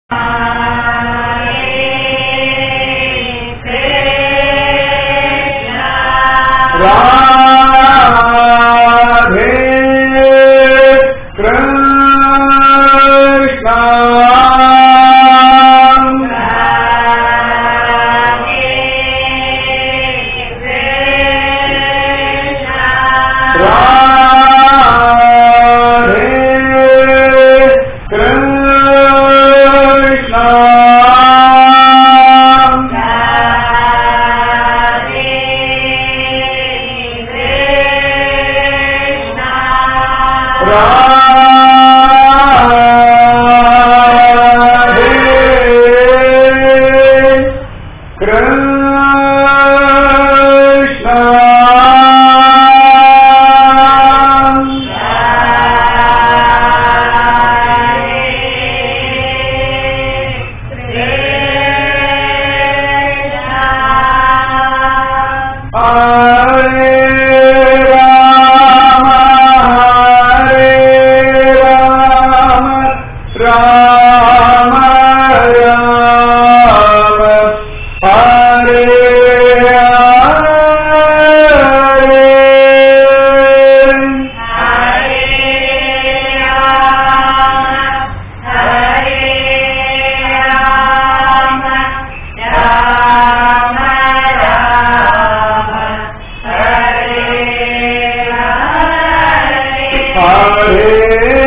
राधे कृष्ण राधे कृष्ण राधे कृष्ण हरे राम हरे राम राम राम हरे हरे हरे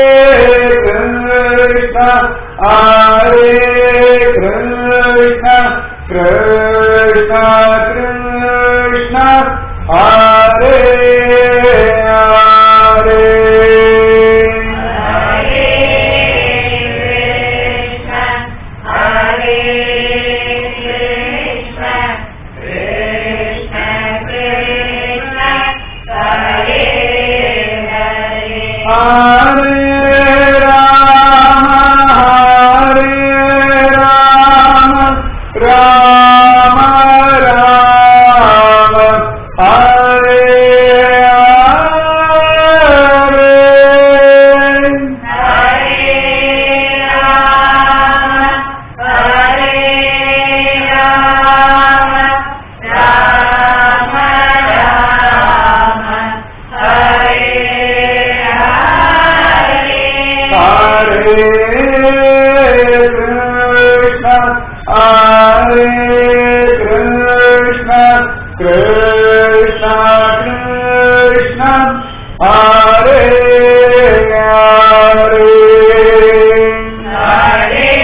कृष्ण हरे कृष्ण कृष्ण कृष्ण हरे हरे हरे राम हरे राम राम राम हरे हरे हरे कृष्ण हरे कृष्ण कृष्ण कृष्ण हरे हरे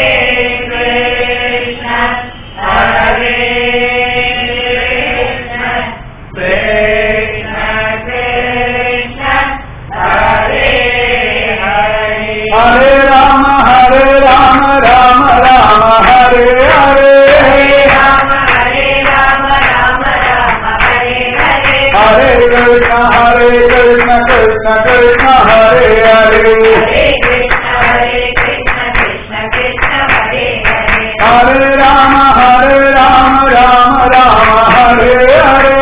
हरे राम हरे राम राम राम हरे हरे हरे कृष्ण हरे कृष्ण कृष्ण कृष्ण हरे हरे हरे राम हरे राम राम राम हरे हरे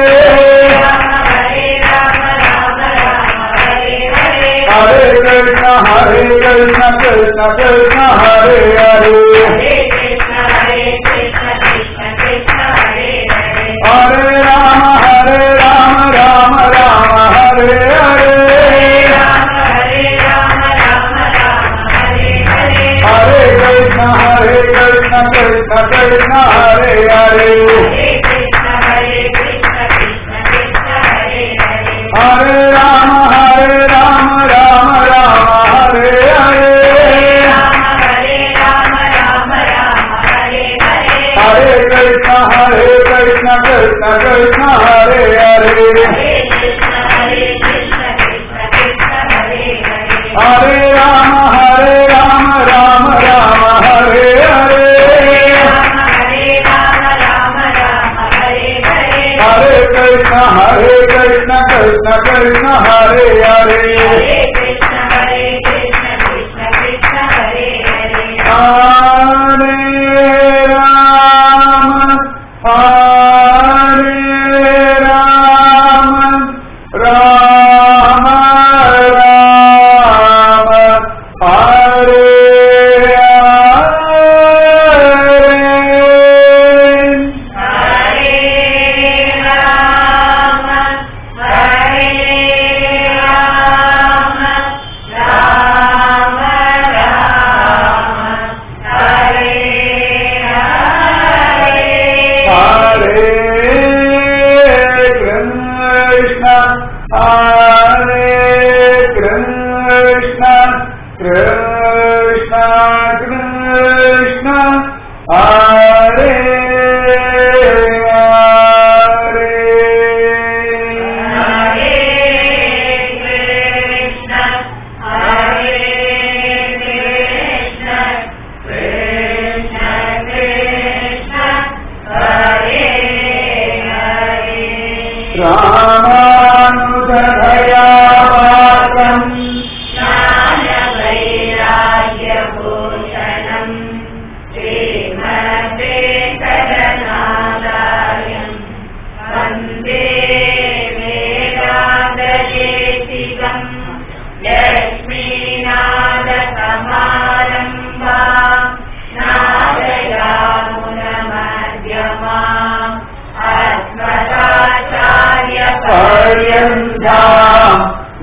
हरे कृष्ण हरे कृष्ण कृष्ण कृष्ण हरे हरे हरे राम हरे राम राम राम हरे हरे हरे कृष्ण हरे कृष्ण कृष्ण कृष्ण हरे हरे हरे राम हरे राम राम राम हरे हरे हरे कृष्ण हरे कृष्ण कृष्ण कृष्ण हरे हरे हरे राम हरे राम राम राम हरे हरे हरे कृष्ण हरे कृष्ण कृष्ण कृष्ण हरे हरे हरे राम हरे राम राम राम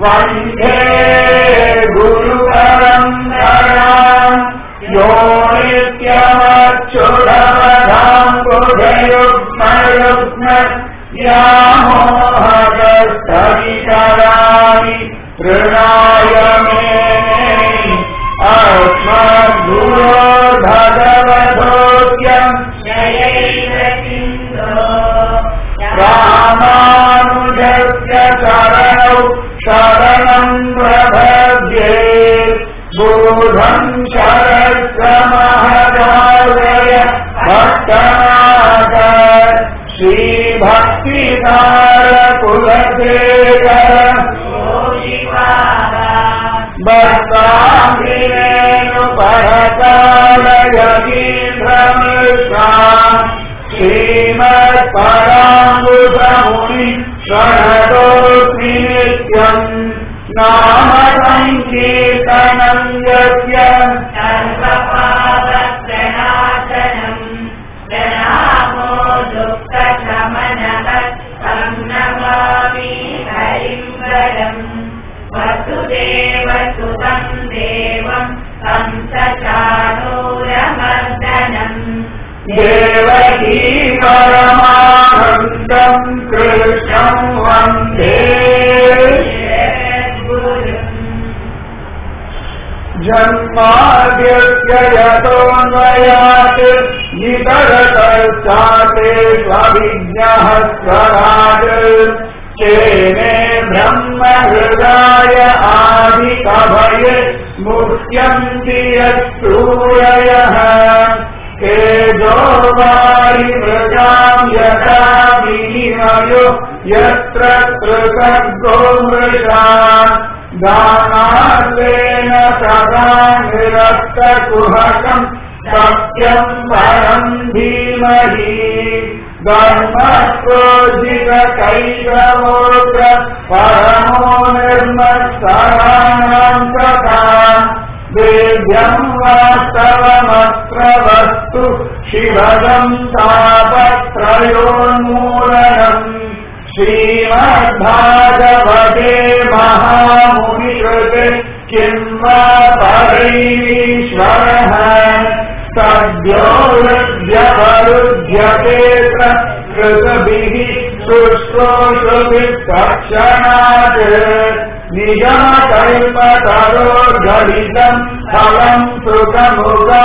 वन्दे गुरुपरम्पराम् यो नित्यमच्युतपदाम् बुधयुग्मयुग्म यामोहकस्तविकराणि ऋणाय मे अस्मद्गुरो भगवतोऽत्यम् रामानुजस्य चरणौ शरणम् प्रभद्ये बोधम् शरस्य महदालय भक्तनाथ श्रीभक्तिदारकुलशेखर भक्ताङ्गिरेणुपरकालयतीन्द्रमिश्रा श्रीमत्पराङ्गुसमुनि प्रणतोऽस्मि नित्यम् नाम सङ्कीर्तनम् यस्य सर्वपादप्रणाशनम् प्रणामो दुःखशमनः सन्नमामि हरिम् वरम् वसुदेवसुतम् देवम् कंसचाणूरमर्दनम् देवकी परमानन्दम् कृष्णम् वन्दे जन्माद्यस्य यतोऽन्वयात् नितरतश्चाते स्वभिज्ञः स्वराज चेने ब्रह्महृदाय आदिकभये मुह्यन्ति यत्सूरयः तेजो वारिमृगाम् यथा विनिमयो यत्र कृतर्गो मृषा दानार्वेण सदा निरस्तकुहकम् सत्यम् परम् धीमहि धर्मक्रोजितकैकवोत्र परमो निर्मत्सराणाम् तथा वेद्यम् वास्तवमत्र वस्तु शिवदम् तापत्रयोन्मूलनम् श्रीमद्भागवते महामुनिकृते किम् वा परैरीश्वरः सद्यो हृद्यवरुध्यते कृतभिः शुश्रूषुभिः तक्षणात् निगमकल्पतरोर्गलितम् फलम् सुखमुगा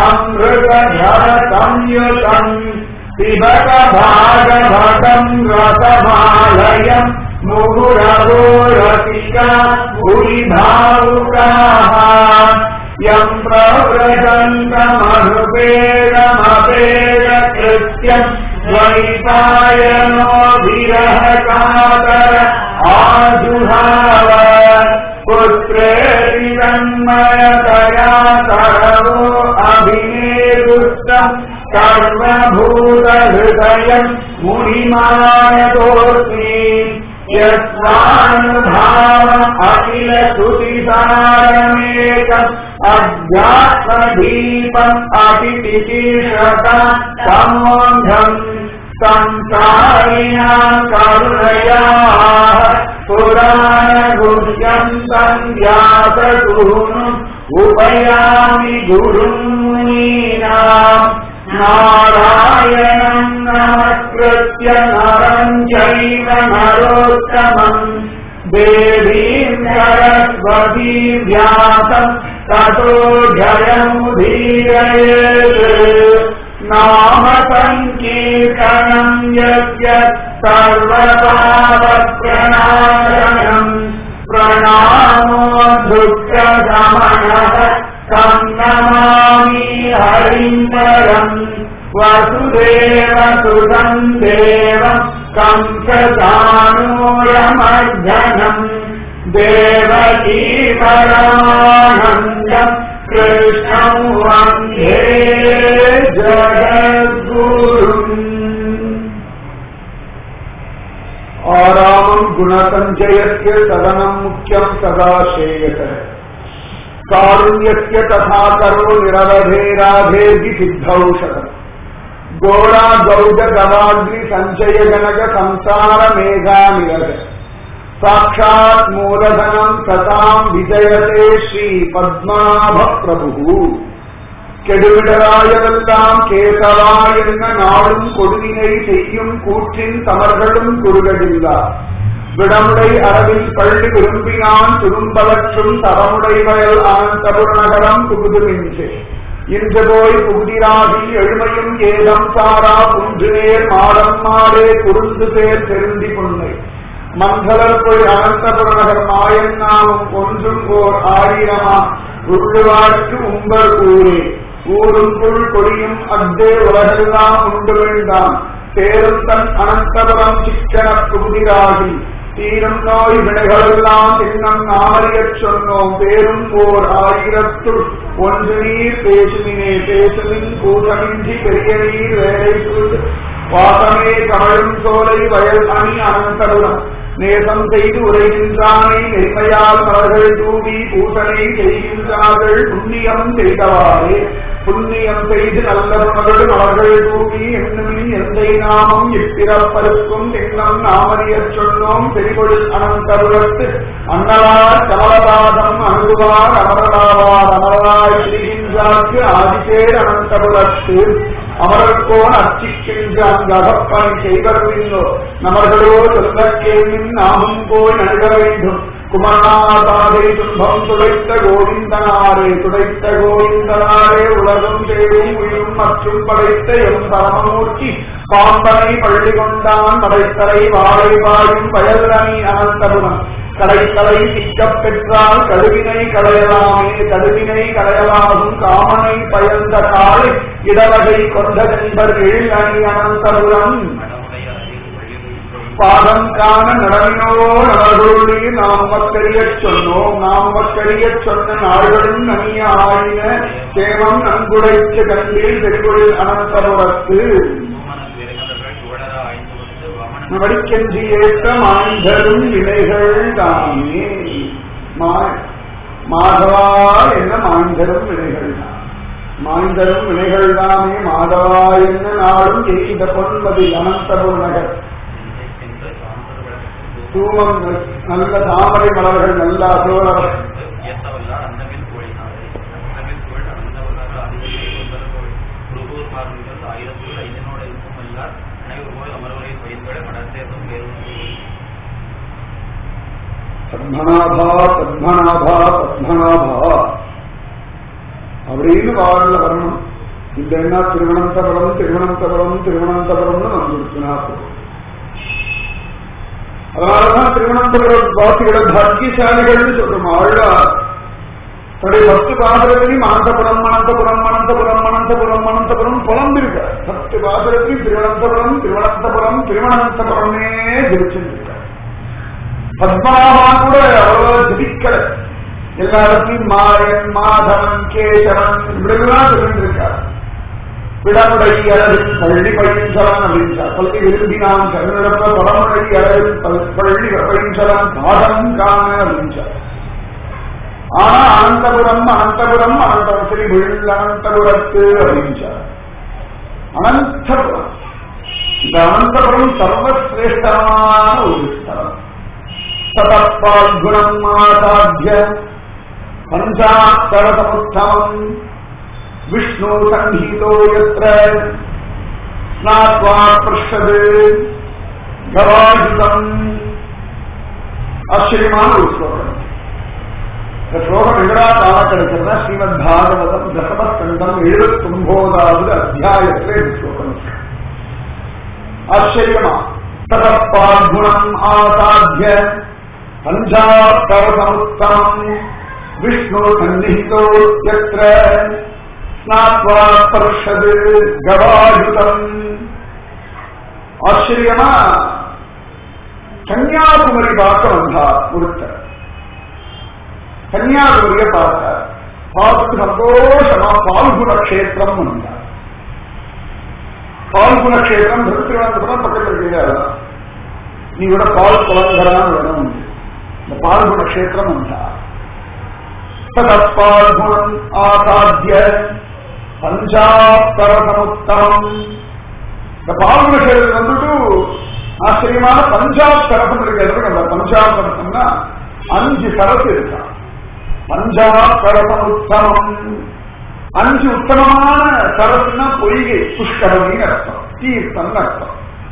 अमृतधरसंयुतम् पिबत भागवतम् रसमालयम् मुहुरवो रसिका भुवि भावुकाः यम् प्रव्रजन्तमनुपेदमपेदकृत्यम् द्वैपायनो विरहकातर आजुहाव पुत्रेति तन्मयतया सरवो अभिनेदुष्टम् सर्वभूतहृदयम् मुनिमानतोऽस्मि यस्वानुभाव अखिल श्रुतिसारमेकम् अध्यात्मदीपम् अतितिशीर्षता समोऽन्धम् संसारिणाम् करुणयाः पुराणगुह्यम् सन्ध्यासगुरुम् उपयामि गुरुम् मुनीनाम् नारायणम् नमस्कृत्य नरम् चैव नरोत्तमम् देवीम् सरस्वतीम् व्यासम् ततो जयमुदीरयेत् नाम सङ्कीर्तनम् यस्य सर्वपापप्रणाशनम् प्रणामो दुःखशमनः सन्नमामि हरिम् परम् वसुदेवसुतम् देवम् कंसचाणूरमर्धनम् देवकी परमानन्दम् कृष्णम् वन्दे जगद्गुरुम् आरामम् गुणसञ्चयस्य सदनम् मुख्यम् सदा श्रेयसः कारुण्यस्य तथा करो निरवधेराधेर्गि सिद्धौषधम् घोरा गौज गवाग्नि सञ्चय जनक संसार मेघानिरज சாட்சாத் மூலதனம் சதாம் விஜயதே ஸ்ரீ பத்மநாப பிரபு கெடுவிடராயவெல்லாம் கேசவா என்ன நாளும் கொடுவினை செய்யும் கூற்றின் தமர்களும் குறுகடில்லா விடமுடை அரவில் பள்ளி விரும்பினான் துரும்பலற்றும் தரமுடை வயல் ஆனந்தபுரநகரம் புகுதுமின்றே இன்று போய் புகுதிராகி எழுமையும் ஏதம் சாரா குன்று நேர் மாடம் மாடே குறுந்து சேர் பெருந்தி புன்னை மங்களர் போய் அனந்தபுரநகர் மாயன் நாமம் ஒன்றும் ஓர் ஆயிரமா உள்ளுவார்க்கு உங்கள் ஊரே ஊரும் புல் கொடியும் அத்தே உலகெல்லாம் உண்டு வேண்டாம் பேரும் தன் அனந்தபுரம் சிக்கன புகுதிராகி தீரும் நோய் வினைகளெல்லாம் இன்னும் நாமறியச் சொன்னோம் பேரும் ஓர் ஆயிரத்துள் ஒன்று நீர் பேசுமினே பேசுமின் கூட்டமின்றி பெரிய நீர் வேலை சூழ் வாசமே கமழும் சோலை வயல் அணி அனந்தபுரம் நேசம் செய்து உரைகின்றானே நெருமையால் மலர்கள் தூவி பூசனை செய்கின்றார்கள் புண்ணியம் செய்தவாறே புண்ணியம் செய்து நல்ல குணங்களுடன் அவர்கள் தூவி என்னும் எந்தை நாமம் இப்பிறப்பருக்கும் எண்ணம் நாமறியச் சொன்னோம் பெரிகொள் அனந்தருளத்து அன்னலார் கமலபாதம் அணுகுவார் அமரலாவார் அமரலாய் ஸ்ரீகின்றார்க்கு ஆதிசேர் அனந்தபுரத்து அமரர்கோன் அர்ச்சிக்கின்ற அங்கு அகப்பணி செய்வர்களோ நமர்களோ சொல்ல கேள்வின் நாமும் போய் நடுக வேண்டும் குமரநாதாரே துன்பம் துடைத்த கோவிந்தனாரே துடைத்த கோவிந்தனாரே உலகம் சேரும் உயிரும் மற்றும் படைத்த எம் பரமமூர்த்தி பாம்பனை பள்ளி கொண்டான் படைத்தலை வாழை பாயும் பயலணி அனந்தபுரம் கடைத்தலை சிக்கப் பெற்றால் கழுவினை களையலாமே கழுவினை களையலாகும் காமனை பயந்த காலை இடவகை கொண்ட நண்பர் எழில் அணி அனந்தபுரம் பாதம் காண நடமினோ நலர்களுள்ளே நாம் மக்கறியச் சொன்னோம் நாம் மக்கறியச் சொன்ன நாடுகளும் நனிய ஆயின சேமம் நன்குடைச்ச கண்டீர் பெருகுள் அனந்தபுரத்து வடிக்கென்றி ஏற்ற மாய்ந்தரும் வினைகள் தாமே மாதவா என்ன மாய்ந்தரும் வினைகள் தான் மாய்ந்தரும் வினைகள் தாமே மாதவா என்ன நாளும் எய்த பொன்பது அனந்தபுர நகர் தூவம் நல்ல தாமரை மலர்கள் நல்ல அசோழர் பத்மநாபா பத்மநாபா பத்மநாபா அப்படின்னு பாடல வரணும் இல்லைன்னா திருவனந்தபுரம் திருவனந்தபுரம் திருவனந்தபுரம்னு வந்துருச்சுனா அதனாலதான் திருவனந்தபுரம் வாசிகளை பாக்கியசாலிகள்னு சொல்றோம் ஆழ்வார் தன்னுடைய பத்து பாசுரத்திலையும் அனந்தபுரம் அனந்தபுரம் அனந்தபுரம் அனந்தபுரம் அனந்தபுரம் புலம்பிருக்க பத்து பாசுரத்திலையும் திருவனந்தபுரம் திருவனந்தபுரம் திருவனந்தபுரமே ஜெயிச்சிருக்கார் பத்மநாபா கூட அவ்வளவு ஜபிக்கல எல்லா இடத்தையும் மாயன் மாதவன் கேசவன் இப்படிலாம் சொல்லிருக்கார் விடமுடை அளவில் பள்ளி பயின்றவன் அப்படின்றார் பள்ளி விரும்பினான் கருநிடப்ப படமுடை அளவில் பள்ளி பயின்றவன் பாடம் காண அப்படின்றார் ஆனா அனந்தபுரம் அனந்தபுரம் அனந்தபுரம் ஸ்ரீ விழு அனந்தபுரத்து அப்படின்றார் அனந்தபுரம் இந்த அனந்தபுரம் சர்வசிரேஷ்டமான ஒரு ஸ்தலம் சதப்பால்குணம் மாதாத்திய பஞ்சாத்தரசமுத்தமம் விஷ்ணு சங்கீதோ எத்திர ஸ்நாத்வா பிருஷது கவாயுதம் ஆச்சரியமான ஒரு ஸ்லோகம் இந்த ஸ்லோகம் எங்கடா காண கிடைக்கிறதா ஸ்ரீமத் பாகவதம் தசமஸ்கண்டம் எழுபத்தி ஒன்பதாவது அத்தியாயத்திலே இந்த ஸ்லோகம் இருக்கு. ஆச்சரியமா ததப்பாகுணம் ஆசாத்திய பஞ்சாத்தரசமுத்தமம் விஷ்ணு சந்நிஹிதோ யத்ர ஸ்நாத்வா ஸ்பர்ஷது கவாயுதம் ஆச்சரியமா கன்னியாகுமரி பார்க்க வந்தார் ஒருத்தர் கன்னியாகுமரிய பார்த்தார் பார்த்து சந்தோஷமா பால்குண கஷேத்திரம் வந்தார் பால்குண கஷேத்திரம் திருத்திருவனந்தபுரம் பக்கத்தில் இருக்கிறதா நீ கூட பால் குளங்கரான இடம் உண்டு இந்த பால்குண கஷேத்திரம் வந்தார் ததப்பால்குணம் ஆசாத்திய பஞ்சாப்தரசமுத்தரம் இந்த பால்குண கஷேத்திரம் வந்துட்டு ஆச்சரியமான பஞ்சாப் சரசம் இருக்கிறது அந்த பஞ்சாப் சரசம்னா அஞ்சு சரசு இருக்கான் பஞ்சாப் சரசம் உத்தமம் அஞ்சு உத்தமமான சரசுனா பொய்கை புஷ்கரணின்னு அர்த்தம் தீர்த்தம் அர்த்தம்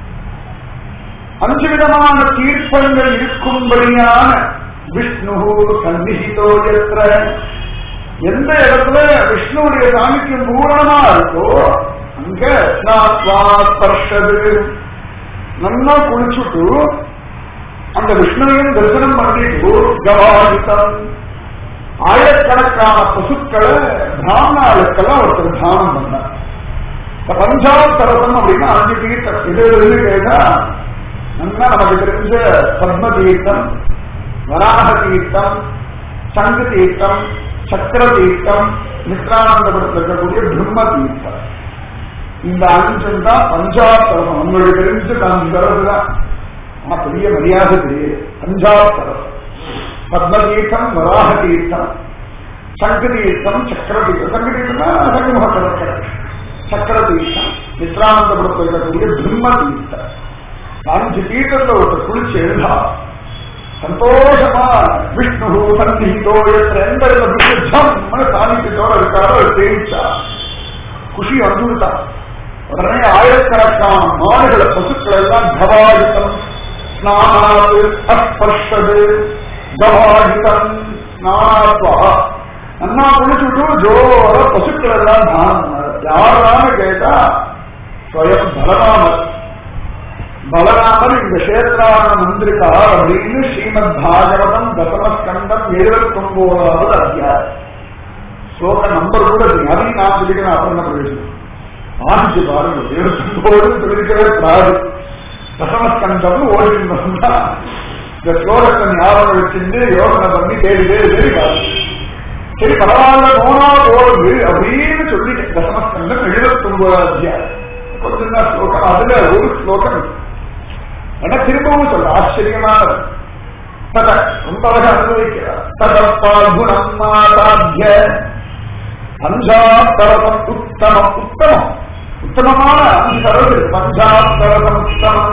அஞ்சு விதமான தீர்ப்பங்கள் இருக்கும்படியான விஷ்ணு சந்நிகிதோ எத்திர எந்த இடத்துல விஷ்ணுவுடைய சாமிக்கும் பூரணமா இருக்கோ அங்க ஸ்நாத்வா ஸ்பர்ஷது நல்லா குளிச்சுட்டு அந்த விஷ்ணுவையும் தரிசனம் பண்ணிட்டு கவாதித்தம் ஆயிரக்கணக்கான பசுக்களை பிராமணாளுக்கெல்லாம் ஒருத்தர் தானம் பண்ணார் இந்த பஞ்சாபரதம் அப்படின்னா அஞ்சு தீர்த்தம் இது எதுன்னு கேட்டா நல்லா நமக்கு தெரிஞ்ச பத்ம தீர்த்தம் வராக தீர்த்தம் சங்கு தீர்த்தம் சக்கர தீர்த்தம் மித்ரானந்தபுரத்தில் இருக்கக்கூடிய பிரம்ம தீர்த்தம் இந்த அஞ்சம் தான் பஞ்சாபரதம் உங்களுக்கு தெரிஞ்ச அஞ்சு தரவு தான் ஆனா பெரிய மரியாதை தெரியுது பஞ்சாபரதம் பத்ம தீர்த்தம் வராக தீர்த்தம் சங்கு தீர்த்தம் சக்கர தீர்த்தம் சங்கு தீர்த்தம்னா சங்குமுக கடற்கரை சக்கர தீர்த்தம் மித்ரானந்தபுரத்தில் இருக்கக்கூடிய பிரம்ம தீர்த்தம் அஞ்சு தீர்த்தத்துல ஒருத்தர் குளிச்சு எழுதா சந்தோஷமா விஷ்ணு சந்திஹிதோ என்ற எந்த விஷ்ணு ஜம்மனு சாநித்தியத்தோட இருக்காரோ அவர் தெரிவிச்சா குஷி வந்துவிட்டான் உடனே ஆயிரக்கணக்கான மாடுகளை பசுக்கள் எல்லாம் கவாயுத்தம் ஸ்நானாது அஸ்பர்ஷது கவாயுத்தம் ஸ்நானாத்வா நன்னா குளிச்சுட்டு ஜோர பசுக்கள் எல்லாம் தானம் பண்ணாரு யாரான்னு கேட்டா ஸ்வயம் பலராமர் பலராமர் இந்த கஷேத்திராரணம் வந்திருக்கார் அப்படின்னு ஸ்ரீமத் பாகவதம் தசமஸ்கண்டம் எழுபத்தி ஒன்பதாவது அத்தியாயம் ஸ்லோக நம்பர் கூட தெரியும் அதையும் நான் சொல்லிக்கிறேன் அப்புறம் என்ன பிரயோஜனம் ஆரம்பிச்சு பாருங்க எழுபத்தி ஒன்பது சொல்லிருக்கவே கூடாது தசமஸ்கண்டம் ஓடினா இந்த ஸ்லோகத்தை ஞாபகம் வச்சிருந்து யோசனை பண்ணி தேடி தேடி தேடி பாருங்க சரி பரவாயில்ல போனா போறது அப்படின்னு சொல்லிட்டேன் தசமஸ்கண்டம் எழுபத்தி ஒன்பதாவது அத்தியாயம் கொஞ்சம் தான் ஸ்லோகம் அதுல ஒரு ஸ்லோகம் இருக்கு ஆனா திரும்பவும் சொல்ல ஆச்சரியமானது தத ரொம்ப அழகா அனுபவிக்கிறார் ததப்பால் குணம் மாதாத்திய பஞ்சாத்தரசம் உத்தமம் உத்தமம் உத்தமமான அஞ்சு தரவு பஞ்சாத்தரசம் உத்தமம்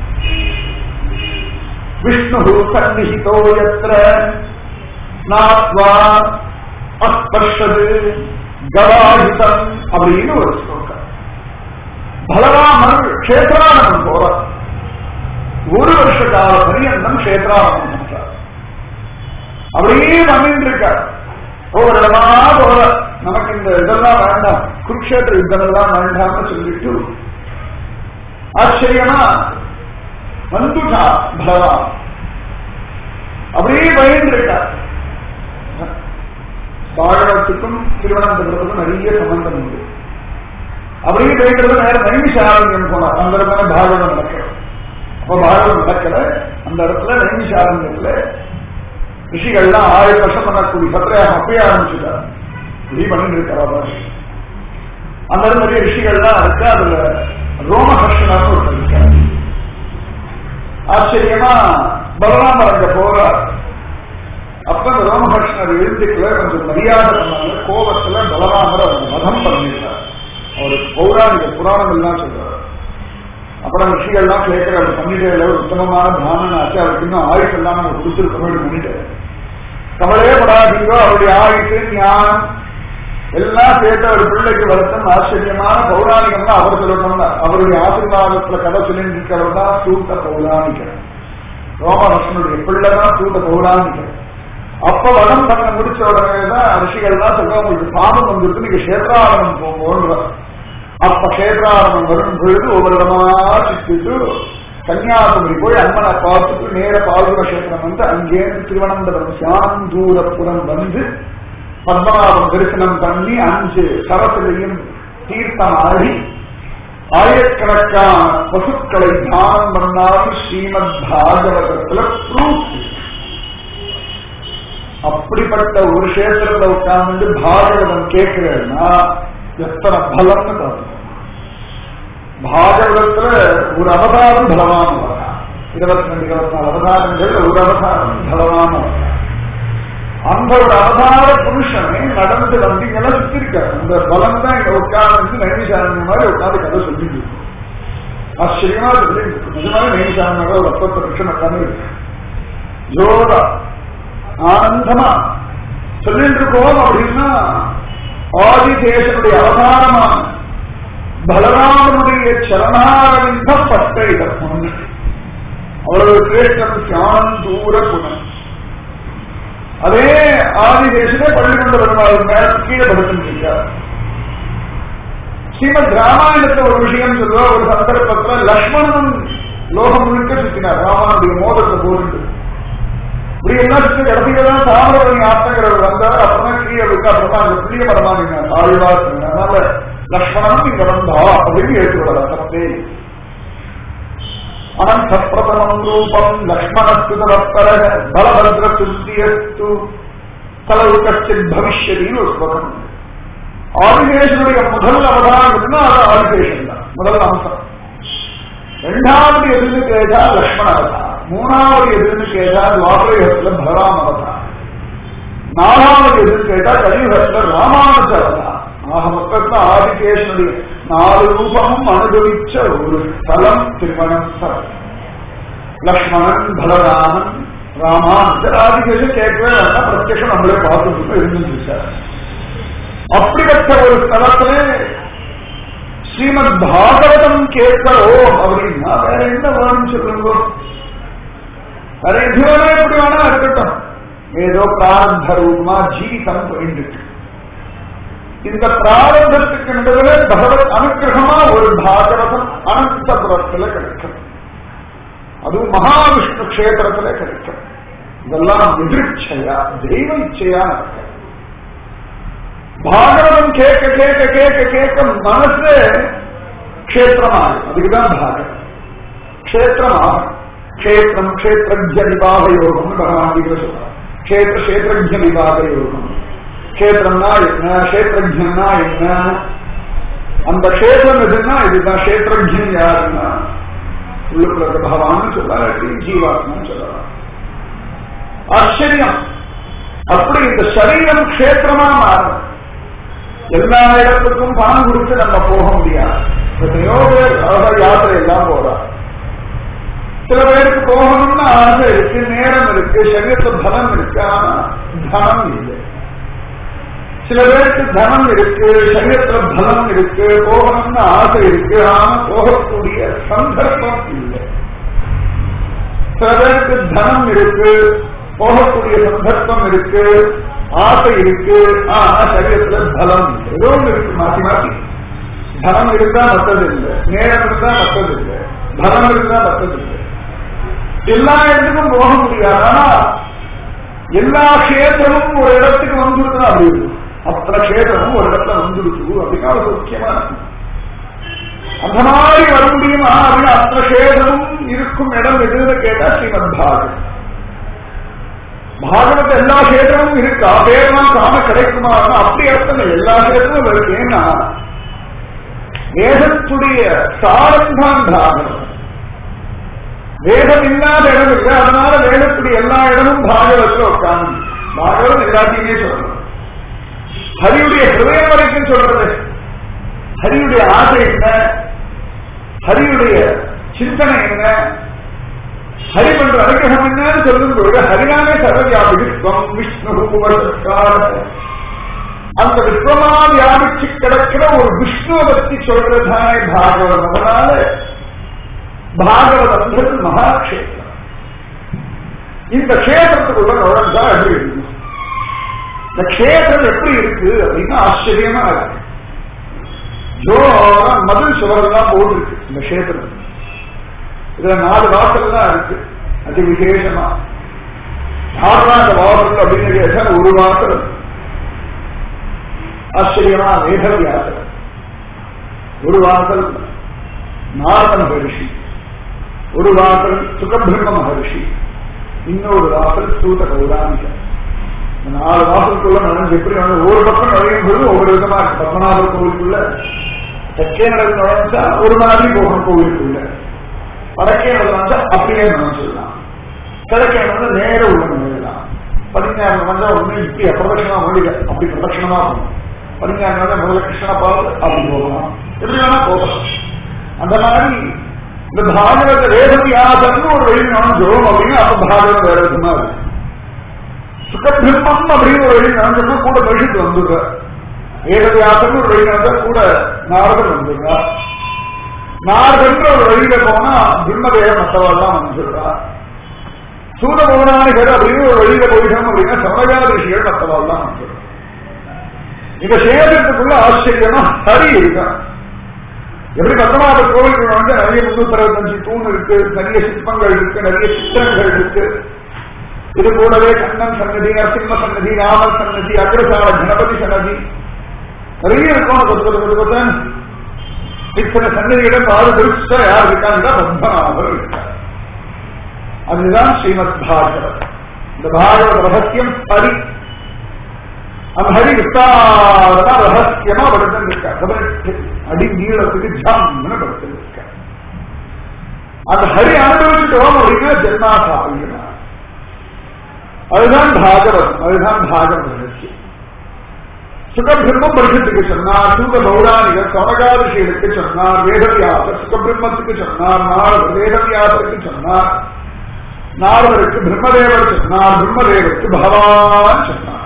விஷ்ணு சந்நிஹிதோ எத்திர ஸ்நாத்வா அஸ்பர்ஷது கவாஹிதம் அப்படின்னு ஒரு ஸ்லோகம் பலராமர் கஷேத்ரானந்தம் போறார் ஒரு வருஷ கால பரியந்தம் கஷேத்ராரணம் பண்றார் அப்படியே பண்ணிட்டு இருக்கார் ஒவ்வொரு இடமா போற நமக்கு இந்த இதெல்லாம் வேண்டாம் குருக்ஷேத்திர யுத்தமெல்லாம் வேண்டாம்னு சொல்லிட்டு ஆச்சரியமா வந்துட்டா பலராம் அப்படியே பயந்து இருக்கார் பாகவத்துக்கும் திருவனந்தபுரத்துக்கும் நிறைய சம்பந்தம் உண்டு அப்படியே போயிட்டு நேர நைமிஷாரண்யம் போனார் அந்த இடத்துல பாகவதம் நடக்கிறது அப்ப பாகவதம் நடக்கல அந்த இடத்துல நைமிஷாரண்யத்துல ரிஷிகள்லாம் ஆயிரம் வருஷம் பண்ணக்கூடிய சத்திரையாக அப்பயே ஆரம்பிச்சுட்டார் இப்படி பண்ணிட்டு இருக்கிறா பாரு அந்த இடத்துல நிறைய ரிஷிகள்லாம் இருக்கு அதுல ரோமஹர்ஷனாக ஒருத்தர் இருக்கார் ஆச்சரியமா பலராமர் அங்க போறார் அப்ப அந்த ரோமஹர்ஷனர் எழுத்துக்களை கொஞ்சம் மரியாதை பண்ணாங்க கோபத்துல பலராமர் அவர் மதம் பண்ணிட்டார் அவர் பௌராணிக புராணம் எல்லாம் சொல்றாரு அப்புறம் ரிஷிகள்லாம் கேட்கிற அவர் பண்ணிட்டே ஒரு உத்தமமான பிராமணன் ஆச்சு அவருக்கு இன்னும் ஆயுஷ் எல்லாம் நம்ம கொடுத்துருக்கணும் பண்ணிட்டு கவலையே படாதீங்கோ அவருடைய ஆயுஷு ஞானம் எல்லாம் சேர்த்து அவர் பிள்ளைக்கு வருத்தம் ஆச்சரியமான பௌராணிகம் தான் அவர் சொல்லணும்னா அவருடைய ஆசீர்வாதத்துல கதை சொல்லிட்டு இருக்கிறவர் தான் சூத்த பௌராணிகர் ரோமகிருஷ்ணனுடைய பிள்ளை தான் சூத்த பௌராணிகர் அப்ப வனம் பண்ண முடிச்ச உடனே தான் ரிஷிகள்லாம் சொல்ல உங்களுக்கு பாவம் வந்துருக்கு நீங்க கஷேத்ராரணம் போங்க அப்ப கஷேத்ராரணம் வரும் பொழுது ஒவ்வொரு இடமா சுத்திட்டு கன்னியாகுமரி போய் அம்மனை பார்த்துட்டு நேர பால்குண கஷேத்திரம் வந்து அங்கேருந்து திருவனந்தபுரம் சாந்தூரப்புறம் வந்து பத்மநாபம் தரிசனம் பண்ணி அஞ்சு சரசிலையும் தீர்த்தம் ஆடி ஆயிரக்கணக்கான பசுக்களை தானம் பண்ணாலும் ஸ்ரீமத் பாகவதத்துல ப்ரூஃப் அப்படிப்பட்ட ஒரு கஷேத்திரத்தை உட்கார்ந்து பாகவதம் கேட்கிறேன்னா எத்தனை பலம்னு பார்க்கணும் பாகவதத்துல ஒரு அவதாரம் பலவான வரலாம் இருபத்தி ரெண்டு இருபத்தி நாலு அவதாரங்கள் ஒரு அவதாரம் பலவான வரலாம் அந்த ஒரு அவதார புருஷனை நடந்து வந்து இங்கெல்லாம் சுத்திருக்காரு அந்த பலம் தான் இங்க உட்கார்ந்து நைமிசாரணி மாதிரி உட்கார்ந்து கதை சொல்லிட்டு இருக்கும் ஆச்சரியமா சொல்லி நிஜமாக நெய்சாமி ஒரு அப்பத்த லட்சம் எல்லாமே இருக்கு ஜோரா ஆனந்தமா சொல்லிட்டு இருக்கோம் அப்படின்னா ஆதிதேசனுடைய அவதாரமான பலராமனுடைய சரணாரவிந்த பட்ட இடம் ஒன்று அவ்வளவு சிரேஷ்டம் தியானம் தூர குணம் அதே ஆதிதேசத்தை பள்ளி கொண்டு வருவார் மேல கீழே படுத்திருக்கார் ஸ்ரீமத் ராமாயணத்துல ஒரு விஷயம் சொல்லுவா ஒரு சந்தர்ப்பத்துல லக்ஷ்மணனும் லோகம் முழுக்க சுத்தினார் ராமானுடைய மோதத்தை போட்டு இப்படி எல்லாம் சுத்தி கடைசியில தான் தாமிரபரணி ஆத்தங்கிறவர் வந்தார் அப்புறம் கீழே விட்டு அப்புறமா அந்த புளிய மரமானினார் ஆழ்வார் அதனால லக்ஷ்மணனும் இங்க வந்தா அப்படின்னு ஏற்றுக்கொள்ளலாம் தப்பே அனந்த பிரதமம் ரூபம் லக்ஷ்மணஸ்து தரப்பர பலபத்ர துல்லியஸ்து தலவு கஷ்டித் பவிஷ்யதின்னு ஒரு ஸ்லோகம் உண்டு. ஆதிசேஷனுடைய முதல் அவதாரம்னா அது ஆதிசேஷன் தான் முதல் அம்சம் ரெண்டாவது எதுன்னு கேட்டா லக்ஷ்மண அவதாரம் மூணாவது எதுன்னு கேட்டா துவாபரயுகத்துல பலராம அவதாரம் நாலாவது எதுன்னு கேட்டா கலியுகத்துல ராமானுஜ அவதாரம் ஆக மொத்தத்துல ஆதிகேஷனுடைய நாலு ரூபமும் அனுபவிச்ச ஒரு ஸ்தலம் திருமணம் ஸ்தலம் லக்ஷ்மணன் பலராமன் ராமானுஜர் ஆதிகேஷன் கேட்கவே வேண்டாம் பிரத்யக்ஷம் நம்மளே பார்த்துட்டு இருந்துருச்சார் அப்படிப்பட்ட ஒரு ஸ்தலத்துல ஸ்ரீமத் பாகவதம் கேட்கிறோ அப்படின்னா வேற என்ன வேணும் சொல்லுங்க வேற எது வேணா எப்படி வேணா இருக்கட்டும் ஏதோ பிராரத்த ரூபமா ஜீவிதம் போயிட்டு இருக்கு. இந்த பிராரம்பத்துக்கு நடுவில் பகவத் அனுகிரகமா ஒரு பாகவதம் அனந்தபுரத்துல கிடைக்கும் அதுவும் மகாவிஷ்ணு கஷேத்திரத்துல கிடைக்கும் இதெல்லாம் எதிர்ச்சையா தெய்வ இச்சையா நடக்கும் பாகவதம் கேட்க கேட்க கேட்க கேட்க மனசு க்ஷேத்திரமாகும் அதுக்குதான் பாகவம் க்ஷேத்திரமாகும் க்ஷேத்திரம் க்ஷேத்திரஜ விபாக யோகம் பகவான் கீதை சொல்றார் க்ஷேத்திர க்ஷேத்திரஜ விபாக யோகம் க்ஷேத்திரம்னா என்ன க்ஷேத்திரஜன்னா என்ன அந்த க்ஷேத்திரம் எதுன்னா இதுதான் க்ஷேத்திரஜன் யாருன்னா உள்ளுக்குள்ள இருக்க பகவான் சொல்லலாம் ஜீவாத்மான்னு சொல்லலாம் ஆச்சரியம் அப்படி இந்த சரீரம் க்ஷேத்திரமா மாறும் எல்லா இடத்துக்கும் பணம் கொடுத்து நம்ம போக முடியாது எத்தனையோ பேர் அழகா யாத்திரை எல்லாம் போறா சில பேருக்கு போகணும்னு ஆசை இருக்கு நேரம் இருக்கு சரீரத்துல தனம் இருக்கு ஆனா தனம் இல்லை சில பேருக்கு தனம் இருக்கு சரீரத்துல பலம் இருக்கு போகணும்னு ஆசை இருக்கு ஆனா போகக்கூடிய சந்தர்ப்பம் இல்லை சில பேருக்கு தனம் இருக்கு போகக்கூடிய சந்தர்ப்பம் இருக்கு ஆசை இருக்கு ஆனா சரீரத்துல பலம் இல்லை. ஏதோ ஒண்ணு இருக்கு மாத்தி மாத்தி தனம் இருந்தா மத்தது இல்லை நேரம் இருந்தா மத்தது இல்லை பலம் இருந்தா மத்தது இல்லை எல்லா இடத்துக்கும் போக முடியாது ஆனா எல்லா கஷேத்திரமும் ஒரு இடத்துக்கு வந்துருக்குன்னா அப்படி இருக்கும் அத்தனை கஷேத்திரமும் ஒரு இடத்துல வந்துருக்கு அப்படின்னா ஒரு முக்கியமா இருக்கும் அந்த மாதிரி வர முடியுமா அப்படின்னு அத்தனை கஷேத்திரமும் இருக்கும் இடம் எதுன்னு கேட்டா ஸ்ரீமத் பாகவத் பாகவத எல்லா கஷேத்திரமும் இருக்கா பேரெல்லாம் காண கிடைக்குமா அப்படி அர்த்தம் இல்லை. எல்லா கஷேத்திரமும் இருக்கு ஏன்னா வேதத்துடைய சாரம் தான் பாகவதம் வேதம் இல்லாத இடம் இல்லை அதனால வேதத்துடைய எல்லா இடமும் பாகவதத்துல உட்கார்ந்து பாகவதம் எல்லாத்தையுமே சொல்லணும் ஹரியுடைய ஹிருதயம் வரைக்கும் சொல்றது ஹரியுடைய ஆசை என்ன ஹரியுடைய சிந்தனை என்ன ஹரி பண்ற அனுகிரகம் என்னன்னு சொல்லும் பொழுது ஹரியானே சர்வவியாபி விஸ்வம் விஷ்ணு உபசத்கார அந்த விஸ்வமா வியாபிச்சு கிடக்கிற ஒரு விஷ்ணுவை பத்தி சொல்றதுதானே பாகவதம் அதனால பாகவதம் மகாக்ஷேத்திரம் இந்த கஷேத்திரத்துக்குள்ள நுழைஞ்சா எப்படி இருக்கும் இந்த கஷேத்திரம் எப்படி இருக்கு அப்படின்னா ஆச்சரியமா இருக்கு ஜோரா மதில் சுவரெல்லாம் போட்டிருக்கு இந்த கஷேத்திரத்துக்கு இதுல நாலு வாசல் தான் இருக்கு அதி விசேஷமா யாரெல்லாம் அந்த வாசல் அப்படின்னு கேட்டா ஒரு வாசல் ஆச்சரியமா வேத வியாசம் ஒரு வாசல் நாரத மகரிஷி ஒரு வாசல் சுகபிரம்ம மகரிஷி இன்னொரு வாசல் சூத கௌராமிகர் இந்த நாலு வாசலுக்குள்ள நுழைஞ்சு எப்படி வந்து ஒரு பக்கம் நுழையும் போது ஒவ்வொரு விதமா இருக்கு பத்மநாபர் கோவிலுக்குள்ள தெற்கே நடந்து நுழைஞ்சா ஒரு மாதிரி போகணும் கோவிலுக்குள்ள வடக்கே நடந்தா அப்படியே நுழைஞ்சிடலாம் கிழக்கே நடந்தா நேர உள்ள நுழையலாம் பதினாறு நடந்தா ஒண்ணு இப்படி பிரதட்சணமா முடியல அப்படி பிரதட்சணமா போகணும் பதினாறு நடந்தா முதல்ல கிருஷ்ணனை பார்த்து அப்படி போகலாம் எப்படி வேணா போகலாம் அந்த மாதிரி இந்த பாகவத வேதவியாசம்னு ஒரு வழி நினைஞ்சோம் அப்படின்னு அப்ப பாகவத வேற விதமா இருக்கு சுகபிரம்மம் அப்படின்னு ஒரு வழி நினைஞ்சோம்னா கூட பரிசுத்து வந்துடுற வேதவியாசம்னு ஒரு வழி நினைச்சா கூட நாரதன் வந்துடுறா நாரதன்ற ஒரு வழியில போனா பிரம்மதேவ மற்றவெல்லாம் வந்துடுறா சூத பௌராணிகர் அப்படின்னு ஒரு வழியில போயிட்டோம் அப்படின்னா சமகால ரிஷிகள் மற்றவெல்லாம் வந்துடுறா இந்த சேதத்துக்குள்ள ஆச்சரியமா ஹரி இருக்கான் எப்படி பத்மநாப கோவிலுக்கு வந்து நிறைய முன்னூத்தி அறுபத்தஞ்சு தூண் இருக்கு நிறைய சிற்பங்கள் இருக்கு நிறைய சித்திரங்கள் இருக்கு இது கூடவே கண்ணன் சன்னதி நரசிம்ம சன்னதி ராமர் சன்னதி அக்ரசால கணபதி சன்னதி நிறைய இருக்கும் கொத்து கொத்து கொத்து கொத்தன் இத்தனை சன்னதியிடம் ஆறு திருஷ்ட யார் இருக்காங்க பத்மநாபர் இருக்கார் அதுதான் ஸ்ரீமத் பாகவத் இந்த பாகவத ரகசியம் ஹரி அந்த ஹரி விஸ்தாரமா ரகசியமா படுத்து இருக்கார் பதினெட்டு அடி நீளத்துக்கு ஜாம்னு படுத்து இருக்கார் அந்த ஹரி அனுபவிச்சுட்டோம் அப்படின்னா ஜென்மாசாரியனா அதுதான் பாகவத் அதுதான் பாகவத ரகசியம் சுகபிரம்மம் பரிஷத்துக்கு சொன்னார் சூத பௌராணிகர் சமகாரிஷிகளுக்கு சொன்னார் வேதவியாசர் சுகபிரம்மத்துக்கு சொன்னார் நாரதர் வேதவியாசருக்கு சொன்னார் நாரதருக்கு பிரம்மதேவர் சொன்னார் பிரம்மதேவருக்கு பகவான் சொன்னார்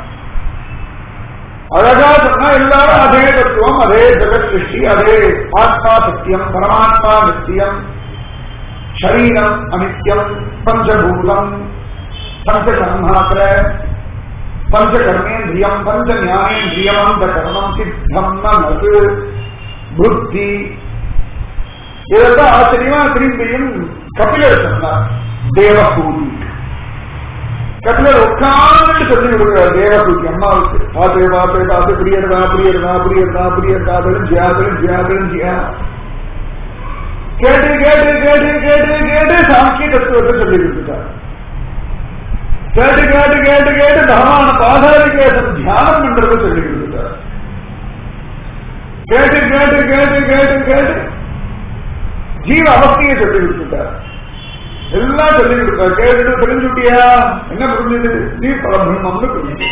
அழகா சொன்னா எல்லாரும் அதே தத்துவம் அதே ஜெகத் சிருஷ்டி அதே ஆத்மா சத்தியம் பரமாத்மா நித்தியம் ஷரீரம் அனித்யம் பஞ்சபூதம் பஞ்சகர்மாத்திர பஞ்சகர்மேந்திரியம் பஞ்ச ஞானேந்திரியம் அந்த கர்மம் சித்தம் நமது புத்தி இதெல்லாம் ஆச்சரியமா திரும்பியும் கபிலர் சொன்னார் தேவபூதி கபிலர் உட்கார்ந்து சொல்லி கொடுக்கிறார் தேவபூதி அம்மாவுக்கு பார்த்து பார்த்து பார்த்து பிரியர்தா பிரியர்தா பிரியர்தா பிரியர்தா தெரிஞ்சியா தெரிஞ்சியா தெரிஞ்சியா கேட்டு கேட்டு கேட்டு கேட்டு கேட்டு சாங்கிய தத்துவத்தை சொல்லி கொடுத்துட்டார் கேட்டு கேட்டு கேட்டு கேட்டு பகவான பாதாரிகேசன் தியானம் பண்றதை சொல்லி கொடுத்துட்டார் கேட்டு கேட்டு கேட்டு கேட்டு கேட்டு ஜீவ அவஸ்தையை சொல்லி கொடுத்துட்டார் எல்லாம் சொல்லி கொடுத்தார் கேட்டுட்டு தெரிஞ்சுட்டியா என்ன புரிஞ்சது நீ பரபிரம்மம்னு புரிஞ்சு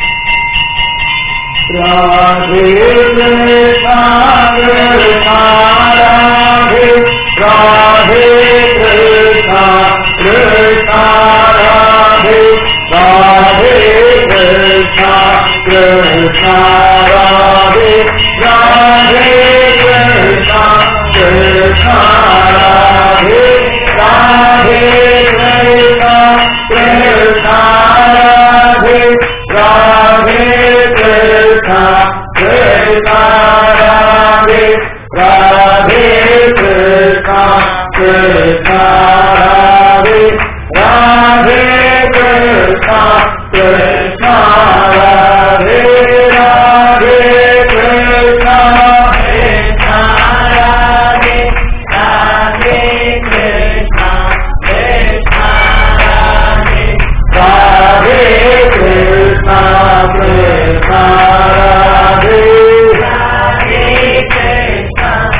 ராதே கிருஷ்ணா கிருஷ்ணா ராதே ராதே கிருஷ்ணா கிருஷ்ணா ராதே ராதே கிருஷ்ணா கிருஷ்ணா ராதே ராதே கிருஷ்ணா கிருஷ்ணா ராதே ராதே கிருஷ்ணா கிருஷ்ணா ராதே ராதே கிருஷ்ணா கிருஷ்ணா ராதே ராதே கிருஷ்ணா கிருஷ்ணா ராதே ராதே கிருஷ்ணா கிருஷ்ணா ராதே ராதே கிருஷ்ணா கிருஷ்ணா ராதே ராதே கிருஷ்ணா கிருஷ்ணா ராதே ராதே கிருஷ்ணா கிருஷ்ணா ராதே ராதே கிருஷ்ணா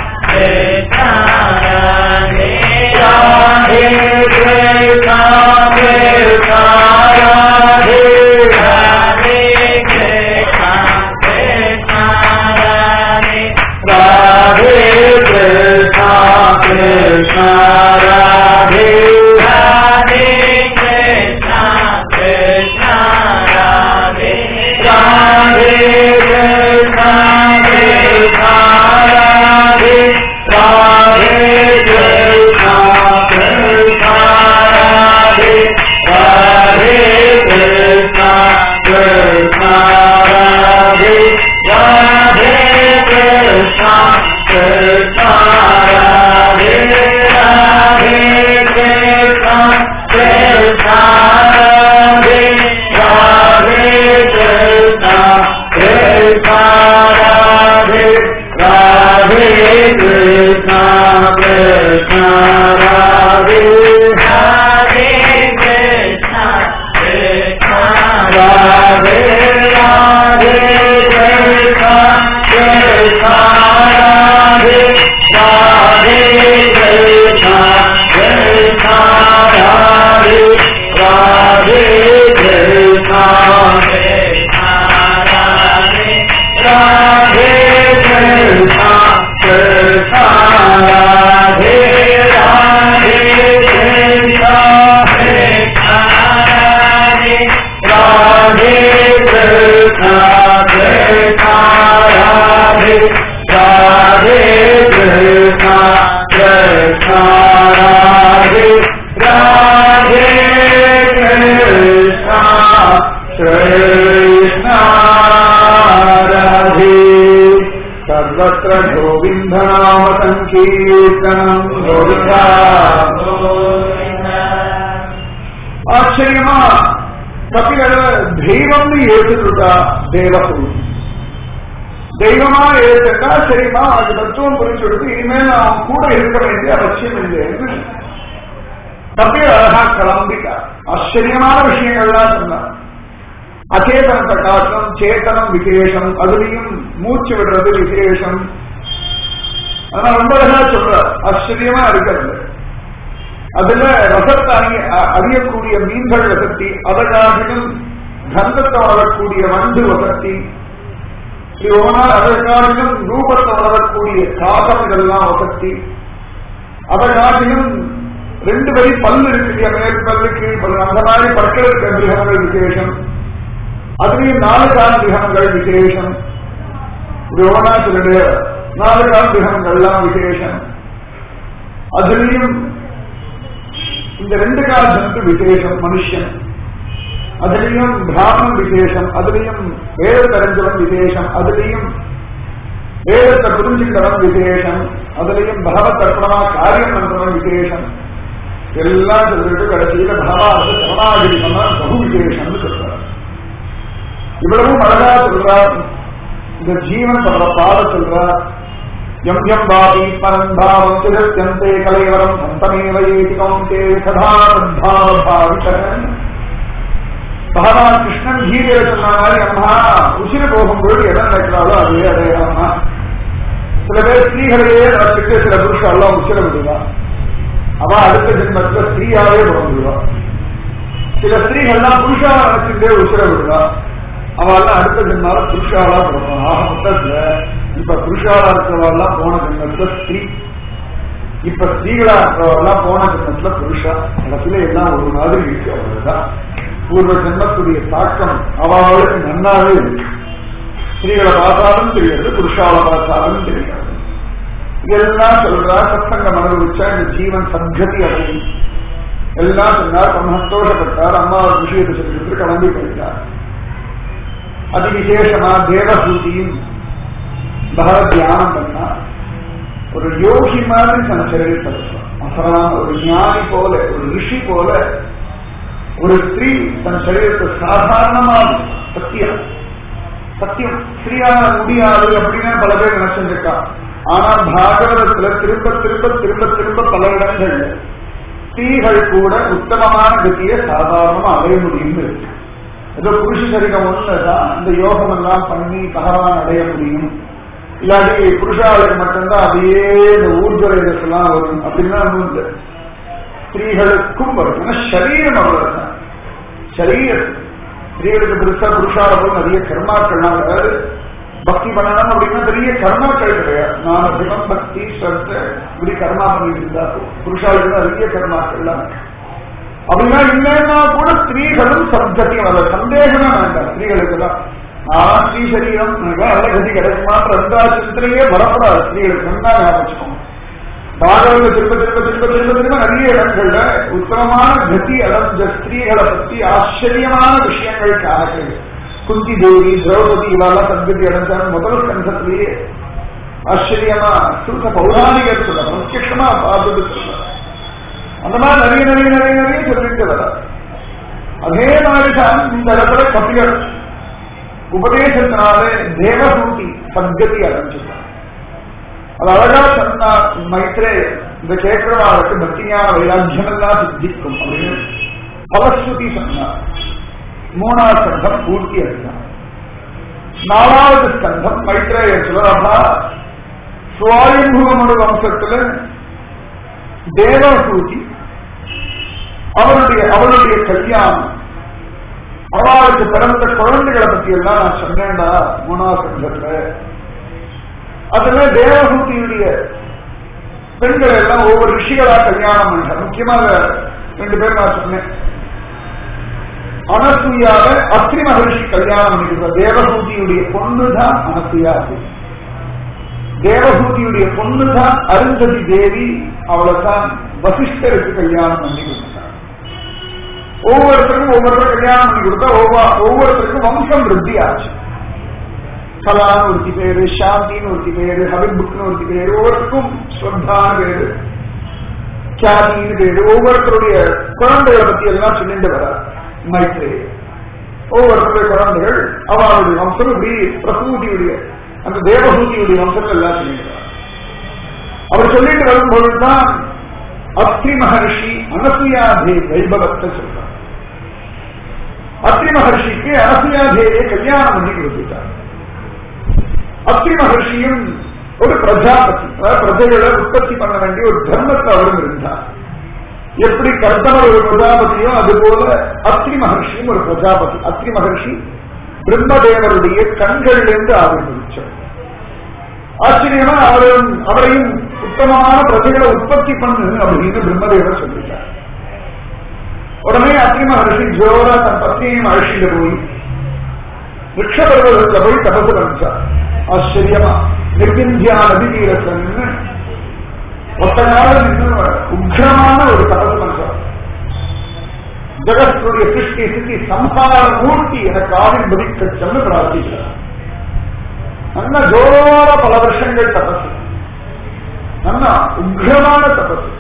கோவிந்த நாம சங்கீர்த்தனம் கோவிந்தா ஆச்சரியமா கபிலர் தெய்வம்னு ஏற்றுட்டா தேவகுரு தெய்வமா ஏற்றுட்டா சரிமா அது தத்துவம் புரிஞ்சு கொடுத்து இனிமேல் நான் கூட இருக்க வேண்டிய அவசியம் இல்லைன்னு கபிலர் அழகா கிளம்பிட்டார் ஆச்சரியமான விஷயங்கள்லாம் சொன்னார் அச்சேதனத்தை காட்டும் சேத்தனம் விசேஷம் அதுலயும் மூச்சு விடுறது விசேஷம் ஆனா ரொம்ப அழகா சொல்றார் ஆச்சரியமா இருக்கிறது அதுல ரசத்தை அறிய அறியக்கூடிய மீன்கள் வசத்தி அதற்காகிலும் கந்தத்தை வளரக்கூடிய வண்டு வசத்தி அதற்காகிலும் ரூபத்தை வளரக்கூடிய காசம் இதெல்லாம் வசத்தி அதற்காகிலும் ரெண்டு வரி பல்லு இருக்கு இல்லையா மேல் பல்லு கீழ் பல்லு அந்த மாதிரி பற்களுக்கு கிரகங்கள் விசேஷம் அதுலயும் நாலு கால கிரகங்கள் விசேஷம் யோகநாதனுடைய நாலு கால கிரகங்கள்லாம் விசேஷம் அதுலயும் இந்த ரெண்டு கால ஜந்து விசேஷம் மனுஷன் அதுலயும் பிராமணன் விசேஷம் அதுலயும் வேத தெரிஞ்சவன் விசேஷம் அதுலயும் வேதத்தை புரிஞ்சுக்கிறவன் விசேஷம் அதுலயும் பகவத் அர்ப்பணமா காரியம் பண்றவன் விசேஷம் எல்லாம் சொல்லிட்டு கடைசியில பகவான் சரணாகிரி சொன்னார் பகு விசேஷம்னு சொல்றார் இவ்வளவும் அழகா சொல்றார் இந்த ஜீவன் சொல்ற பாட சொல்றார் எம் எம் பாபி பரந்தாவம் திகழ்த்தே கலைவரம் சந்தமேவ ஏதி கௌந்தே சதா பாவிகரன் பகவான் கிருஷ்ணன் கீதையில சொன்ன மாதிரி அம்மா உசிறு போகும்போது எதை நடக்கிறாளோ அதே அதே அம்மா சில பேர் ஸ்திரீகளையே நடத்திட்டு சில புருஷெல்லாம் உசிர விடுவா அவ அடுத்த ஜென்மத்துல ஸ்திரீயாவே பிறந்துடுவா சில ஸ்திரீகள்லாம் புருஷா நினைச்சுட்டே உசிர விடுவா அவெல்லாம் அடுத்த ஜென்மால புருஷாலா பிறப்பான் ஆக மொத்தத்துல இப்ப புருஷாலா இருக்கிறவெல்லாம் போன ஜென்மத்துல ஸ்திரீ இப்ப ஸ்திரீகளா இருக்கிறவெல்லாம் போன ஜென்மத்துல புருஷா இடத்துல எல்லாம் ஒரு மாதிரி இருக்கு அவ்வளவுதான் பூர்வ ஜென்மத்துடைய தாக்கம் அவளுக்கு நன்னாவே இருக்கு ஸ்திரீகளை பார்த்தாலும் தெரியாது புருஷாவை பார்த்தாலும் தெரியாது இதெல்லாம் சொல்றா சத்தங்கம் அனுபவிச்சா இந்த ஜீவன் சத்கதி அடையும் எல்லாம் சொன்னார் ரொம்ப சந்தோஷப்பட்டார் அம்மா விஷயத்தை சொல்லிட்டு கிளம்பி போயிட்டார் அதி விசேஷமா தேவசூதியும் பகவத் தியானம் பண்ணா ஒரு யோகி மாதிரி தன் சரீரத்தை அசரான ஒரு ஞானி போல ஒரு ரிஷி போல ஒரு ஸ்திரீ தன் சரீரத்தை சாதாரணமாக சத்தியம் சத்தியம் ஸ்ரீயாக முடியாது அப்படின்னு பல பேர் நினைச்சிருக்கா ஆனால் பாகவதத்துல திரும்ப திரும்ப திரும்ப திரும்ப பல இடங்கள்ல ஸ்திரீகள் கூட உத்தமமான கதியை சாதாரணமா அடைய முடியும்னு இருக்கு ஏதோ புருஷ சரீரம் ஒண்ணுதான் இந்த யோகம் எல்லாம் பண்ணி பகவான் அடைய முடியும் இல்லாட்டி புருஷாளுக்கு மட்டும்தான் அதையே இந்த ஊர்ஜரேதெல்லாம் வரும் அப்படின்னா ஒண்ணு ஸ்திரீகளுக்கும் வரும் ஏன்னா சரீரம் அவ்வளவுதான் சரீரம் ஸ்திரீகளுக்கு பெருசா புருஷால போய் நிறைய கர்மாக்கள்லாம் அதாவது பக்தி பண்ணணும் அப்படின்னா பெரிய கர்மாக்கள் கிடையாது நான் சிவம் பக்தி ஸ்ரத்த இப்படி கர்மா பண்ணிட்டு இருந்தா புருஷாளுக்கு நிறைய கர்மாக்கள்லாம் அப்படின்னா இல்லைன்னா கூட ஸ்திரீகளும் சப்தத்தையும் வர சந்தேகமே வேண்டாம் ஸ்திரீகளுக்கு தான் நான் ஸ்ரீ சரீரம் நல்ல கதி கிடைக்குமான்ற ரெண்டா சிந்தனையே வரப்படாது ஸ்திரீகளுக்கு நல்லா ஞாபகம் பாகவத திரும்ப திரும்ப திரும்ப திரும்ப திரும்ப நிறைய இடங்கள்ல உத்தமமான கதி அடைஞ்ச ஸ்திரீகளை பத்தி ஆச்சரியமான விஷயங்கள் காணக்கிறது குந்தி தேவி திரௌபதி இவாளெல்லாம் சத்கதி அடைஞ்சாங்க முதல் கண்டத்திலேயே ஆச்சரியமா சுருக்க பௌராணிகர் சொல்ல பிரத்யமா பார்த்தது சொல்ல அந்த மாதிரி நிறைய நிறைய நிறைய நிறைய சொல்லிட்டு வர அதே மாதிரிதான் இந்த இடத்துல கபிலர் உபதேசத்தினாலே தேவசூதி சத்கதி அடைஞ்சிருக்கார் அது அழகா சொன்னா மைத்ரே இந்த கேட்கிறவாளுக்கு பக்தியான வைராக்கியம் எல்லாம் சித்திக்கும் அப்படின்னு பலஸ்ருதி சொன்னார் மூணாவது ஸ்கந்தம் பூர்த்தி அடைந்தார் நாலாவது ஸ்கந்தம் மைத்ரேய சுலரபா சுவாயுபூமனு வம்சத்துல தேவசூதி அவருடைய அவருடைய கல்யாணம் அவளுக்கு பிறந்த குழந்தைகளை பத்தி எல்லாம் நான் சொன்னேன்டா மூணாவது சங்கத்துல அதுல தேவசூதியுடைய பெண்கள் எல்லாம் ஒவ்வொரு ரிஷிகளா கல்யாணம் பண்ண முக்கியமாக ரெண்டு பேர் நான் சொன்னேன் அனசூயாவ அத்ரி மகர்ஷி கல்யாணம் பண்ணிருக்க தேவசூதியுடைய பொண்ணுதான் அனசூயா தேவசூதியுடைய பொண்ணுதான் அருந்ததி தேவி அவளைத்தான் வசிஷ்டருக்கு கல்யாணம் பண்ணி கொடுத்தார் ஒவ்வொருத்தருக்கும் ஒவ்வொருத்தரும் கல்யாணம் பண்ணி கொடுத்தா ஒவ்வொருத்தருக்கும் வம்சம் விருத்தி ஆச்சு கலான்னு ஒருத்தி பேரு சாந்தின்னு ஒருத்தி பேரு ஹபிபுக்னு ஒருத்தி பேரு ஒவ்வொருத்தருக்கும் ஸ்ரத்தான்னு பேரு கியாதின்னு பேரு ஒவ்வொருத்தருடைய குழந்தைகளை பத்தி எல்லாம் சொல்லிட்டு வர மைத்ரே ஒவ்வொருத்தருடைய குழந்தைகள் அவளுடைய வம்சம் இப்படி பிரசூதியுடைய அந்த தேவசூதியுடைய வம்சங்கள் எல்லாம் சொல்லிட்டு வர அவர் சொல்லிட்டு வரும்பொழுதுதான் அத்ரி மகர்ஷி அனசுயாதே வைபவத்தை சொல்றார் அத்ரி மகர்ஷிக்கு அனசுயாதேவியை கல்யாணம் பண்ணி கொடுத்துட்டார் அத்ரி மகர்ஷியும் ஒரு பிரஜாபதி அதாவது பிரஜைகளை உற்பத்தி பண்ண வேண்டிய ஒரு தர்மத்தை அவரும் இருந்தார் எப்படி கர்த்தனர் ஒரு பிரஜாபதியோ அதுபோல அத்ரி மகர்ஷியும் ஒரு பிரஜாபதி அத்ரி மகர்ஷி பிரம்மதேவருடைய கண்களிலிருந்து ஆவிர்வதிச்சார் ஆச்சரியமா அவரும் அவரையும் உத்தமமான பிரஜைகளை உற்பத்தி பண்ணு அப்படின்னு பிரம்மதேவர் சொல்லிட்டார் உடனே அத்ரி மகர்ஷி ஜோரா தன் பத்னியையும் அழைச்சிட்டு போய் ரிஷபர்வதத்துல போய் தபசு பண்ணிச்சார் ஆச்சரியமா நிர்விந்தியா நதி தீரத்தன்னு ஒத்த நாள் நின்று உக்ரமான ஒரு தபசு பண்றார் ஜகத்துடைய சிருஷ்டி சித்தி சம்ஹார மூர்த்தி எனக்கு ஆவிர்வதிக்க சென்று பிரார்த்திக்கிறார் நல்ல ஜோர பல வருஷங்கள் தபசு நல்ல உக்ரமான தபசு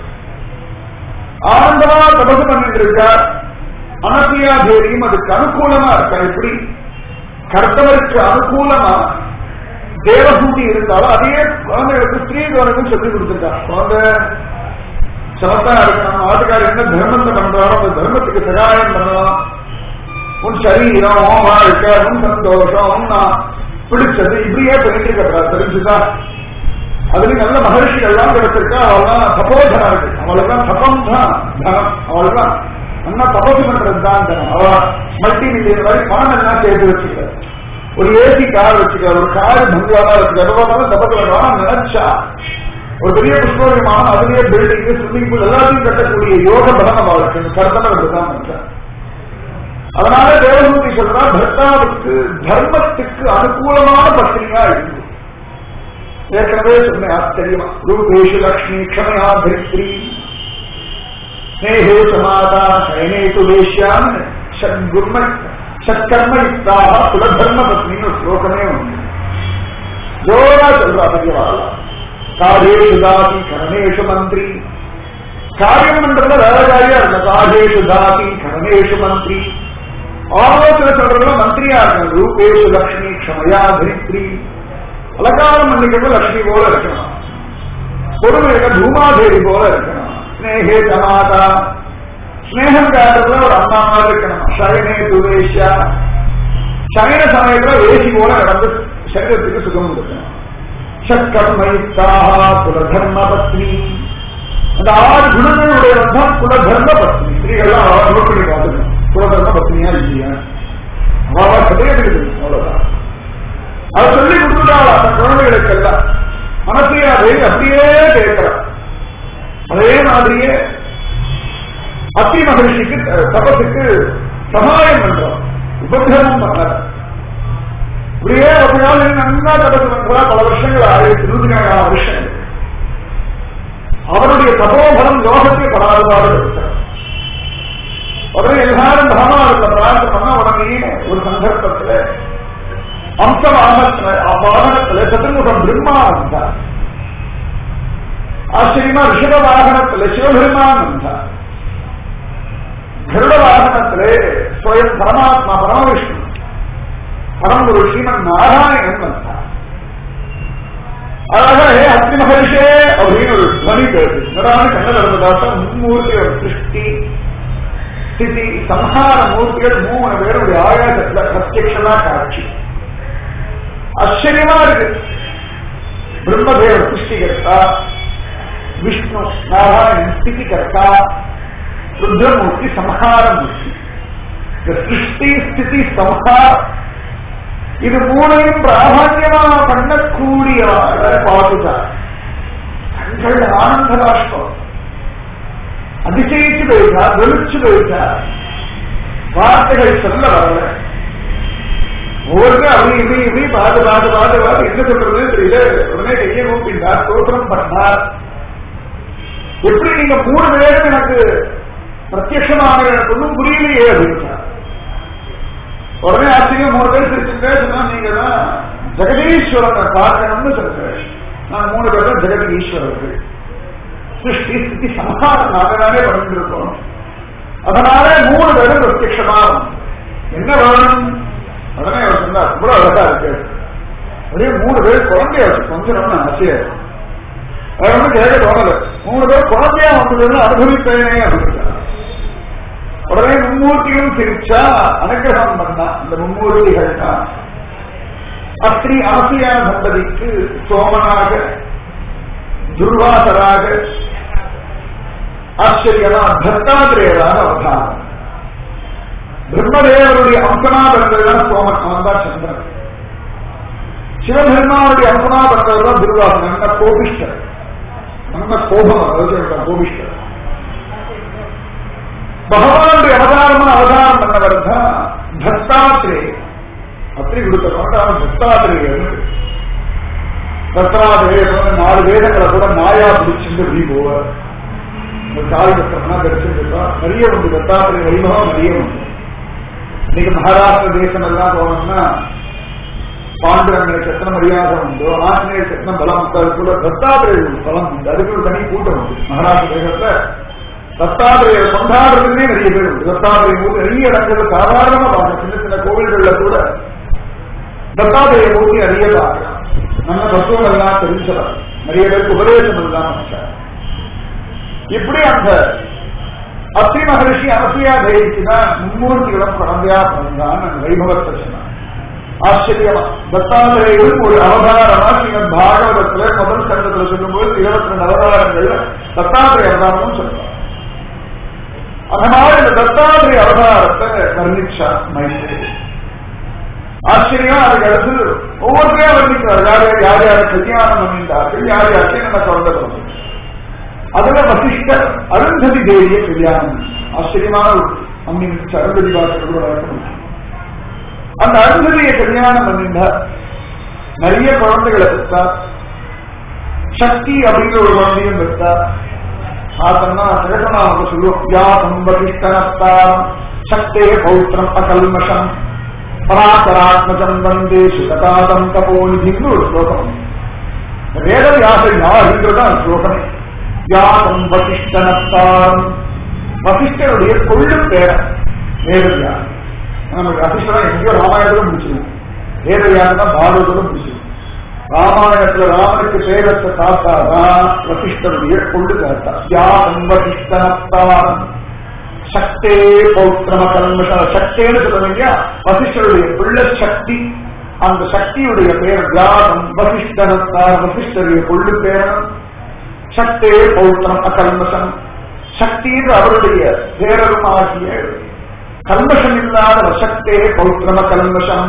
ஆனந்தமா தபசு பண்ணிட்டு இருக்கார் அனசியா தேவியும் அதுக்கு அனுகூலமா இருக்கா எப்படி கர்த்தவருக்கு அனுகூலமா தேவசூதி இருந்தாலும் அதே குழந்தைகளுக்கு ஸ்திரீ கவனமும் சொல்லி கொடுத்திருக்கா குழந்தை சமத்தா இருக்கணும் ஆட்டுக்காரர் என்ன தர்மத்தை பண்றாரோ அந்த தர்மத்துக்கு சகாயம் பண்ணலாம் உன் சரீரம் உன் வாழ்க்கை உன் சந்தோஷம் உன் நான் பிடிச்சது இப்படியே பண்ணிட்டு இருக்கா தெரிஞ்சுதா அதுலயும் நல்ல மகர்ஷிகள் எல்லாம் கிடைச்சிருக்கா அவள்லாம் தபோதனா இருக்கு அவளுக்கெல்லாம் தபம் தான் தனம் அவளுக்கெல்லாம் நல்லா தபசு பண்றது தான் தனம் அவ மல்டி மில்லியன் வரை பணம் எல்லாம் சேர்த்து வச்சுக்க ஒரு ஏசி கார் வச்சுக்க ஒரு கார் பங்களாவா வச்சுக்க எவ்வளவு தபசு பண்ணுவாங்க நினைச்சா ஒரு பெரிய புஷ்பகமான அதுலயே பில்டிங் ஸ்விம்மிங் பூல் எல்லாத்தையும் கட்டக்கூடிய யோக பலம் அவளுக்கு கருத்தனை தான் பண்றாங்க அதனால தேவமூர்த்தி சொல்றா பர்த்தாவுக்கு தர்மத்துக்கு அனுகூலமான பத்திரிகா இருக்கு ஏற்கனவே சொன்னேன் ஆச்சரியமா ரூபேஷு லக்ஷ்மி க்ஷமயா தரித்ரி ஸ்னேகே சமாதா சயனே துலேஷ்யான் சத்குர்ம சத்கர்ம யுக்தாக குலதர்ம பத்னின்னு ஒரு ஸ்லோகமே உண்டு ஜோரா சொல்றா பெரியவாளா காரியேஷு தாதி கரணேஷு மந்திரி காரியம் பண்றதுல வேற காரியா இருக்க காரியேஷு தாதி கரணேஷு மந்திரி ஆலோசனை சொல்றதுல மந்திரியா இருக்காங்க ரூபேஷு லக்ஷ்மி க்ஷமயா தரித்ரி அலங்காரம் பண்ணிக்கிறது லட்சுமி போல இருக்கணும் பொறுமை இருக்க பூமாதேவி போல இருக்கணும் ஸ்னேகே சமாதா ஸ்னேகம் காட்டுறதுல ஒரு அம்மா மாதிரி இருக்கணும் சயனே துவேஷா சயன சமயத்துல வேசி போல நடந்து சரீரத்துக்கு சுகம் கொடுக்கணும் சக்கர்மயுக்தாக குலதர்ம பத்னி அந்த ஆறு குணங்களுடைய தான் குலதர்ம பத்னி ஸ்திரீகள்லாம் அவ நோட் பண்ணி பார்த்துக்கணும் குலதர்ம பத்னியா இல்லையா அவ சதயத்துக்கு அவ்வளவுதான் அதை சொல்லி கொடுத்துட்டாள் அந்த குழந்தைகளுக்கு எல்லாம் மனசையே அதை அப்படியே கேட்கிறார் அதே மாதிரியே அத்தி மகர்ஷிக்கு தபத்துக்கு சகாயம் பண்றார் உபகிரமம் பண்றார் இப்படியே ஒரு நாள் நல்லா தபசு பண்றா பல வருஷங்கள் ஆயிரத்தி இருபத்தி வருஷங்கள் அவருடைய தபோபலம் யோகத்தில் படாதவாறு இருக்கிறார் உடனே எல்லாரும் பகவானுக்கு பிரார்த்தனை பண்ண உடனே ஒரு சந்தர்ப்பத்தில் அம்ச வாகனத்துல வாகனத்துல சதுர்முகம் பிரம்மா வந்தார் ஆச்சரியமா ரிஷப வாகனத்துல சிவபெருமான் வந்தார் கருட வாகனத்திலே ஸ்வயம் பரமாத்மா பரமவிஷ்ணு பரம்பொரு ஸ்ரீமன் நாராயணன் வந்தார் அழகா ஹே அக்னி மகரிஷே அப்படின்னு ஒரு துவனி கேட்டு நடரான கண்ணல் இருந்ததாட்டம் மும்மூர்த்தியோட சிருஷ்டி ஸ்திதி சம்ஹார மூர்த்திகள் மூணு பேருடைய ஆகாசத்துல பிரத்யட்சமா காட்சி ஆச்சரியமா இருக்கு பிரம்மதேவ சிருஷ்டிகர்த்தா விஷ்ணு நாராயணன் ஸ்திதிகர்த்தா ருத்ரமூர்த்தி சம்ஹாரமூர்த்தி இந்த சிருஷ்டி ஸ்திதி சம்ஹாரம் இது மூணையும் பிராதான்யமா பண்ணக்கூடிய பார்த்துதான் கண்கள் ஆனந்த ராஷ்டிரம் அதிசயிச்சு போயிட்டா வெளிச்சு போயிட்டா வார்த்தைகள் சொல்ல வரல ஒவ்வொருத்தரும் அப்படி இப்படி இப்படி பார்த்து பார்த்து பார்த்து பார்த்து என்ன சொல்றது தெரியல உடனே கையை கூப்பிட்டார் ஸ்தோத்திரம் பண்ணார் எப்படி நீங்க மூணு பேரும் எனக்கு பிரத்யட்சமாக எனக்கு ஒன்றும் புரியலையே அப்படின்னா உடனே ஆச்சரியம் மூணு பேர் சிரிச்சுட்டே சொன்னா நீங்க தான் ஜெகதீஸ்வரனை பார்க்கணும்னு சொல்றேன் நான் மூணு பேரும் ஜெகத் ஈஸ்வரர்கள் சிருஷ்டி ஸ்திதி சம்ஹாரம் நாங்களாவே பண்ணிருக்கோம் அதனால மூணு பேரும் பிரத்யட்சமாகும் என்ன வேணும் உடனே அவர் சொன்னார் இவ்வளவு அழகா இருக்கு அப்படியே மூணு பேர் குழந்தைய வச்சு கொஞ்சம் ஆசையா இருக்கு அது ஒன்றும் கேட்க தோணல மூணு பேர் குழந்தையா வந்ததுன்னு அனுபவிப்பேனே அப்படின்னு உடனே மும்மூர்த்திகளும் சிரிச்சா அனுகிரகம் பண்ணா இந்த மும்மூர்த்திகள் தான் அஸ்ரீ ஆசியான தம்பதிக்கு சோமனாக துர்வாசராக ஆச்சரியமா தத்தாத்திரேயராக அவதாரம் பிரம்மதேவருடைய அம்சனா பிறந்ததுதான் சோமன் அவன் தான் சந்திரன் சிவபெருமானுடைய அம்சனா பிறந்ததுதான் துர்வாசன் நல்ல கோபிஷ்டர் நல்ல கோபம் அதாவது கோபிஷ்டர் பகவானுடைய அவதாரமா அவதாரம் பண்ணவர் தான் தத்தாத்திரேயர் அப்படி கொடுத்தவங்க அவன் தத்தாத்திரேயர் தத்தாத்திரேயர் வந்து நாலு வேதங்களை கூட நாயா பிடிச்சிருந்து இப்படி போவார் இந்த தாய் தத்தம்னா கிடைச்சிருக்கா நிறைய உண்டு தத்தாத்திரேய வைபவம் நிறைய உண்டு இன்னைக்கு மகாராஷ்டிர தேசம் எல்லாம் போனோம்னா பாண்டுரங்களுக்கு எத்தனை மரியாதை உண்டோ ஆஞ்சநேயருக்கு எத்தனை பலம் உண்டோ அது கூட தத்தாத்திரேய பலம் உண்டு அதுக்கு ஒரு தனி கூட்டம் உண்டு மகாராஷ்டிர தேசத்துல தத்தாத்திரைய கொண்டாடுறதுமே நிறைய பேர் உண்டு தத்தாத்திரைய மூர்த்தி நிறைய இடங்கள்ல சாதாரணமா பார்க்கலாம் சின்ன சின்ன கோவில்கள்ல கூட தத்தாத்திரைய மூர்த்தி நிறைய பார்க்கலாம் நம்ம தத்துவம் எல்லாம் தெரிஞ்சவர் நிறைய பேருக்கு உபதேசம் எல்லாம் வச்சார் இப்படி அந்த அத்தி மகரிஷி அரசியா தேவிக்கு தான் மும்மூர்த்திகளும் குழந்தையா பிறந்தான் அந்த வைபவத்தை சொன்னான் ஆச்சரியமா தத்தாத்திரேயரும் ஒரு அவதாரமா ஸ்ரீமத் பாகவதத்துல முதல் சங்கத்துல சொல்லும்போது இருபத்தி ரெண்டு அவதாரங்கள்ல தத்தாத்திரேய அவதாரமும் சொல்றாங்க அதனால இந்த தத்தாத்திரேய அவதாரத்தை வர்ணிச்சா மைசூர் ஆச்சரியம் அதுக்கு அடுத்து ஒவ்வொருத்தையும் வர்ணிக்கிறார் யார் யார் யார் யார் கல்யாணம் பண்ணிட்டார்கள் யார் யாருக்கு நம்ம குழந்தை பிறந்தது அதுல வசிஷ்டர் அருந்ததி தேவிய கல்யாணம் ஆச்சரியமான ஒரு அம்மி அருந்ததி பாசல் கூட வளர்க்கணும் அந்த அருந்ததியை கல்யாணம் பண்ணிட்டார் நிறைய குழந்தைகளை பெற்றார் சக்தி அப்படிங்கிற ஒரு குழந்தையும் பெற்றார் ஆத்தன்னா சேகநாம சொல்லுவோம் வியாசம் வசிஷ்டனத்தாரம் சக்தே பௌத்திரம் அகல்மஷம் பராசராத்மஜம் வந்தே சுகதாதம் தபோநிதின்னு ஒரு ஸ்லோகம் வேதவியாசம் யாருன்றதான் ஸ்லோகமே வியாசம் வசிஷ்டனத்தாரம் வசிஷ்டனுடைய கொள்ளு பேரன் வேதவியாசம் நமக்கு வசிஷ்டனா எங்கேயோ ராமாயணத்துல முடிச்சிருவோம் வேதவியாசம் தான் பாரதத்துல முடிச்சிருவோம் ராமாயணத்துல ராமனுக்கு பேரத்தை தாத்தாதான் வசிஷ்டனுடைய கொண்டு தாத்தா யாகம் வசிஷ்டனத்தாரம் சக்தே பௌத்திரம கல்மஷ சக்தேன்னு சொல்ல வேண்டியா வசிஷ்டருடைய பிள்ளை சக்தி அந்த சக்தியுடைய பேர் வியாகம் வசிஷ்டனத்தார் வசிஷ்டருடைய கொள்ளு பேரன் சக்தே பௌத்திரம் அகல்மஷம் சக்தின்னு அவருடைய பேரரும் ஆகிய கல்மஷம் இல்லாத சக்தே பௌத்திரம கல்மஷம்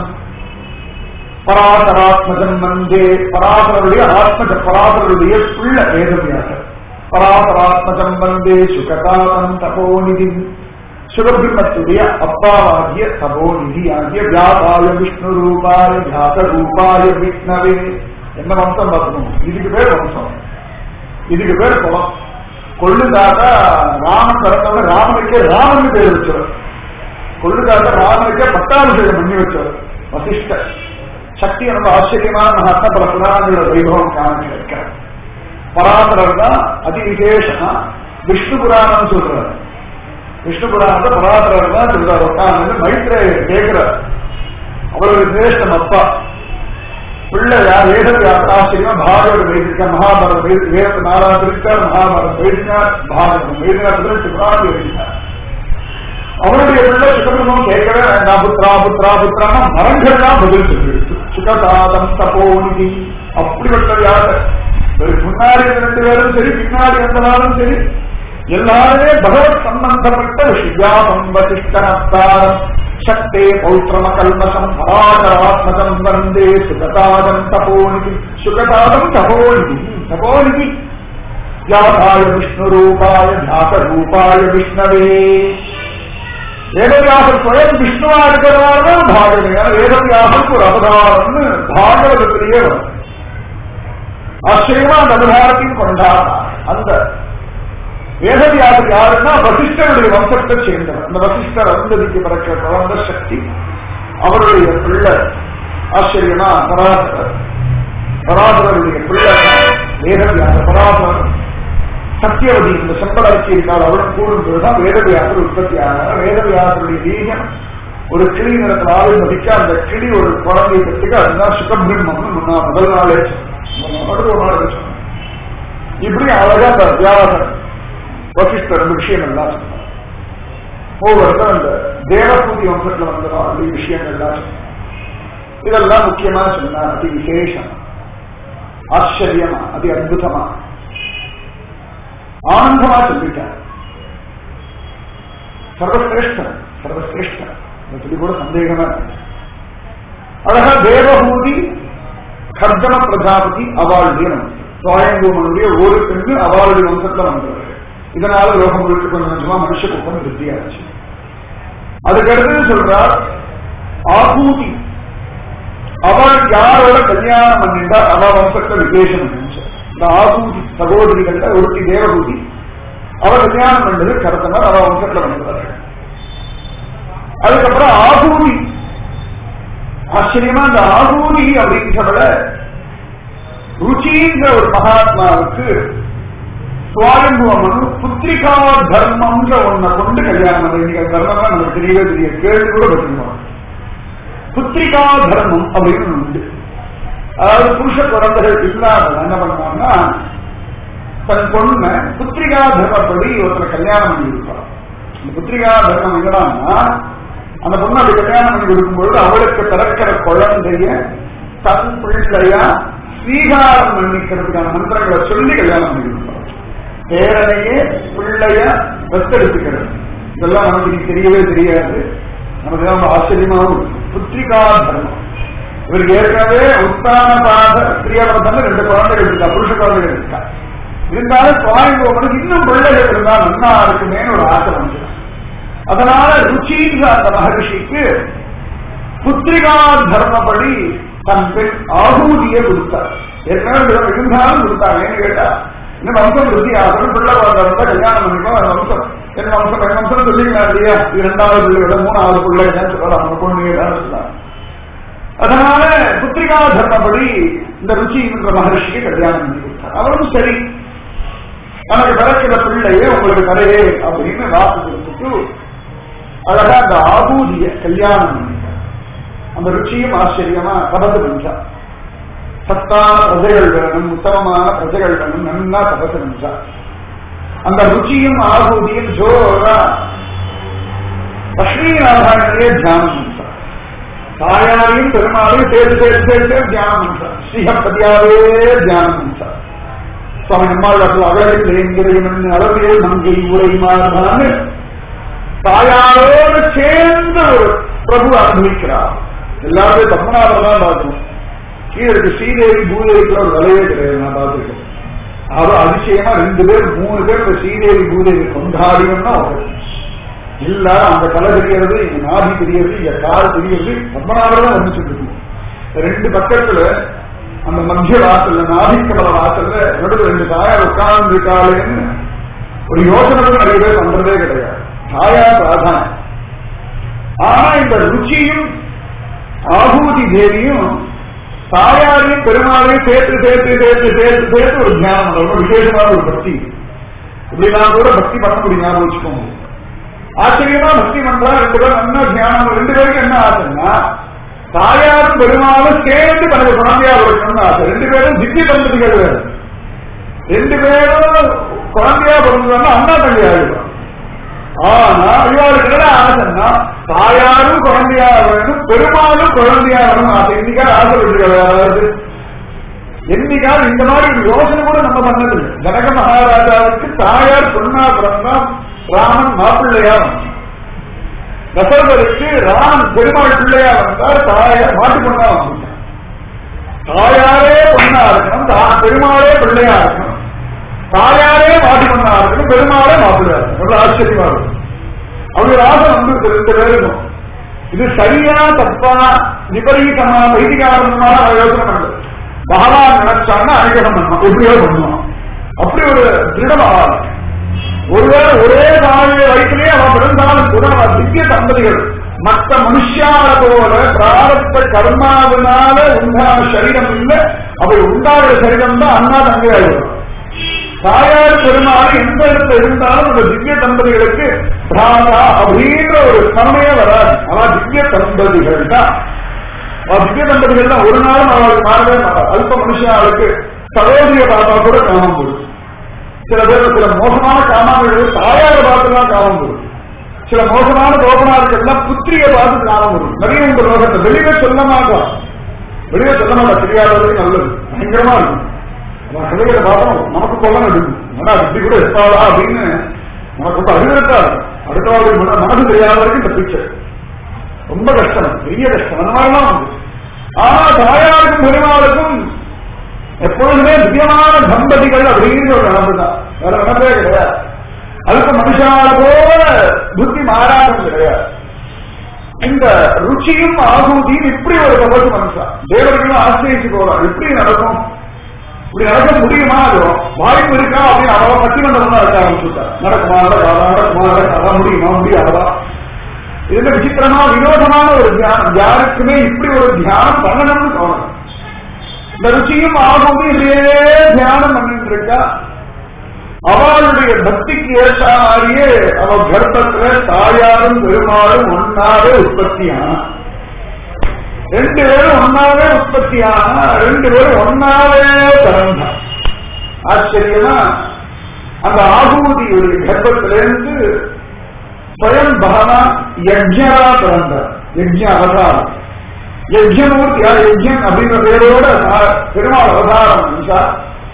பராசராத்மஜம் வந்தே பராசரருடைய ஆத்மஜ பராசரருடைய புள்ள வேதவியாசர் பராசராத்மஜம் வந்தே சுகதாதம் தபோநிதி சுகபிரம்மத்துடைய அப்பாவாகிய தபோநிதி ஆகிய வியாபாய விஷ்ணு ரூபாய வியாச ரூபாய விஷ்ணவே என்ன வம்சம் பார்க்கணும் இதுக்கு பேர் வம்சம் இதுக்கு பேர் குலம் கொள்ளுதாத்தா ராமன் பிறந்தவங்க ராமனுக்கே ராமன் பேர் வச்சவர் கொள்ளுதாத்தா ராமனுக்கே பட்டாபிஷேகம் பண்ணி வச்சவர் வசிஷ்டர் சக்தி ரொம்ப ஆச்சரியமான மகாத்மா பல புராணங்களோட வைபவம் காண கிடைக்கிறார் பராசரர் தான் அதி விசேஷமா விஷ்ணு புராணம் சொல்றாரு விஷ்ணு புராணத்தை பராசரர் தான் சொல்றாரு உட்கார்ந்து மைத்ரேய கேட்கிறார் அவருடைய சிரேஷ்டம் அப்பா பிள்ளை யார் வேதம் ஆச்சரியமா பாகவதம் எழுதியிருக்கார் மகாபாரதம் எழுதி வேதத்தை நாலாவது இருக்கார் மகாபாரதம் எழுதினார் பாகவதம் எழுதினார் பதினெட்டு புராணம் எழுதினார் அவருடைய பிள்ளை சுகபிரமம் கேட்கவே வேண்டாம் புத்ரா புத்ரா புத்ரானா மரங்கள் தான் பதில் சொல்லு சுகதாதம் தபோநிதி அப்படிப்பட்ட யாரு முன்னாடி ரெண்டு பேரும் சரி பின்னாடி வந்தனாலும் சரி எல்லாருமே பகவத் சம்பந்தப்பட்ட வியாபம் வசிஷ்டனத்தாரம் சக்தே பௌத்திரம கல்மசம் பராகராத்மகம் வந்தே சுகதாதம் தபோநிதி சுகதாதம் தபோநிதி தபோநிதி வியாபாய விஷ்ணு ரூபாய வியாச ரூபாய விஷ்ணவே வேதவியாசர் சுயம் விஷ்ணுவா இருக்கிறதால பாகவதம் வேதவியாசருக்கு ஒரு அவதாரம்னு பாகவதத்திலேயே வரும் ஆச்சரியமா அந்த அவதாரத்தையும் கொண்டாடுறார் அந்த வேதவியாசர் யாருன்னா வசிஷ்டருடைய வம்சத்தை சேர்ந்தவர் அந்த வசிஷ்டர் அருந்ததிக்கு பிறக்க குழந்த சக்தி அவருடைய பிள்ளை ஆச்சரியமா பராசரர் பராசரருடைய பிள்ளை வேதவியாச பராசரர் சத்தியவதி இந்த செம்படாட்சி இருக்காள் அவளும் கூடும்போதுதான் வேதவியாசர் உற்பத்தி ஆனார் வேதவியாசருடைய வீகம் ஒரு கிளி நிறத்தில் ஆளு மதிக்க அந்த கிளி ஒரு குழந்தையை பெற்றுக்க அதுதான் சுகபிரம்மம்னு முன்னா முதல் நாளே சொன்னோம். முதல் ஒரு நாள் சொன்னோம். இப்படி அழகா அந்த வியாசர் வசிஷ்டர் இந்த விஷயம் எல்லாம் சொன்னார் ஒவ்வொருத்தர் அந்த தேவபூதி வம்சத்துல வந்த அந்த விஷயங்கள்லாம் சொன்னார். இதெல்லாம் முக்கியமா சொன்னார் அதி விசேஷம் ஆச்சரியமா அதி அற்புதமா ஆனந்தமா சொல்லிட்டார் சர்வசிரேஷ்டன் சர்வசிரேஷ்டன் அதை சொல்லி கூட சந்தேகமா இல்லை. அழகா தேவபூதி கர்ஜன பிரஜாபதி அவாளுடைய வம்சம் சுவாயம்பூமனுடைய ஒரு பெண்ணு அவாளுடைய வம்சத்துல வந்தவர்கள் இதனால லோகம் முழுக்க கொஞ்சம் கொஞ்சமா மனுஷ கூட்டம் விருத்தியாச்சு அதுக்கடுத்து சொல்றார் ஆபூதி அவள் யாரோட கல்யாணம் பண்ணிட்டா அவ வம்சத்துல விசேஷம் இருந்துச்சு இந்த ஆபூதி சகோதரிகள்ல ஒருத்தி தேவபூதி அவ கல்யாணம் பண்ணது கருத்தனர் அவ வம்சத்துல வந்தவர்கள் அதுக்கப்புறம் ஆபூதி ஆச்சரியமா அந்த ஆபூதி அப்படின்றவள ருச்சிங்கிற ஒரு மகாத்மாவுக்கு சுவாயம்புவமனு புத்திரிகா தர்மம்ன்ற ஒன்றை கொண்டு கல்யாணம் பண்ண இன்னைக்கு அந்த தர்மம் தான் நமக்கு தெரியவே தெரியாது கேள்வி கூட வச்சிருக்கோம் புத்திரிகா தர்மம் அப்படின்னு ஒண்ணு உண்டு அதாவது புருஷ குழந்தைகள் இல்லாத என்ன பண்ணாங்கன்னா தன் பொண்ணை புத்திரிகா தர்மப்படி ஒருத்தர் கல்யாணம் பண்ணி கொடுப்பார் இந்த புத்திரிகா தர்மம் என்னடான்னா அந்த பொண்ணு அப்படி கல்யாணம் பண்ணி கொடுக்கும்பொழுது அவளுக்கு பிறக்கிற குழந்தைய தன் பிள்ளையா ஸ்வீகாரம் பண்ணிக்கிறதுக்கான மந்திரங்களை சொல்லி கல்யாணம் பண்ணி கொடுப்பார் பேரனையே பிள்ளைய வெத்தெடுத்துக்கிறது இதெல்லாம் நமக்கு இன்னைக்கு தெரியவே தெரியாது நமக்கு ரொம்ப ஆச்சரியமாகவும் இருக்கு. புத்திரிகா தர்மம் இவருக்கு ஏற்கனவே உத்தான பாத பிரியவர்தன் ரெண்டு குழந்தைகள் இருக்கா புருஷ குழந்தைகள் இருக்கா இருந்தாலும் சுவாமிபோகனுக்கு இன்னும் பிள்ளைகள் இருந்தா நன்னா இருக்குமேன்னு ஒரு ஆசை வந்து அதனால ருச்சின்ற அந்த மகரிஷிக்கு புத்திரிகா தர்மப்படி தன் பெண் ஆகூதியை கொடுத்தார் ஏற்கனவே விதம் இருந்தாலும் கொடுத்தாங்க ஏன்னு கேட்டா இந்த வம்சம் விருத்தி ஆகணும் பிள்ளை குழந்தை இருந்தா கல்யாணம் பண்ணிக்கோ அந்த வம்சம் என் வம்சம் என் வம்சம் சொல்லிக்கலாம் இல்லையா இது ரெண்டாவது பிள்ளை மூணாவது பிள்ளை என்னன்னு சொல்லலாம் அவங்க பொண்ணு தான் சொல்லலாம் அதனால புத்திரிகா தர்மப்படி இந்த ருச்சி என்ற மகர்ஷிக்கு கல்யாணம் பண்ணி கொடுத்தார் அவரும் சரி தனக்கு பிறக்கிற பிள்ளையே உங்களுக்கு தரையே அப்படின்னு வாக்கு கொடுத்துட்டு அழகா அந்த ஆபூதிய கல்யாணம் பண்ணிட்டார் அந்த ருச்சியும் ஆச்சரியமா தபது பண்ணிட்டார் சத்தான பிரஜைகள் வேணும் உத்தமமான பிரஜைகள் வேணும் நன்னா தபசு பண்ணிட்டார் அந்த ருச்சியும் ஆபூதியும் ஜோரா லட்சுமி நாராயணனையே தியானம் பண்ணிட்டார் தாயாரையும் பெருமாளையும் சேர்த்து சேர்த்து சேர்த்து சேர்த்து தியானம் பண்றார் ஸ்ரீஹப்பதியாவே தியானம் பண்றார் சுவாமி நம்மாள் அகலில் என்கிறவன் அளவிலே மங்கை உரை மாறுதான்னு தாயாரோடு சேர்ந்து ஒரு பிரபு அனுபவிக்கிறார் எல்லாருமே பத்மநாபர் தான் பார்க்கணும் கீழே இருக்கு ஸ்ரீதேவி பூதேவிக்குள்ள ஒரு விலையே கிடையாது நான் பார்த்துருக்கேன் அவ அதிசயமா ரெண்டு பேர் மூணு பேர் இந்த ஸ்ரீதேவி பூதேவி கொண்டாடினோம்னா ஒரு எல்லாரும் அந்த கலை தெரியறது இங்க நாதி தெரியறது இங்க கால் தெரியறது பத்மநாபர் தான் வந்துட்டு இருக்கு ரெண்டு பக்கத்துல அந்த மத்திய வாசல்ல நாதிக்கமல வாசல்ல நடுவில் ரெண்டு தாயார் உட்கார்ந்து இருக்காளேன்னு ஒரு யோசனை கூட நிறைய பேர் பண்றதே கிடையாது தாயார் பிராதானம் ஆனா இந்த ருச்சியும் ஆகூதி தேவியும் தாயாரையும் பெருமாளையும் சேர்த்து சேர்த்து சேர்த்து சேர்த்து சேர்த்து ஒரு தியானம் ரொம்ப விசேஷமான ஒரு பக்தி இப்படிலாம் கூட பக்தி பண்ண முடியும் ஞாபகம் வச்சுக்கோங்க ஆச்சரியமா பக்தி பண்றா ரெண்டு பேரும் நல்லா தியானம் ரெண்டு பேருக்கு என்ன ஆசைன்னா தாயாரும் பெருமாளும் சேர்ந்து தனக்கு குழந்தையா இருக்கணும்னு ஆசை ரெண்டு பேரும் திவ்ய தம்பதிகள் வேறு ரெண்டு பேரும் குழந்தையா பிறந்ததுன்னா அண்ணா தம்பி ஆகிடும் ஆனா இவருக்கு என்ன ஆசைன்னா தாயாரும் குழந்தையா வேணும் பெருமாளும் குழந்தையா வேணும் ஆசை இன்னைக்காவது ஆசை விட்டுருக்க யாராவது என்னைக்காவது இந்த மாதிரி ஒரு யோசனை கூட நம்ம பண்ணதில்லை ஜனக மகாராஜாவுக்கு தாயார் பொண்ணா பிறந்தா ராமன் மாப்பிள்ளையா வந்தான் தசரதருக்கு ராமன் பெருமாள் பிள்ளையா வந்தார் தாயார் மாட்டு பொண்ணா வந்துட்டான் தாயாரே பொண்ணா இருக்கணும் தா- பெருமாளே பிள்ளையா இருக்கணும் தாயாரே மாட்டு பொண்ணா இருக்கணும் பெருமாளே மாப்பிள்ளையா இருக்கணும் எவ்வளவு ஆச்சரியமா இருக்கும் அப்படி ஒரு ஆசை வந்து ரெண்டு பேருக்கும் இது சரியா தப்பா விபரீதமா வைதிகாரணமான யோசனை பண்ணது பகவான் நினைச்சான்னா அனுகிரகம் பண்ணுவான் எப்படியோ பண்ணுவான் அப்படி ஒரு திருடமாக ஒருவேளை ஒரே தாயை வயிற்றிலே அவன் பிறந்தாலும் கூட அவன் திவ்ய தம்பதிகள் மற்ற மனுஷால போல பிராரத்த கர்மாவினால உண்டான சரீரம் இல்ல அவை உண்டாகிற சரீரம் தான் அண்ணா தங்கையாயிடும் தாயார் பெருமாள் எந்த இடத்துல இருந்தாலும் அந்த திவ்ய தம்பதிகளுக்கு பிராதா அப்படின்ற ஒரு சமயம் வராது ஆனா திவ்ய தம்பதிகள் தான் அவ திவ்ய தம்பதிகள் தான் ஒரு நாளும் அவளுக்கு மாறவே மாட்டார் அல்ப மனுஷாளுக்கு சகோதரிய பாபா கூட காமம் போடும் சில பேர் சில மோசமான காமாங்கள் தாயார பார்த்து தான் காமம் போடும் சில மோசமான கோபனார்கள்லாம் புத்திரியை பார்த்து காமம் வரும் நிறைய இந்த லோகத்தை வெளியே சொல்ல மாட்டோம் வெளியே சொல்ல மாட்டோம் தெரியாதவர்கள் நல்லது பயங்கரமா இருக்கும் அவன் கதைகளை பார்த்தோம் நமக்கு கொல்ல நடக்கும் ஆனா இப்படி கூட இருப்பாளா அப்படின்னு நமக்கு ரொம்ப அறிவிருக்காது அடுத்தவாளுக்கு மன மனசு தெரியாதவரைக்கும் இந்த பிக்சர் ரொம்ப கஷ்டம் பெரிய கஷ்டம் அந்த மாதிரிலாம் உண்டு ஆனா தாயாருக்கும் பெருமாளுக்கும் எப்பொழுதுமே திவ்யமான தம்பதிகள் அப்படின்னு ஒரு நடப்பு தான் வேற நடப்பே கிடையாது அதுக்கு மனுஷனால போல புத்தி மாறாட்டம் கிடையாது இந்த ருச்சியும் ஆகூதியும் இப்படி ஒரு தபசு மனுஷா தேவர்களும் ஆசிரியச்சு போறான் எப்படி நடக்கும் இப்படி நடக்க முடியுமா அது வாய்ப்பு இருக்கா அப்படின்னு அவ பட்டிமன்றம் தான் இருக்க ஆரம்பிச்சுட்டா நடக்குமா நடக்காதா நடக்குமா நடக்காதா முடியுமா முடியாதா இதுல விசித்திரமா வினோதமான ஒரு தியானம் யாருக்குமே இப்படி ஒரு தியானம் பண்ணணும்னு தோணும் இந்த ருச்சியும் ஆகும் இப்படியே தியானம் பண்ணிட்டு இருக்கா அவளுடைய பக்திக்கு ஏற்ற மாதிரியே அவ கர்ப்பத்துல தாயாரும் பெருமாளும் ஒன்னாவே உற்பத்தியான ரெண்டு பேரும் ஒன்னாவே உற்பத்தியான ரெண்டு பேரும் ஒன்னாவே பிறந்தா ஆச்சரியமா அந்த ஆகுதியுடைய கர்ப்பத்திலிருந்து ஸ்வயம் பகவான் யஜ்ஞரா பிறந்தார் யஜ்ஞ அவதாரம் யஜ்யமூர்த்தி யஜ்யம் அப்படின்ற பேரோட சா- பெருமாள் அவதாரம் நினைச்சா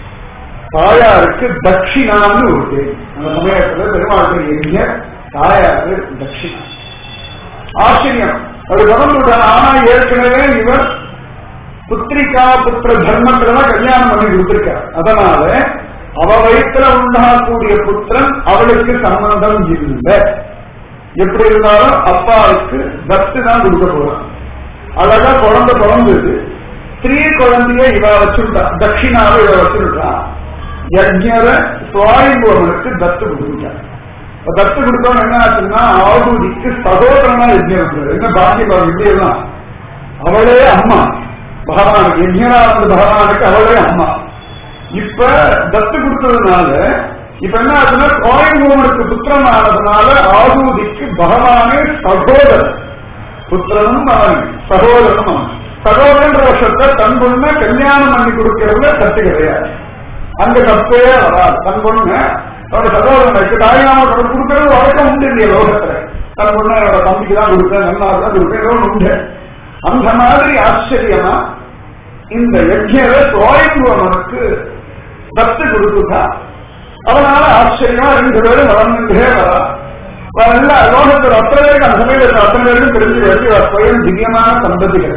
தாயாருக்கு தட்சிணான்னு ஒரு பேர் அந்த சமயத்துல பெருமாளுக்கு யஜ்ய தாயாருக்கு தட்சிணா ஆச்சரியம் அது பகவான் ஆனா ஏற்கனவே இவர் புத்திரிகா புத்திர தர்மத்துலதான் கல்யாணம் பண்ணி கொடுத்திருக்கார் அதனால அவ வயிற்றுல உண்டாகக்கூடிய புத்திரன் அவளுக்கு சம்பந்தம் இல்லை எப்படி இருந்தாலும் அப்பாவுக்கு தத்து தான் கொடுக்க போறான் அழகா குழந்தை பிறந்தது ஸ்திரீ குழந்தைய இவ வச்சுட்டா தட்சிணாவை இவ வச்சுட்டா யஜ்ஞர சுவாயுபவனுக்கு தத்து கொடுத்துட்டான் இப்ப தத்து கொடுத்தவன் என்ன ஆச்சுன்னா ஆகுதிக்கு சகோதரனா யஜ்ஞம் வந்தாரு. என்ன பாக்கியம் இல்லையெல்லாம் அவளே அம்மா பகவானுக்கு யஜ்ஞரா வந்து பகவானுக்கு அவளே அம்மா இப்ப தத்து கொடுத்ததுனால இப்ப என்ன ஆச்சுன்னா சுவாயுபவனுக்கு புத்திரன் ஆனதுனால ஆகுதிக்கு பகவானே சகோதரன் புத்திரனும் அவன் சகோதரனும் அவன் சகோதரன்ற வருஷத்தை தன் பொண்ணை கல்யாணம் பண்ணி கொடுக்கறதுல தட்டு கிடையாது அங்க தப்பே வராது தன் பொண்ணு அவரோட சகோதரனுக்கு தாயாம கொடுக்கறது வழக்கம் உண்டு இல்லையா லோகத்துல தன் பொண்ணு என்னோட தம்பிக்கு தான் கொடுப்பேன் நல்லா தான் கொடுப்பேன் ஏதோ ஒண்ணு உண்டு அந்த மாதிரி ஆச்சரியமா இந்த யஜ்யர சுவாயுபவனுக்கு தத்து கொடுத்துட்டா அதனால ஆச்சரியமா ரெண்டு பேரும் வளர்ந்துட்டே வரா வரல லோகத்தில் அத்தனை பேருக்கு அந்த சமயத்தில் அத்தனை பேருக்கும் தெரிஞ்சு வருது இவர் ஸ்வயம் திவ்யமான சந்ததிகள்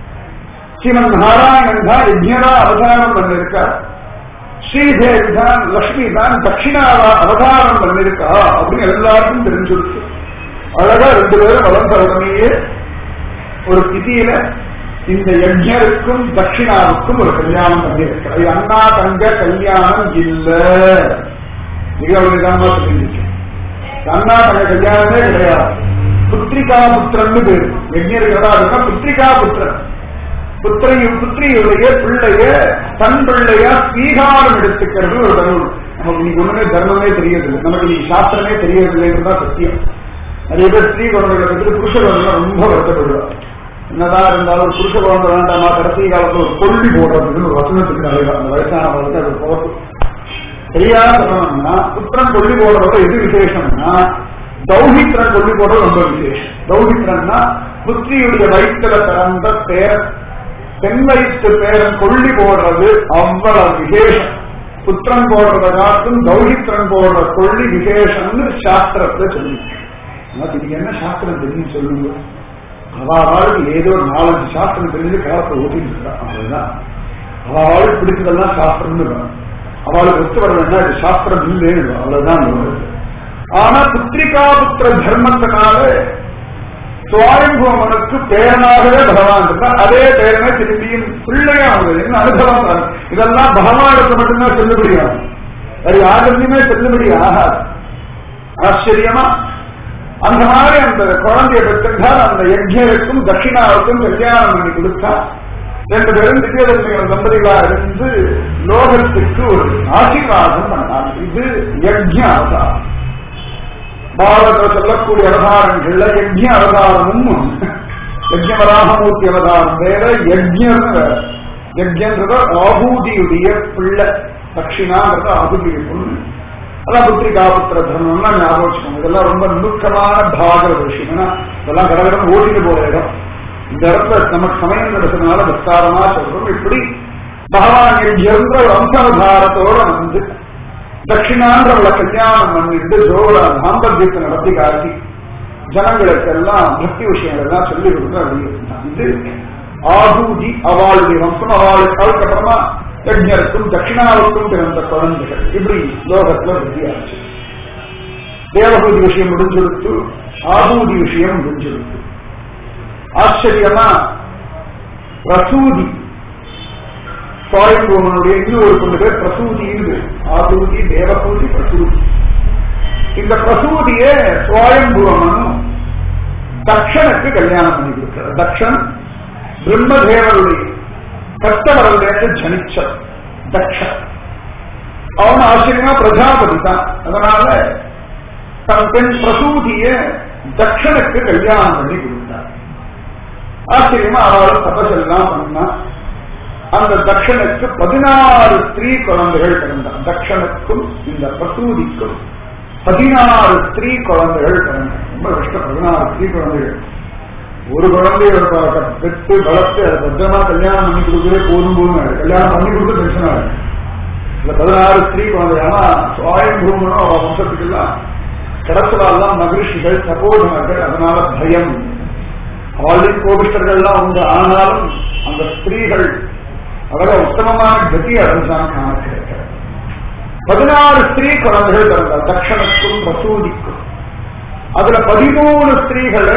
ஸ்ரீமன் நாராயணன் தான் யஜ்யரா அவதாரம் பண்ணிருக்கார் ஸ்ரீதேவி தான் லக்ஷ்மி தான் தட்சிணாவா அவதாரம் பண்ணிருக்கா அப்படின்னு எல்லாருக்கும் தெரிஞ்சிருக்கு அழகா ரெண்டு பேரும் வளர்ந்த உடனேயே ஒரு திதியில இந்த யஜ்ஞருக்கும் தட்சிணாவுக்கும் ஒரு கல்யாணம் பண்ணியிருக்கிறார் இது அண்ணா தங்க கல்யாணம் இல்ல மிக விதமா தெரிஞ்சிச்சு அண்ணா தங்க கல்யாணமே கிடையாது புத்திரிகா புத்திரன்னு பேரு யஜ்ஞர்களா இருக்கா புத்திரிகா புத்திரன் புத்திரையும் புத்திரியுடைய பிள்ளைய தன் பிள்ளையா ஸ்வீகாரம் எடுத்துக்கிறது ஒரு தர்மம் நமக்கு இன்னைக்கு ஒண்ணுமே தர்மமே தெரியறதில்லை நமக்கு இன்னைக்கு சாஸ்திரமே தெரியறதில்லைன்றதான் சத்தியம் நிறைய பேர் ஸ்ரீ குழந்தைகளை பற்றி புருஷ குழந்தை ரொம்ப வருத்தப்படுவார் என்னதான் இருந்தாலும் ஒரு புருஷ குழந்தை வேண்டாமா கடைசி காலத்துல ஒரு கொல்லி போடுறதுன்னு ஒரு வசனத்துக்கு அழகா அந்த வயசானவர்களுக்கு அது போகிறது தெரியாத சொல்லணும்னா புத்திரன் கொல்லி போடுறத எது விசேஷம்னா தௌஹித்திரன் கொல்லி போடுறது ரொம்ப விசேஷம் தௌஹித்திரன்னா புத்திரியுடைய வயிற்றுல பிறந்த பேரன் பெண் வயிற்று பேரன் கொல்லி போடுறது அவ்வளவு விசேஷம் புத்திரன் போடுறத காட்டும் தௌஹித்திரன் போடுற கொல்லி விசேஷம்னு சாஸ்திரத்தை சொல்லி நமக்கு இதுக்கு என்ன சாஸ்திரம் தெரியும் சொல்லுங்க அவளுக்கு ஏதோ ஒரு நாலஞ்சு சாஸ்திரம் தெரிஞ்சு காலத்தை ஓட்டிட்டு இருக்கா அவ்வளவுதான் அவளுக்கு பிடிச்சதெல்லாம் சாஸ்திரம்னு வரும். அவளுக்கு ஒத்து வர வேண்டாம் இது சாஸ்திரம் இல்லைன்னு அவ்வளவுதான் வருது. ஆனா புத்திரிகா புத்திர தர்மத்தினால சுவாயம்புவனுக்கு பேரனாகவே பகவான் இருக்கா அதே பேரனை திரும்பியும் பிள்ளையா வந்தது என்ன அனுபவம் தான். இதெல்லாம் பகவானுக்கு மட்டும்தான் செல்லுபடியாகும் அது யாருக்குமே செல்லுபடி ஆகாது ஆச்சரியமா அந்த மாதிரி அந்த குழந்தைய பெற்றால் அந்த யஜ்யருக்கும் தட்சிணாவுக்கும் கல்யாணம் பண்ணி கொடுத்தா ரெண்டு பேரும் திவ்யதர்மிகள் தம்பதிகளா இருந்து லோகத்துக்கு ஒரு ஆசீர்வாதம் பண்ணாங்க இது யஜ்ய அவதாரம் பாரதத்தில் சொல்லக்கூடிய அவதாரங்கள்ல யஜ்ய அவதாரமும் ஒண்ணு. யஜ்யவராகமூர்த்தி அவதாரம் வேற யஜ்யம் வேற யஜ்யன்றது ஆபூதியுடைய பிள்ளை தட்சிணான்றது ஆபூதிய பொண்ணு அதான் புத்திரிகா புத்திர தர்மம்லாம் ஞாபகம் வச்சுக்கோங்க இதெல்லாம் ரொம்ப நுணுக்கமான பாகவத விஷயம் ஏன்னா இதெல்லாம் கடகடம் ஓடிட்டு போற இடம் இந்த இடத்துல நமக்கு சமயம் நடத்தினால விஸ்தாரமா சொல்றோம் இப்படி பகவான் என்ற ஒரு அம்சாவதாரத்தோட வந்து தட்சிணான்றவளை கல்யாணம் பண்ணிட்டு ஜோட தாம்பத்தியத்தை நடத்தி காட்டி ஜனங்களுக்கு எல்லாம் பக்தி விஷயங்கள் எல்லாம் சொல்லி கொடுத்து அப்படிங்கிறான் இது ஆகூதி அவளுடைய வம்சம் அவளுக்கு அதுக்கப்புறமா யஜ்ஞருக்கும் தட்சிணாவுக்கும் பிறந்த குழந்தைகள் இப்படி லோகத்துல வித்தியாச்சு தேவகூதி விஷயம் முடிஞ்செடுத்து ஆகூதி விஷயம் முடிஞ்செடுத்து ஆச்சரியமா பிரசூதி சுவாயம்பூமனுடைய இன்னொரு பொண்ணு பேர் பிரசூதின்னு ஆதூதி தேவகூதி பிரசூதி இந்த பிரசூதிய சுவாயம்பூமனும் தக்ஷனுக்கு கல்யாணம் பண்ணி கொடுக்கிறார் தக்ஷன் பிரம்மதேவருடைய கஷ்டவரலேருந்து ஜனிச்ச தக்ஷன் அவன் ஆச்சரியமா பிரஜாபதி தான் அதனால தன் பெண் பிரசூதிய தக்ஷனுக்கு கல்யாணம் பண்ணி கொடுத்தார் ஆச்சரியமா அவளும் தபசெல்லாம் பண்ணா அந்த தக்ஷனுக்கு பதினாறு ஸ்திரீ குழந்தைகள் பிறந்தார் தக்ஷனுக்கும் இந்த பிரசூதிக்கும் பதினாறு ஸ்திரீ குழந்தைகள் பிறந்தார் ரொம்ப கஷ்டம் பதினாறு ஸ்திரீ குழந்தைகள் ஒரு குழந்தைய பெற்று வளர்த்து அதை பத்திரமா கல்யாணம் பண்ணி கொடுக்கவே போதும் போதும் ஆயிடுது. கல்யாணம் பண்ணி கொடுத்து டென்ஷன் ஆகுது இந்த பதினாறு ஸ்திரீ குழந்தை ஆனா சுவாயம் பூமனும் அவ வம்சத்துக்கெல்லாம் கடத்தலாம் மகிழ்ச்சிகள் சகோதரர்கள் அதனால பயம் ஆல்ரெடி கோபிஷ்டர்கள்லாம் உண்டு ஆனாலும் அந்த ஸ்திரீகள் அவர உத்தமமான கதி அடைஞ்சான் காண கிடைக்கிறது பதினாறு ஸ்திரீ குழந்தைகள் பிறந்தார் தக்ஷனுக்கும் பிரசூதிக்கும் அதுல பதிமூணு ஸ்திரீகளை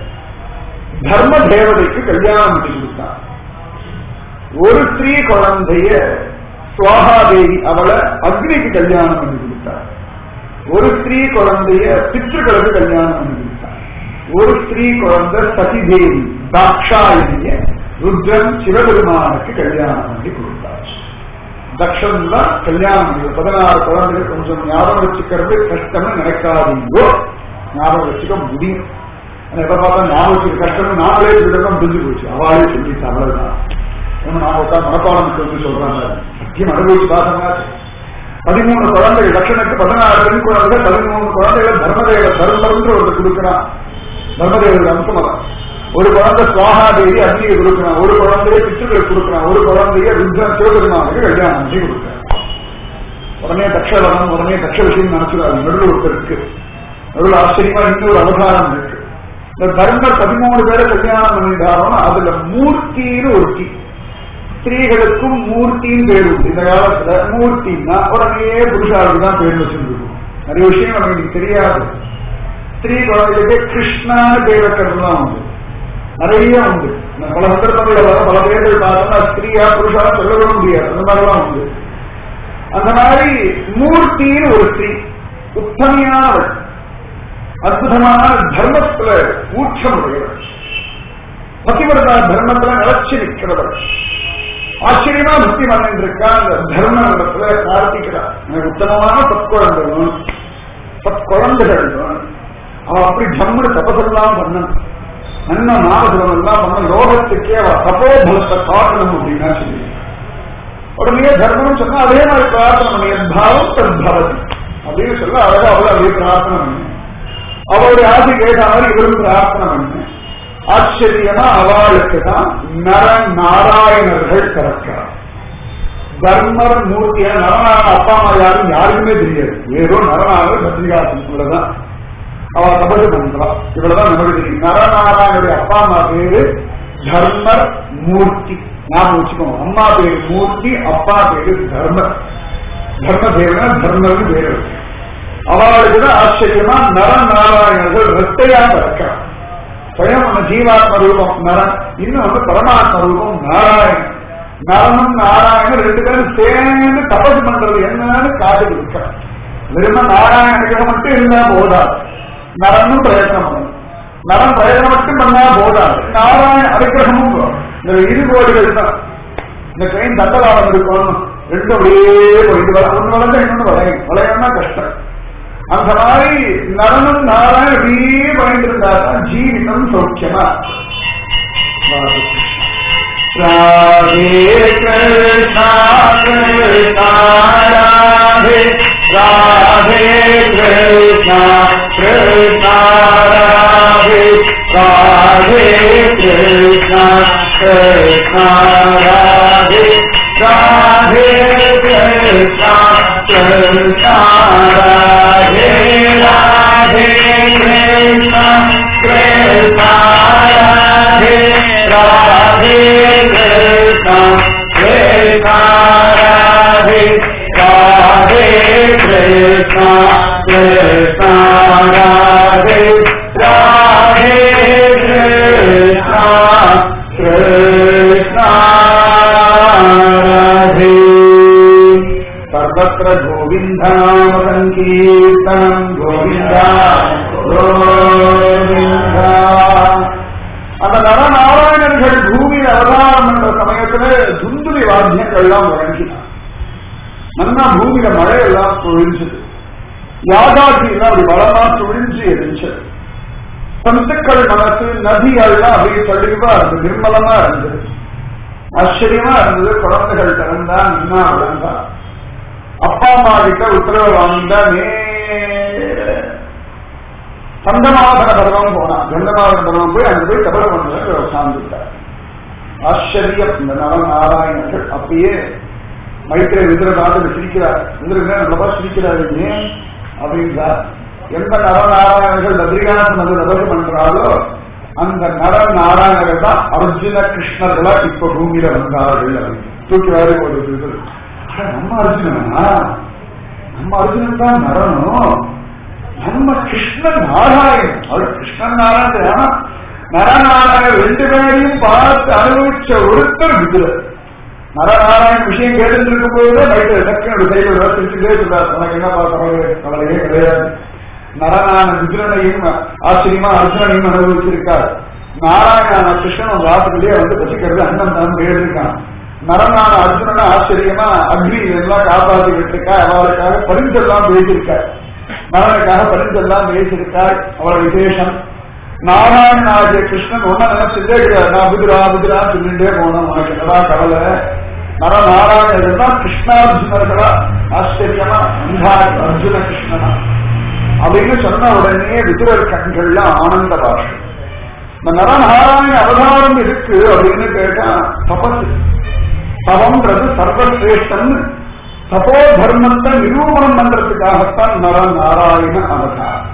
தர்ம தேவதைக்கு கல்யாணம் பண்ணி கொடுத்தார் ஒரு ஸ்திரீ குழந்தைய சுவாகாதேவி அவளை அக்னிக்கு கல்யாணம் பண்ணி கொடுத்தார் ஒரு ஸ்திரீ குழந்தைய பித்ருக்களுக்கு கல்யாணம் பண்ணி கொடுத்தார் ஒரு ஸ்திரீ குழந்தை சதிதேவி தாக்ஷாயினிய ருத்ரன் சிவபெருமானுக்கு கல்யாணம் பண்ணி கொடுத்தார் தக்ஷன் தான் கல்யாணம் பண்ணி பதினாறு குழந்தைகள் கொஞ்சம் ஞாபகம் வச்சுக்கிறது கஷ்டம்னு நினைக்காதீங்கோ ஞாபகம் வச்சுக்க முடியும் ஆனா எதை பார்த்தா ஞாபகம் வச்சுக்க கஷ்டம்னு நாமளே விடணும் புரிஞ்சு போச்சு அவளே சொல்லிட்டு அவ்வளவுதான் ஏன்னா நான் உட்காந்து மனப்பாடம் சொல்லி சொல்றாங்க சத்தியம் அனுபவிச்சு பார்த்தோம்னா பதிமூணு குழந்தைகள் லட்சணுக்கு பதினாறு பெண் குழந்தைகள் பதிமூணு குழந்தைகள் தர்மதேவ தர்மன்ற ஒருத்தர் கொடுக்கிறான் தர்மதேவர் அம்சம் அதான். ஒரு குழந்தை சுவாகாதேவி அக்னியை கொடுக்கிறான் ஒரு குழந்தைய பிச்சுக்கள் கொடுக்கிறான் ஒரு குழந்தைய ருத்ரன் சிவபெருமானுக்கு கல்யாணம் பண்ணி கொடுக்கிறான் உடனே தக்ஷவரம் உடனே தக்ஷ விஷயம் நினைச்சுடாது நடுவில் ஒருத்தர் இருக்கு நடுவில் ஆச்சரியமா இன்னொரு அவதாரம் இருக்கு இந்த தர்மர் பதிமூணு பேரை கல்யாணம் பண்ணிட்டாரோன்னா அதுல மூர்த்தின்னு ஒருத்தி ஸ்திரீகளுக்கும் மூர்த்தின்னு பேர் உண்டு இந்த காலத்துல மூர்த்தின்னா உடனே புருஷாளுக்கு தான் பேர் வச்சிருந்துருக்கும் நிறைய விஷயம் நமக்கு இன்னைக்கு தெரியாது ஸ்திரீ குழந்தைகளுக்கு கிருஷ்ணான்னு பேர் வைக்கிறதுலாம் உண்டு நிறைய உண்டு நான் பல சந்தர்ப்பங்கள்ல வர பல பேர்கள் பார்த்தோம்னா ஸ்திரீயா புருஷா சொல்லவே முடியாது அந்த மாதிரிலாம் உண்டு அந்த மாதிரி மூர்த்தின்னு ஒரு ஸ்திரீ உத்தமையானவள் அற்புதமான தர்மத்துல ஊற்றம் உடையவள் பத்திவரதா தர்மத்துல நிலச்சி நிற்கிறவள் ஆச்சரியமா பக்தி மன்னன் இருக்கா அந்த தர்ம இடத்துல பிரார்த்திக்கிறார் எனக்கு உத்தமமான பத்குழந்தை வேணும் பத்குழந்தைகள் வேணும் அவன் அப்படி ஜம்முன்னு தபசெல்லாம் பண்ணணும் நல்ல நாமசலம் எல்லாம் பண்ண லோகத்துக்கே அவ தபோபலத்தை காட்டணும் அப்படின்னா சொல்லி உடனே தர்மம் சொன்னா அதே மாதிரி பிரார்த்தனை பண்ணி பாவம் தத்பவதி அப்படின்னு சொல்ல அழகா அவளை அதே பிரார்த்தனை பண்ணு அவருடைய ஆசை கேட்ட மாதிரி இவரும் பிரார்த்தனை பண்ணு ஆச்சரியமா அவளுக்கு தான் நர நாராயணர்கள் பிறக்கிறார் தர்மர் மூர்த்திய நரநாராயண அப்பா அம்மா யாரும் யாருக்குமே தெரியாது ஏதோ நரநாராயணர் பத்ரிகாசனத்துலதான் அவ தபது பண்றா இவ்வளவுதான் நமக்கு தெரியும் நரநாராயணுடைய அப்பா அம்மா பேரு தர்மர் மூர்த்தி ஞாபகம் வச்சுக்கோங்க அம்மா பேரு மூர்த்தி அப்பா பேரு தர்மர் தர்ம தேவனா தர்மர்னு பேரு இருக்கு. அவளுக்கு தான் ஆச்சரியமா நரநாராயணர்கள் ரெட்டையா பிறக்கிறார் ஸ்வயம் அந்த ஜீவாத்ம ரூபம் நரன் இன்னும் வந்து பரமாத்ம ரூபம் நாராயணன் நரனும் நாராயணன் ரெண்டு பேரும் சேர்ந்து தபசு பண்றது என்னன்னு காட்டு கொடுக்க வெறும நாராயணனுக்கு மட்டும் இருந்தா போதாது நரனும் பிரயத்தனம் பண்ணணும் நரன் பிரயத்தனம் மட்டும் பண்ணா போதாது நாராயண அனுகிரகமும் வரும். இந்த இருகோடிகள் தான் இந்த ட்ரெயின் தண்டவாளம் இருக்கும் ரெண்டும் அப்படியே போயிட்டு வர ஒன்று வளர்ந்தா இன்னொன்று வளையும் வளையம்னா கஷ்டம் அந்த மாதிரி நரனும் நாராயண அப்படியே பயந்து இருந்தாதான் ஜீவிதம் சௌக்கியமா ராதே கிருஷ்ணா கிருஷ்ணா ராதே ராதே கிருஷ்ணா கிருஷ்ணா ராதே ராதே கிருஷ்ணா கிருஷ்ணா ராதே ராதே கிருஷ்ணா கிருஷ்ணா ராதே ராதே கிருஷ்ணா கிருஷ்ணா ராதே ராதே கிருஷ்ணா கிருஷ்ணா ராதே ராதே கிருஷ்ணா கிருஷ்ணா ராதே ராதே கிருஷ்ணா கிருஷ்ணா ராதே सर्वत्र गोविन्दाम सङ्कीर्तनम् गोविन्दा கோவிந்தா அந்த நரநாராயணர்கள் பூமியில் அவதாரம் என்ற சமயத்துல துந்துரி வாத்தியங்கள்லாம் வழங்கினார் நல்லா பூமியில மழையெல்லாம் பொழிஞ்சது யாகாதி எல்லாம் அப்படி பலமா பொழிஞ்சு எரிஞ்சது சந்துக்கள் மனசு நதிகள்லாம் அப்படியே தெளிவா இருந்தது நிர்மலமா இருந்தது ஆச்சரியமா இருந்தது குழந்தைகள் திறந்தா நின்னா விளந்தா அப்பா அம்மா கிட்ட உத்தரவு வாங்கிட்டா நேர சந்தமாதன பருவம் போனான் கந்தமாதன பருவம் போய் அங்க போய் கபல மண்டல சார்ந்துட்டார் ஆச்சரியம் இந்த நவ நாராயணர்கள் அப்பயே மைத்திர விதிர பார்த்து சிரிக்கிறார் விதிரங்க நல்லபா சிரிக்கிறாரு ஏன் அப்படின்றார் எந்த நரநாராயணர்கள் பத்ரிகாநாத் வந்து தபசு பண்றாரோ அந்த நர நாராயணர்கள் தான் அர்ஜுன கிருஷ்ணர்களா இப்ப பூமியில வந்தார்கள் அப்படின்னு. தூக்கி வாரி ஒரு இது. அட, நம்ம அர்ஜுனனா நம்ம அர்ஜுனன் தான் நரனும் நம்ம கிருஷ்ணன் நாராயணன் அவர் கிருஷ்ணன் நாராயணன் ஆனா நரநாராயணன் ரெண்டு பேரையும் பார்த்து அனுபவிச்ச ஒருத்தர் விதுரர் நரநாராயண விஷயம் கேட்டு இருக்கும் போது பைட்டு டக்குனு சைடு திருச்சிட்டே சொல்றார் உனக்கு என்ன பார்க்கறது கவலையே கிடையாது நரநான விதுரனையும் ஆச்சரியமா அர்ஜுனனையும் அனுபவிச்சிருக்கார் நாராயணான கிருஷ்ணன் உங்க ஆத்துக்குள்ளேயே வந்து பசிக்கிறது அண்ணன் தான் கேட்டிருக்கான் நரநான அர்ஜுனனை ஆச்சரியமா அக்னி எல்லாம் காப்பாற்றிக்கிட்டு இருக்கா அவளுக்காக பரிந்தெல்லாம் பேசியிருக்கார் நரனுக்காக பரிந்தெல்லாம் பேசியிருக்கார் அவளை விசேஷம் நாராயணாகிய கிருஷ்ணன் ஒன்ன நினைச்சுட்டே கிடையாது நான் விதுரா விதுரா சொல்லிட்டே போனோம் உனக்கு என்னடா கவலை நர நாராயணர்கள் தான் கிருஷ்ணார்ஜுனர்களா ஆச்சரியமா அந்தா அர்ஜுன கிருஷ்ணனா அப்படின்னு சொன்ன உடனே விதுரர் கண்கள்ல ஆனந்த பாஷம் இந்த நரநாராயண அவதாரம் இருக்கு அப்படின்னு கேட்டா தபசு தவம்ன்றது சர்வசிரேஷ்டன் தபோ தர்மத்தை நிரூபணம் பண்றதுக்காகத்தான் நரநாராயண அவதாரம்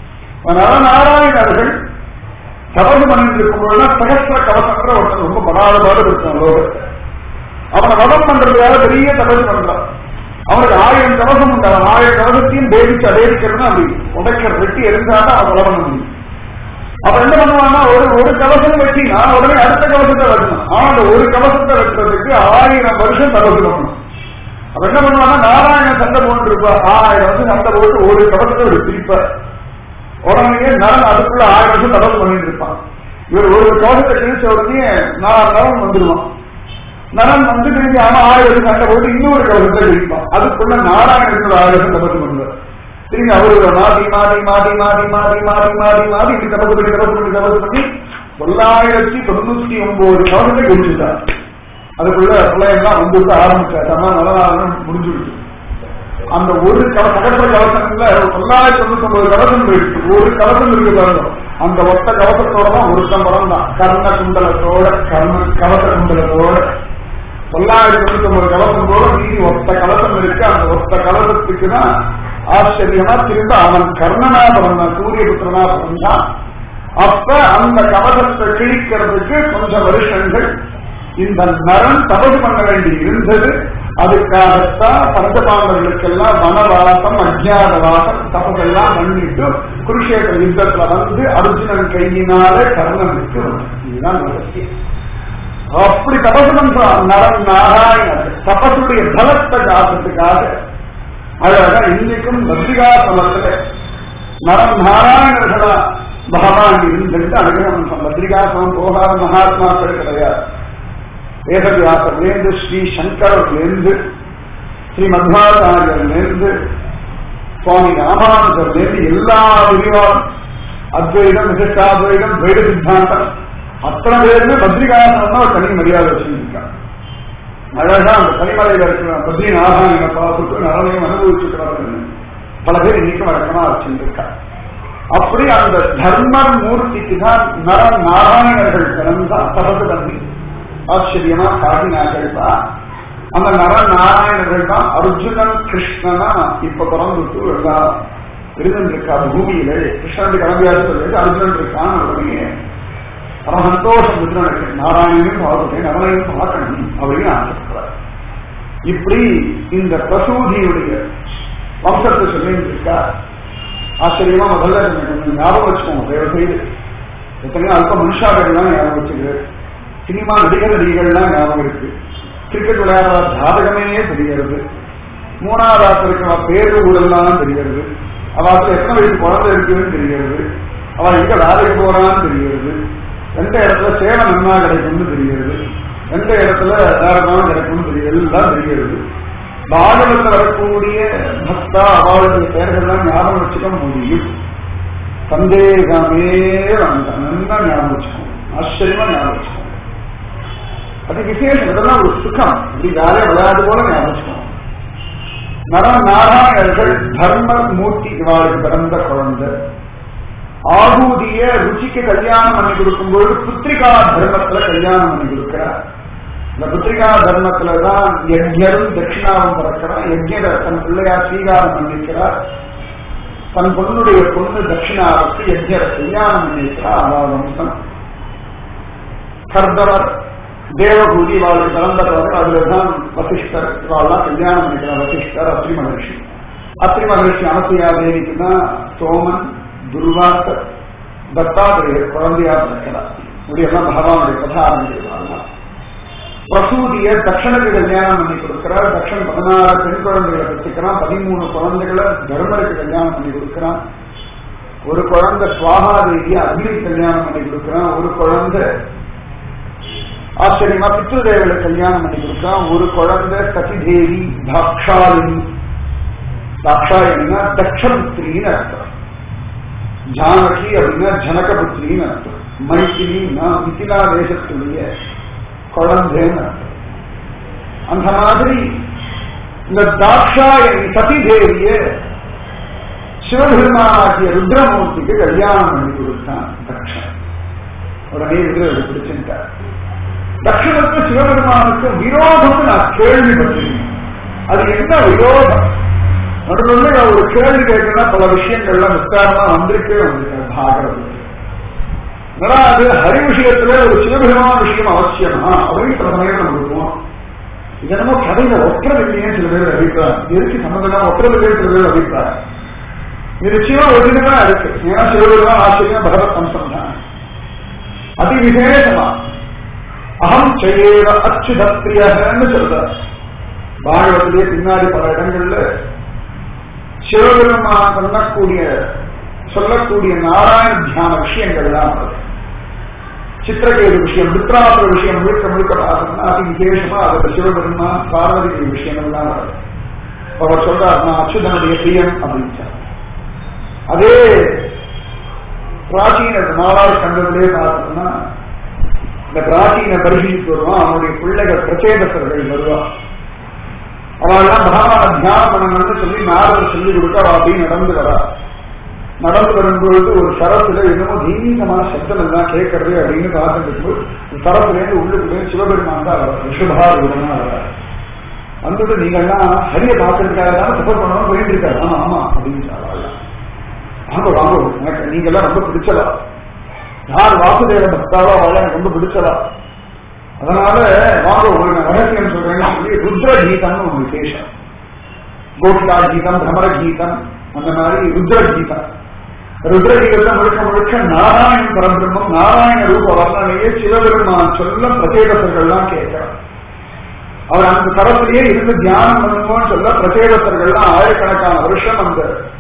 நரநாராயணர்கள் தபசு பண்ணிட்டு இருக்கும்போது சகசிர கவசன்ற ஒருத்தன் ரொம்ப படாதபாடு இருக்கான் லோகத்தை அவனை வதம் பண்றதுக்காக பெரிய தபசு பண்றான் அவனுக்கு ஆயிரம் கவசம் உண்டு அவன் ஆயிரம் கவசத்தையும் பேதிச்சு அடேரிக்கிறதுனா அப்படி உடைக்கிற வெட்டி எரிஞ்சாதான் அவன் கொலை பண்ண முடியும் அப்ப என்ன பண்ணுவான்னா ஒரு ஒரு கவசம் வெட்டினா உடனே அடுத்த கவசத்தை வெட்டணும் ஆனா அந்த ஒரு கவசத்தை வெட்டுறதுக்கு ஆயிரம் வருஷம் தபசு பண்ணணும் அப்ப என்ன பண்ணுவான்னா நாராயண சண்டை போட்டு இருப்பா ஆயிரம் வருஷம் சண்டை போட்டு ஒரு கவசத்தை ஒரு பிரிப்பார் உடனே நரன் அதுக்குள்ள ஆயிரம் வருஷம் தபசு பண்ணிட்டு இருப்பான் இவர் ஒரு கவசத்தை கிழிச்ச உடனே நான் நரன் வந்துடுவான் நரன் வந்து திரும்பி அவன் ஆயிரம் சண்டை போட்டு இன்னொரு கவசத்தை கிழிப்பான் அதுக்குள்ள நாராயணன் ஆயிரம் தபசு பண்ணுவார் திரும்பி அவரு மாறி மாறி மாறி மாறி மாறி மாறி மாறி மாறி இப்படி தபசு பண்ணி தபசு பண்ணி தபசு பண்ணி தொள்ளாயிரத்தி தொண்ணூத்தி ஒன்பது கவசத்தை குடிச்சுட்டார் அதுக்குள்ள பிள்ளைங்க தான் வந்து ஆரம்பிச்சார் அம்மா நல்ல முடிஞ்சுடுச்சு அந்த ஒரு கவ சகசர கவசங்கள்ல தொள்ளாயிரத்தி தொண்ணூத்தி ஒன்பது கவசம் இருக்கு ஒரு கவசம் இருக்கு பாருங்க அந்த ஒத்த கவசத்தோட தான் ஒருத்தம் படம் தான் கர்ண குண்டலத்தோட கர்ண கவச குண்டலத்தோட தொள்ளாயிரத்தி தொண்ணூத்தி ஒன்பது கவசம் போல மீதி ஒத்த கவசம் இருக்கு அந்த ஒத்த கவசத்துக்கு தான் ஆச்சரியமா திரும்ப அவன் கர்ணனா பிறந்தான் சூரிய புத்திரனா பிறந்தான் அப்ப அந்த கவசத்தை கிழிக்கிறதுக்கு கொஞ்சம் வருஷங்கள் இந்த நரன் தபசு பண்ண வேண்டி இருந்தது அதுக்காகத்தான் பஞ்சபாண்டவர்களுக்கெல்லாம் வனவாசம் அஜ்ஞாதவாசம் தபசெல்லாம் பண்ணிட்டு குருஷேத்திர யுத்தத்துல வந்து அர்ஜுனன் கையினால கர்ணனுக்கு வந்தான். இதுதான் ரகசியம். அப்படி தபசு பண்றான் நரன் நாராயணன் தபசுடைய பலத்தை காட்டுறதுக்காக அழகா இன்னைக்கும் பத்ரிகாசலத்துல நரம் நாராயணர்களா பகவான் இருந்துட்டு அனுகிரகம் பத்ரிகாசனம் போகாத மகாத்மாக்கள் கிடையாது வேதவியாசர்லேருந்து ஸ்ரீ சங்கரர்லேருந்து ஸ்ரீ மத்வாச்சாரியர்லேருந்து சுவாமி ராமானுஜர்லேருந்து எல்லா விரிவாரும் அத்வைதம் விசிஷ்டாத்வைதம் துவைத சித்தாந்தம் அத்தனை பேருமே பத்ரிகாசனம் ஒரு தனி மரியாதை வச்சிருக்காங்க அழகா அந்த தனிமலையில இருக்கிற பத்ரிநாராயண பார்த்துட்டு நலனையும் அனுபவிச்சுக்கிறார்கள் பல பேர் இன்னைக்கும் வழக்கமா வச்சிருக்கா அப்படி அந்த தர்மர் மூர்த்திக்கு தான் நர நாராயணர்கள் பிறந்தா தபசு பண்ணி ஆச்சரியமா காட்டினார்கள் தான் அந்த நர நாராயணர்கள் தான் அர்ஜுனன் கிருஷ்ணனா இப்ப பிறந்துட்டு எல்லாம் இருந்திருக்கா பூமியில கிருஷ்ணனுக்கு கிளம்பியாரு சொல்லிட்டு அர்ஜுனன் இருக்கான் உடனே பரம சந்தோஷம் புத்திரனுக்கு நாராயணனையும் பார்த்துட்டேன் நரனையும் பார்க்கணும் அப்படின்னு ஆசைப்படுறார் இப்படி இந்த பிரசூதியுடைய வம்சத்தை சொல்லிட்டு இருக்கா ஆச்சரியமா முதல்ல கொஞ்சம் ஞாபகம் வச்சுக்கோங்க தயவு செய்து எத்தனையோ அல்ப மனுஷாக்கள்லாம் ஞாபகம் வச்சுக்கிறது சினிமா நடிகர் நடிகர்கள்லாம் ஞாபகம் இருக்கு கிரிக்கெட் விளையாடுற ஜாதகமே தெரிகிறது மூணாவது ஆத்துல இருக்கிற பேரு ஊழல்லாம் தெரிகிறது அவளுக்கு எத்தனை வயசு குழந்தை இருக்குன்னு தெரிகிறது அவள் எங்க வேலைக்கு போறான்னு தெரிகிறது எந்த இடத்துல சேவை நன்னா கிடைக்கும்னு தெரிகிறது எந்த இடத்துல நேரமாக கிடைக்கும்னு தெரியுது எல்லாம் தெரிகிறது பாகவத்தில் வரக்கூடிய பக்தா அவளுடைய பெயர்கள்லாம் ஞாபகம் வச்சுக்க முடியும் சந்தேகமே வேண்டாம் நல்லா ஞாபகம் வச்சுக்கோங்க ஆச்சரியமா ஞாபகம் வச்சுக்கோங்க அது விசேஷம் இதெல்லாம் ஒரு சுகம் இப்படி வேலை விளையாடு போல ஞாபகம் வச்சுக்கோங்க நர நாராயணர்கள் தர்ம மூர்த்தி இவாளுக்கு பிறந்த குழந்தை ஆகூதிய ருச்சிக்கு கல்யாணம் பண்ணி கொடுக்கும்போது புத்திரிகா தர்மத்துல கல்யாணம் பண்ணி கொடுக்கிறார் இந்த புத்திரிகா தர்மத்துல தான் யஜ்யரும் தட்சிணாவும் பிறக்கிறார் யஜ்யரை தன் பிள்ளையார் ஸ்வீகாரம் பண்ணிருக்கிறார் தன் பொண்ணுடைய பொண்ணு தட்சிணாவுக்கு யஜ்யரை கல்யாணம் பண்ணிருக்கிறார் அதாவது வம்சம் கர்தவர் தேவகூதி வாழ்க்கை பிறந்தவர்கள் அதுலதான் வசிஷ்டர் இவாள்லாம் கல்யாணம் பண்ணிக்கிறார் வசிஷ்டர் அத்ரி மகர்ஷி அத்ரி மகர்ஷி அனசையா தேவிக்கு தான் சோமன் துர்வாசர் தத்தாத்திரேயர் குழந்தையா பிறக்கிறார் இப்படியெல்லாம் பகவானுடைய கதை ஆரம்பிக்கிறாங்க பிரசூதிய தட்சணுக்கு கல்யாணம் பண்ணி கொடுக்கிறார் தட்சன் பதினாறு பெண் குழந்தைகளை பெற்றுக்கிறான் பதிமூணு குழந்தைகளை தர்மருக்கு கல்யாணம் பண்ணி கொடுக்கிறான் ஒரு குழந்தை சுவாகாதேவிய அக்னிக்கு கல்யாணம் பண்ணி கொடுக்கிறான் ஒரு குழந்தை ஆச்சரியமா பித்ருதேவலை கல்யாணம் பண்ணி கொடுக்கிறான் ஒரு குழந்தை சதிதேவி தாக்ஷாலினி தாக்ஷாலினா தட்சபுத்திரின்னு அர்த்தம் ஜானகி அப்படின்னா ஜனகபுத்திரின்னு அர்த்தம் மைத்திலின்னா மிதிலா தேசத்துடைய குழந்தைன்னு அர்த்தம் அந்த மாதிரி இந்த தாக்ஷாயணி சதி தேவிய சிவபெருமானாகிய ருத்ரமூர்த்திக்கு கல்யாணம் பண்ணி கொடுத்தான் தக்ஷன் உடனே ருத்ரர் பிடிச்சிருக்கார் தட்சணுக்கு சிவபெருமானுக்கு விரோதம்னு நான் கேள்விப்பட்டிருக்கேன் அது என்ன விரோதம் நடுவில் ஒரு கேள்வி கேட்கணும்னா பல விஷயங்கள்லாம் விஸ்தாரமா வந்திருக்கே வந்திருக்காரு பாகவதம் அது ஹரி விஷயத்துல ஒரு சிவபெருமான விஷயம் அவசியமா அப்படின்னு சில சமயம் நம்ம இருக்குவோம் இது என்னமோ கதையில ஒற்றவில்லையே சில பேர் அபிப்பிராயம் எதுக்கு சம்பந்தமா ஒற்றவில்லையே சில பேர் அபிப்பிராயம் இது சிவம் ஒரிஜினலா இருக்கு ஏன்னா சிவபெருமான் ஆச்சரியம் பகவத் அம்சம் தான் அதி விசேஷமா அகம் செய்யேவ அச்சுதப்பிரியன்னு சொல்றார் பாகவத்திலே பின்னாடி பல இடங்கள்ல சிவபெருமான் பண்ணக்கூடிய சொல்லக்கூடிய நாராயண தியான விஷயங்கள்லாம் வருது சித்திரகேது விஷயம் மித்ராசுர விஷயம் முழுக்க முழுக்க பார்த்தோம்னா அதி விசேஷமா அதுல சிவபெருமான் பார்வதி விஷயங்கள்லாம் வருது அவர் சொல்றார் நான் அச்சுதனுடைய பிரியம் அப்படின்னு அதே பிராச்சீன நாலாவது கண்டத்திலே பார்த்தோம்னா இந்த பிராச்சீன பரிசீலித்து வருவான் அவனுடைய பிள்ளைகள் பிரச்சேதசர்கள் வருவான் அவெல்லாம் பகவான தியானம் பண்ணணும்னு சொல்லி நாரதர் சொல்லி கொடுக்க அவ அப்படியே நடந்து வரா நடந்து வரும்பொழுது ஒரு சரத்துல என்னமோ தீங்கமான சப்தம் எல்லாம் கேட்கறது அப்படின்னு பார்த்துட்டு சரத்துல இருந்து உள்ளுக்குள்ளே சிவபெருமான் தான் வர ரிஷபா விதமா வர வந்துட்டு நீங்க எல்லாம் ஹரிய பார்க்கறதுக்காக தான் சப்போர்ட் பண்ணணும் போயிட்டு இருக்காரு ஆமா ஆமா அப்படின்னு சொல்லுவாங்க வாங்க வாங்க எனக்கு நீங்க எல்லாம் ரொம்ப பிடிச்சதா யார் வாசுதேவ பக்தாவோ அவளை எனக்கு ரொம்ப பிடிச்சதா அதனால வாங்க ஒரு நான் ரகசியம் சொல்றேன்னு சொல்லி ருத்ர கீதம்னு ஒரு விசேஷம் கோபிகா கீதம் பிரமர கீதம் அந்த மாதிரி ருத்ர கீதம் ருத்ர கீதத்தை முழுக்க முழுக்க நாராயண பரபிரம்மம் நாராயண ரூப வர்ணனையே சிவபெருமான் சொல்ல பிரச்சேதசர்கள்லாம் கேட்கிறார் அவர் அந்த தரத்திலேயே இருந்து தியானம் பண்ணுவோம்னு சொல்ல பிரச்சேதசர்கள்லாம் ஆயிரக்கணக்கான வருஷம் அந்த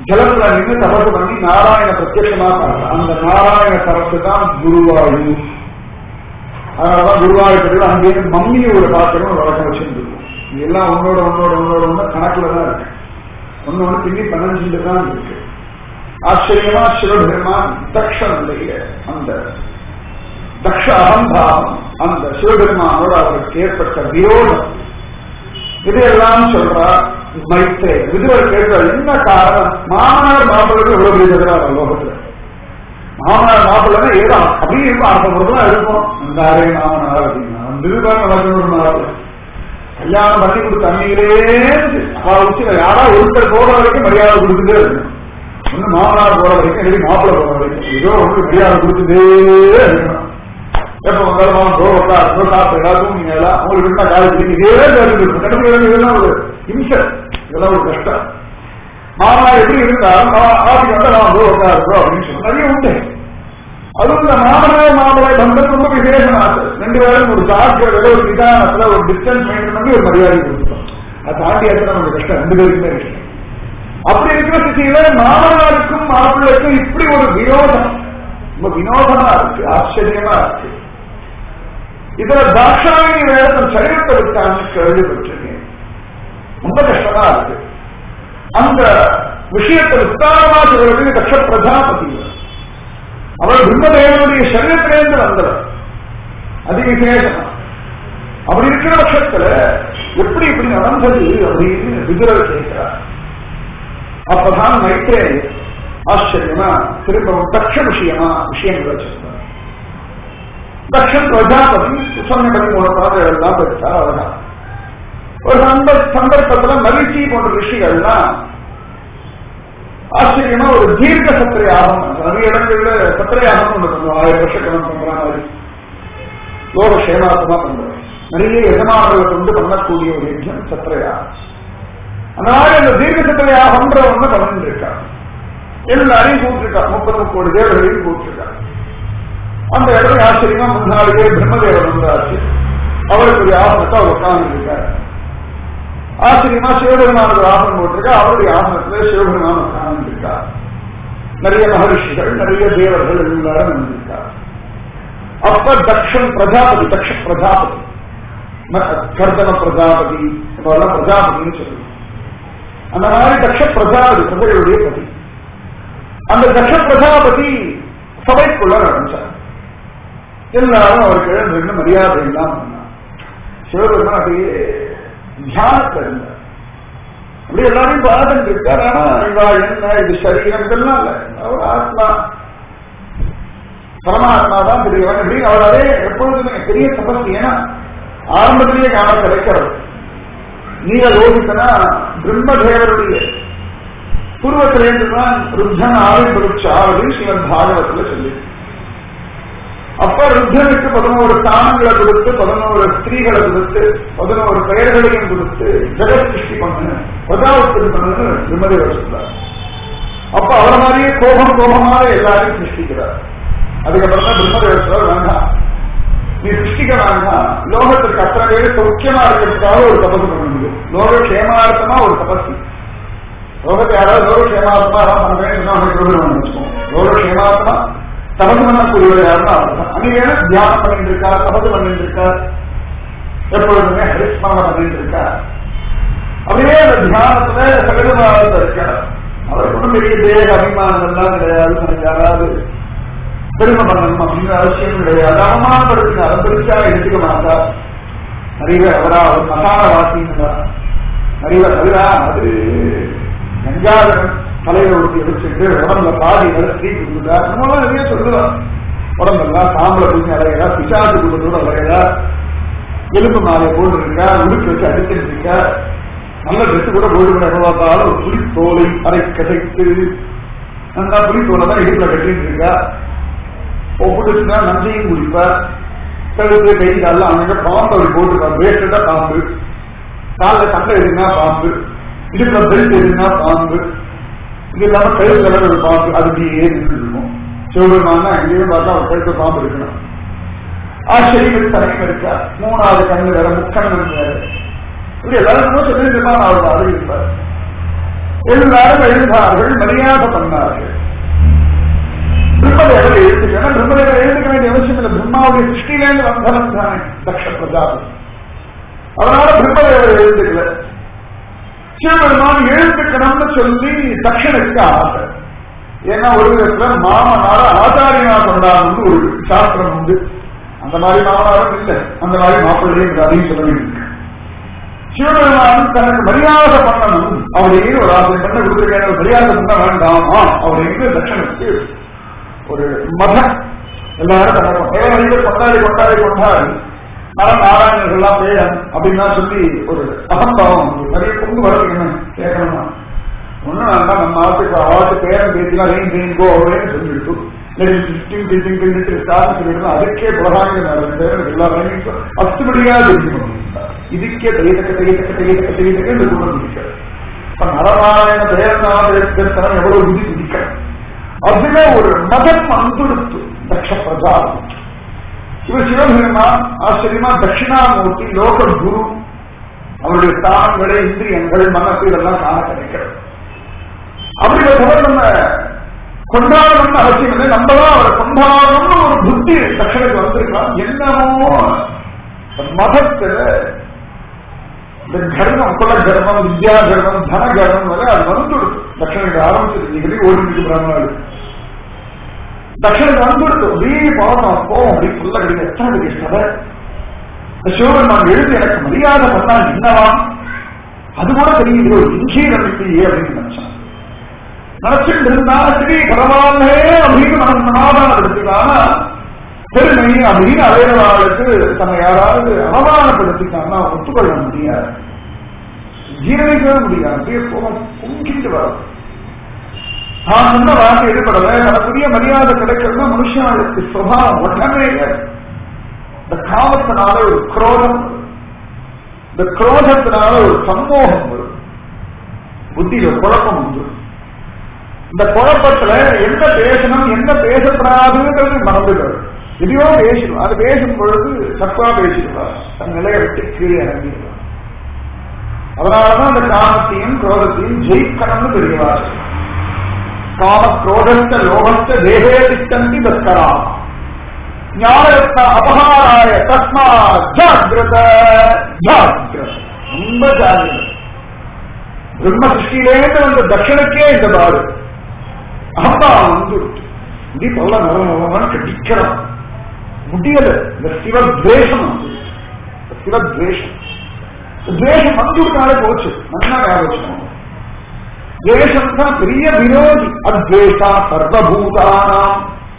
ஜலத்துல நின்று தபசு பண்ணி நாராயண பிரத்யட்சமா பார்க்கலாம் அந்த நாராயண தரத்து தான் குருவாயு அதனாலதான் குருவாயூர் அங்கேயிருந்து மம்மியோட பார்க்கணும் ஒரு வழக்கம் வச்சிருந்துருக்கும் இதெல்லாம் ஒன்னோட ஒன்னோட ஒன்னோட ஒண்ணு கணக்குல தான் இருக்கு ஒன்னு ஒண்ணு பின்னி பன்னெண்டு தான் இருக்கு ஆச்சரியமா சிவபெருமான் தக்ஷனுடைய அந்த தக்ஷ அகம்பாவம் அந்த சிவபெருமானோட அவருக்கு ஏற்பட்ட விரோதம் இதையெல்லாம் சொல்றா மைத்ரே விதுவர் கேட்கிறார் என்ன காரணம் மாமனார் மாப்பிள்ளை எவ்வளவு பெரிய தகராறு லோகத்துல மாமனார் மாப்பிள்ளை ஏதோ அப்படியே இருக்கும் அர்த்தம் தான் இருக்கும் அந்த அரே மாமனார் அப்படின்னா விதுதான் நடக்கணும் மாப்பிள்ளை கல்யாணம் பண்ணி கொடுத்த அன்னையிலே அவ உச்சில யாரா ஒருத்தர் போற வரைக்கும் மரியாதை கொடுத்துட்டே இருக்கணும் ஒண்ணு மாமனார் போற வரைக்கும் இல்லை மாப்பிள்ளை போற வரைக்கும் ஏதோ ஒன்று மரியாதை கொடுத்துட்டே இருக்கணும் எப்ப வந்தாலும் அவன் தோ உட்காரு சாப்பிட்டு எல்லாத்துக்கும் நீங்க எல்லாம் உங்களுக்கு என்ன காலேஜ் இதே தெரிஞ்சு இருக்கும் இதெல்லாம் ஒரு இம்சை இதெல்லாம் ஒரு கஷ்டம் மாமனார் எப்படி இருந்தாலும் ஆஃபீஸ் வந்து நான் தோ உட்காரு அப்படின்னு சொல்லி நிறைய உண்டு அதுவும் இந்த மாமனார் மாமனார் பந்தம் ரொம்ப விசேஷமானது ரெண்டு பேரும் ஒரு ஜாக்கிரதை ஒரு நிதானத்துல ஒரு டிஸ்டன்ஸ் மெயின்டைன் பண்ணி ஒரு மரியாதை கொடுத்துட்டோம் அது தாண்டி எத்தனை நமக்கு கஷ்டம் ரெண்டு பேருக்குமே கஷ்டம் அப்படி இருக்கிற ஸ்திதியில மாமனாருக்கும் மாப்பிள்ளைக்கும் இப்படி ஒரு விரோதம் ரொம்ப வினோதமா இருக்கு ஆச்சரியமா இருக்கு இதுல தாட்சாயணி வேதம் சரீரத்தை விட்டான்னு கேள்விப்பட்டிருக்கேன் ரொம்ப கஷ்டமா இருக்கு அந்த விஷயத்தை விஸ்தாரமா சொல்றது தக்ஷ பிரஜாபதி அவர் பிரம்மதேவனுடைய சரீரத்திலேருந்து வந்தவர் அது விசேஷமா அப்படி இருக்கிற பட்சத்துல எப்படி இப்படி நடந்தது அப்படின்னு விதுரர் கேட்கிறார் அப்பதான் மைத்ரே ஆச்சரியமா திரும்பவும் தக்ஷ விஷயமா விஷயங்களை சொல்றார் தக்ஷன் பிரஜாபதி சொன்னபடி மூலமாக எல்லாம் பெற்றார் அவர்தான் ஒரு சந்த சந்தர்ப்பத்துல மகிழ்ச்சி போன்ற ரிஷிகள்லாம் ஆச்சரியமா ஒரு தீர்க்க சத்திரையாகம் நிறைய இடங்கள்ல சத்திரையாகம் ஒன்று பண்ணுவோம் ஆயிரம் வருஷ கணக்கு பண்ற மாதிரி லோக சேமாசமா பண்றோம் நிறைய எஜமானர்களை கொண்டு பண்ணக்கூடிய ஒரு யஜ்யம் சத்திரையாகம் அந்த மாதிரி அந்த தீர்க்க சத்திரையாகம்ன்ற ஒண்ணு பண்ணிட்டு இருக்கா எல்லாரையும் கூப்பிட்டுருக்கா முப்பது கோடி தேவர்களையும் கூப்பிட்டுருக்கா அந்த இடத்துல ஆச்சரியமா முன்னாடியே பிரம்மதேவர் வந்தாச்சு அவருக்கு ஒரு ஆசனத்தை அவர் உட்கார்ந்து இருக்காரு ஆச்சரியமா சிவபெருமானுக்கு ஆசனம் போட்டிருக்கா அவருடைய ஆசனத்துல சிவபெருமான் உட்கார்ந்து இருக்கா நிறைய மகரிஷிகள் நிறைய தேவர்கள் எல்லாரும் வந்திருக்கார் அப்ப தக்ஷன் பிரஜாபதி தக்ஷ பிரஜாபதி கர்தன பிரஜாபதி இப்பெல்லாம் பிரஜாபதினு சொல்லுவோம் அந்த மாதிரி தக்ஷ பிரஜாபதி பிரஜைகளுடைய பதி அந்த தக்ஷ பிரஜாபதி சபைக்குள்ள நடந்தார் எல்லாரும் அவருக்கு எழுந்து மரியாதை எல்லாம் பண்ணார் சிவபெருமான் அப்படியே தியானத்துல இருந்தார் அப்படி எல்லாரையும் பார்த்துட்டு இருக்கார் ஆனா இவா என்ன இது சரீரம் இதெல்லாம் இல்ல அவர் ஆத்மா பரமாத்மா தான் தெரியவன் அப்படின்னு அவர் அதே எப்பொழுதுமே பெரிய தபஸ்தி ஏன்னா ஆரம்பத்திலேயே காண கிடைக்கிறது நீங்க லோகித்தனா பிரம்மதேவருடைய பூர்வத்திலேருந்து தான் ருத்தன் ஆரம்பிச்சாவது ஸ்ரீமத் பாகவத்துல சொல்லி அப்ப ருத்தனுக்கு பதினோரு ஸ்தானங்களை கொடுத்து பதினோரு ஸ்திரீகளை கொடுத்து பதினோரு பெயர்களையும் கொடுத்து ஜெகத் சிருஷ்டி பண்ணு பிரஜாபத்தி பண்ணு விமதேவர் சொல்றார் அப்ப அவரை மாதிரியே கோபம் கோபமாக எல்லாரையும் சிருஷ்டிக்கிறார் அதுக்கப்புறம் தான் பிரம்மதேவர் சொல்றார் வேண்டாம் நீ சிருஷ்டிக்க வேண்டாம் லோகத்திற்கு அத்தனை பேர் சௌக்கியமா இருக்கிறதுக்காக ஒரு தபசு பண்ண முடியும் லோக கஷேமார்த்தமா ஒரு தபஸ்தி லோகத்தை யாராவது லோக கஷேமார்த்தமா யாராவது பண்ண வேண்டும் வச்சுக்கோம் லோக கஷேமார்த்தமா தபசு பண்ணக்கூடியவர் யாருன்னா அவர்தான் அங்கே தியானம் பண்ணிட்டு இருக்கார் தபசு பண்ணிட்டு இருக்கார் எப்பொழுதுமே ஹரிஸ்மரணம் பண்ணிட்டு இருக்கார் அப்படியே அந்த தியானத்துல சகஜமாக இருக்கார் அவருக்கு ஒன்றும் பெரிய தேக அபிமானம் எல்லாம் கிடையாது எனக்கு யாராவது பெருமை பண்ணணும் அப்படிங்கிற அவசியம் கிடையாது அவமானப்படுத்தின அதை பெருசா எடுத்துக்க மாட்டார் நிறைய அவரா அவர் மசாலா வாசிங்களா நிறைய கவிதா அது கங்காதரன் தலையில ஒட்டி வச்சுட்டு உடம்புல பாதி நிறுத்தி கொடுக்குதா நம்மளாம் நிறைய சொல்லுவோம் உடம்பெல்லாம் சாம்பல பூசி அலையதா பிசாசு கொடுத்தோட அலையதா எலும்பு மாலை போட்டு இருக்கா உடுக்கு வச்சு அடிச்சுட்டு இருக்கா நல்ல ட்ரெஸ் கூட போட்டு கூட பார்த்தாலும் ஒரு புலித்தோலை அரை கதைத்து நல்லா புலித்தோலை தான் இடுப்புல கட்டிட்டு இருக்கா ஒப்புட்டுச்சுன்னா நஞ்சையும் குடிப்பா கழுத்து கை காலில் அவங்க பாம்பு அப்படி போட்டுருக்காங்க வேஸ்டா பாம்பு காலில் சண்டை எதுனா பாம்பு இடுப்புல பெல்ட் எதுனா பாம்பு இது இல்லாம கழுத்து கலர் ஒரு பாம்பு அதுக்கு ஏறி இருக்கும் சிவபெருமான் எங்கேயும் பார்த்தா ஒரு கழுத்து பாம்பு இருக்கணும் ஆச்சரியம் தலைமை இருக்கா மூணாவது கண்ணு வேற முக்கண்ணு வேற இப்படி எல்லாரும் சொல்லிட்டு அவர் அது இருப்பார் எல்லாரும் எழுந்தார்கள் மரியாதை பண்ணார்கள் பிரம்மதேவர் எழுதுக்கணும் பிரம்மதேவர் எழுதுக்க வேண்டிய அவசியம் இல்லை பிரம்மாவுடைய சிருஷ்டிலேருந்து வந்தவன் தானே தக்ஷ பிரஜாபதி அதனால பிரம்மதேவர் எழுதுக்கல சிவபெருமான் எழுந்துக்கணும்னு சொல்லி தக்ஷனுக்கு ஆசை ஏன்னா ஒரு விதத்துல மாமனார ஆச்சாரியனா கொண்டாடணும்னு ஒரு சாஸ்திரம் உண்டு அந்த மாதிரி மாமனாரும் இல்லை அந்த மாதிரி மாப்பிள்ளையும் அதையும் சொல்ல வேண்டியிருக்கு சிவபெருமான் தனக்கு மரியாதை பண்ணணும் அவரையே ஒரு ஆசை பண்ண கொடுத்துருக்க மரியாதை பண்ண வேண்டாமா அவரையே தட்சணத்துக்கு ஒரு மதம் எல்லாரும் தனக்கும் ஏழைகள் கொண்டாடி கொண்டாடி கொண்டாடி நலம் நாராயணர்கள்லாம் பேரன் அப்படின்னா சொல்லி ஒரு அகம்பாவம் ஒரு நிறைய கொண்டு வரணும் கேட்கணுமா ஒன்னும் வேண்டாம் நம்ம ஆத்துக்கு ஆத்து பேரன் பேசினா ரெயின் ரெயின் கோ அப்படின்னு சொல்லிட்டு ಅದಕ್ಕೆ ಪ್ರಧಾನಿ ಎಲ್ಲ ಅಷ್ಟುಪಡಿயா தெரியும் ಇದಕ್ಕೆ ತೆಗೆತಕ್ಕ ತೆಗೆತಕ್ಕ ತೆಗೆತಕ್ಕ ತೆಗೆತಕ್ಕ என்று கொண்டிருக்கிறார் இப்ப நரநாராயண பேரநாதனம் எவ்வளவு விதி விதிக்கிறார் அதுல ஒரு மதம் வந்துடுத்து தக்ஷ பிரஜா இவர் சிவபெருமான் ஆச்சரியமா தட்சிணாமூர்த்தி லோக குரு அவருடைய தானங்களே இந்திரியங்கள் மனசு இதெல்லாம் காண கிடைக்கிறது அப்படி தவிர நம்ம கொண்டாடணும்னு அவசியம் இல்லை நம்ம தான் அவரை கொண்டாடணும்னு ஒரு புத்தி தட்சணைக்கு வந்திருக்கலாம் என்னமோ மதத்துல இந்த கர்மம் குல கர்மம் வித்யா கர்மம் தன கர்மம் வரை அது வந்துடுது தட்சணைக்கு ஆரம்பிச்சது இன்னைக்கு ஓடிட்டு பிராமணாடு தட்சணைக்கு வந்துடுது அப்படியே பார்த்தோம் போவோம் அப்படி ஃபுல்லா கிடையாது எத்தனை பெரிய கதை சிவன் நான் எழுதி எனக்கு மரியாதை பண்ணா என்னவா அது கூட தெரியுது ஒரு இங்கீரம் இல்லையே அப்படின்னு நினைச்சான் நினைச்சிட்டு இருந்தா சரி பரவாயில்லே அப்படின்னு நம்ம சமாதானம் எடுத்துக்கானா பெருமை அப்படின்னு அலையவாளுக்கு தன்னை யாராவது அவமானப்படுத்திக்காம ஒத்துக்கொள்ள முடியாது ஜீரணிக்கவே முடியாது அப்படியே போக பொங்கிட்டு வரும் நான் சொன்ன வார்த்தை எடுபடல தனக்குரிய மரியாதை கிடைக்கிறதுனா மனுஷனுக்கு சுபாவம் உடனே இந்த காமத்தினால ஒரு குரோதம் இந்த குரோதத்தினால ஒரு சம்மோகம் வரும் புத்தியில குழப்பம் உண்டு இந்த குழப்பத்துல என்ன பேசணும் என்ன பேசப்படாதுங்கிறது மறந்துடுறது எதையோ பேசிடும் அது பேசும் பொழுது தப்பா பேசிடுவார் தன் நிலையை விட்டு கீழே இறங்கிடுவார் அதனாலதான் அந்த காமத்தையும் குரோதத்தையும் ஜெயிக்கணும்னு தெரிவார் காம குரோதத்த லோகத்த தேகே திட்டந்தி தஸ்கரா ஞானரத்ன அபகாராய தஸ்மா ஜாகிரத ஜாகிரத ரொம்ப ஜாகிரத பிரம்ம சிருஷ்டியிலேருந்து வந்த தட்சணுக்கே இந்த பாடு அப்பா வந்து இப்படி பல்ல நரநரமான கடிக்கிறான் முடியல இந்த சிவத்வேஷம் வந்து சிவத்வேஷம் துவேஷம் வந்துவிட்டாலே போச்சு நல்லா ஞாபகம் துவேஷம் தான் பெரிய விரோதி அத்வேஷா சர்வபூதானாம்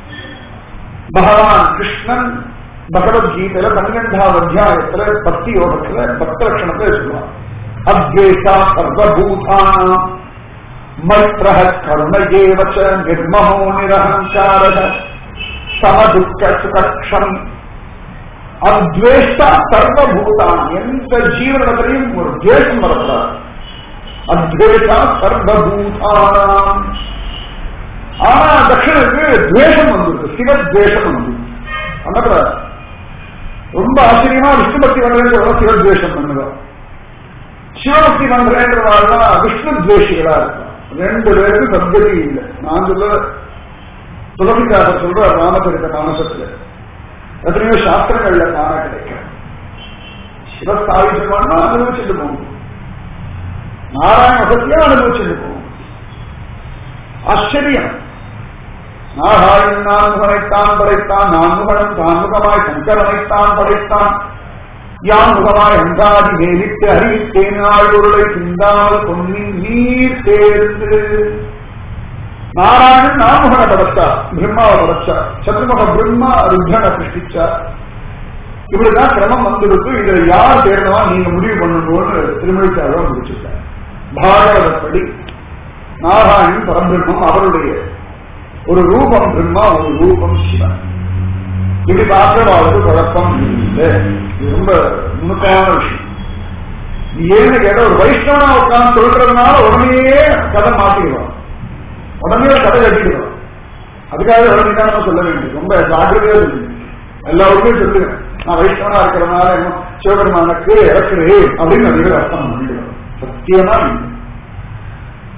பகவான் கிருஷ்ணன் பகவத்கீதையில பன்னிரெண்டாவது அத்தியாயத்துல பக்தி யோகத்துல பக்த லட்சணத்தை சொல்லுவான் அத்வேஷா சர்வபூதானாம் मैत्रः करुण एव च निर्ममो निरहङ्कारः समदुःखसुखक्षम् அத்வேஷ்டா சர்வபூதான் எந்த ஜீவனத்திலையும் ஒரு துவேஷம் வரக்கூடாது அத்வேஷா சர்வபூதானாம் ஆனா தட்சணுக்கு துவேஷம் வந்தது சிவத்வேஷம் வந்தது அந்த ரொம்ப ஆச்சரியமா விஷ்ணு பக்தி பண்றேன் சிவத்வேஷம் பண்ணுவார் சிவபக்தி பண்றேன்றவாள்னா விஷ்ணு துவேஷிகளா இருக்கும் ரெண்டு பேருக்கு சத்கதி இல்லை நான் சொல்ல துளசிக்காக சொல்ற ராமச்சரித்த மானசத்துல எத்தனையோ சாஸ்திரங்கள்ல காண கிடைக்கும் சிவஸ்தாபிஷமானா அனுபவிச்சுட்டு போகும் நாராயண சத்தியா அனுபவிச்சுட்டு போகும் ஆச்சரியம் நாராயணன் நான்முகனைத்தான் படைத்தான் நான்முகனும் தான்முகமாய் சங்கரனைத்தான் படைத்தான் யான் முகமாய் அங்காதி மேலிட்டு அறிவித்தேன் ஆழ்வுருளை சிந்தாமல் பொன்னின் நீர் சேர்ந்து நாராயணன் நான்முகனை படைச்சா பிரம்மாவை படைச்சா சத்ருமுக பிரம்மா ருத்ரனை சிருஷ்டிச்சா இப்படிதான் கிரமம் வந்திருக்கு இதுல யார் தேர்ந்தவா நீங்க முடிவு பண்ணணும்னு திருமணிக்காக முடிச்சுட்டார் பாகவதப்படி நாராயணன் பரபிரம்மம் அவருடைய ஒரு ரூபம் பிரம்மா ஒரு ரூபம் சிவன் இப்படி பார்க்கறவாளுக்கு குழப்பம் இல்லை இது ரொம்ப நுணுக்கமான விஷயம் ஏன்னு கேட்ட ஒரு வைஷ்ணவனா உட்காந்து சொல்றதுனால உடனே கதை மாத்திடுவான் உடனே ஒரு கதை கட்டிடுவான் அதுக்காக உடனே தான் நம்ம சொல்ல வேண்டியது ரொம்ப ஜாக்கிரதையா சொல்லுங்க எல்லாருக்குமே சொல்லுங்க நான் வைஷ்ணவனா இருக்கிறதுனால என்ன சிவபெருமானுக்கு இறக்குறேன் அப்படின்னு நிறைய அர்த்தம் பண்ணிடுவான் சத்தியமா இல்லை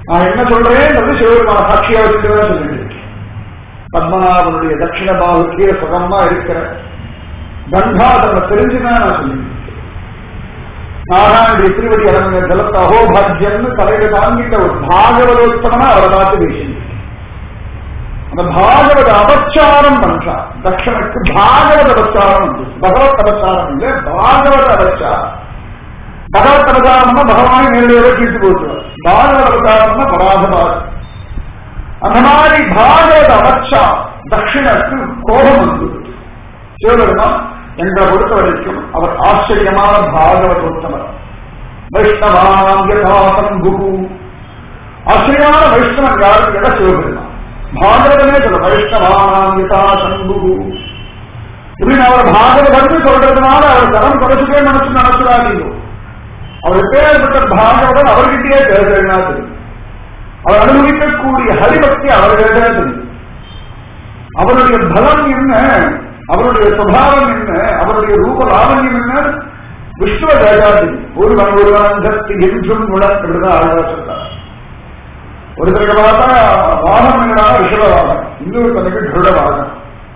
நான் என்ன சொல்றேன் சிவபெருமான சாட்சியா வச்சுட்டு தான் சொல்லிட்டு இருக்கேன். பத்மநாபனுடைய தட்சிண பாகத்திய சுகமா இருக்கிற கங்காதரனை தெரிஞ்சுதான் நான் சொல்லியிருக்கேன் நாராயணுடைய திருவடி அடங்கிய ஜலத்த அகோபாஜ்யம்னு தலையில தாங்கிட்ட ஒரு பாகவதோத்தமனா அவரை பார்த்து பேசினேன் அந்த பாகவத அபச்சாரம் பண்றா தட்சனுக்கு பாகவத அபச்சாரம் உண்டு பகவத் அபச்சாரம் இல்ல பாகவத அபச்சாரம் பகவத் அவதாரம்னா பகவானை நேரடியாக தீர்த்து போட்டுவார் பாகவத அவதாரம்னா பராதபாரம் அந்த மாதிரி பாகவத அவச்சா தட்சிணக்கு கோபம் வந்து சிவபெருமான் எங்களை பொறுத்த வரைக்கும் அவர் ஆச்சரியமான பாகவதோத்தமர் வைஷ்ணவாம் யதாசம் குரு ஆச்சரியமான வைஷ்ணவன் யாருக்கு கேட்ட சிவபெருமான் பாகவதமே சொல்ல வைஷ்ணவாம் யதாசம் குரு இப்படி அவர் பாகவதன்னு சொல்றதுனால அவர் தரம் குறைச்சுட்டே நினைச்சு நினைச்சுடாதீங்க அவர் எப்பேற்பட்ட பாகவதன் அவர்கிட்டயே பேசுறதுனா தெரியும் அவர் அனுபவிக்கக்கூடிய ஹரிபக்தி அவர்களிடம் தெரியும் அவருடைய பலம் என்ன அவருடைய சுபாவம் என்ன அவருடைய ரூப லாவண்யம் என்ன விஸ்வ தேகாதி ஒருவன் ஒருவன் சக்தி என்றும் முழக்கிறதா ஆழ்வா சொல்றார் ஒருத்தருக்கு பார்த்தா வாகனம் என்னன்னா ரிஷபவாகனம் இன்னொரு தனக்கு கருடவாகனம்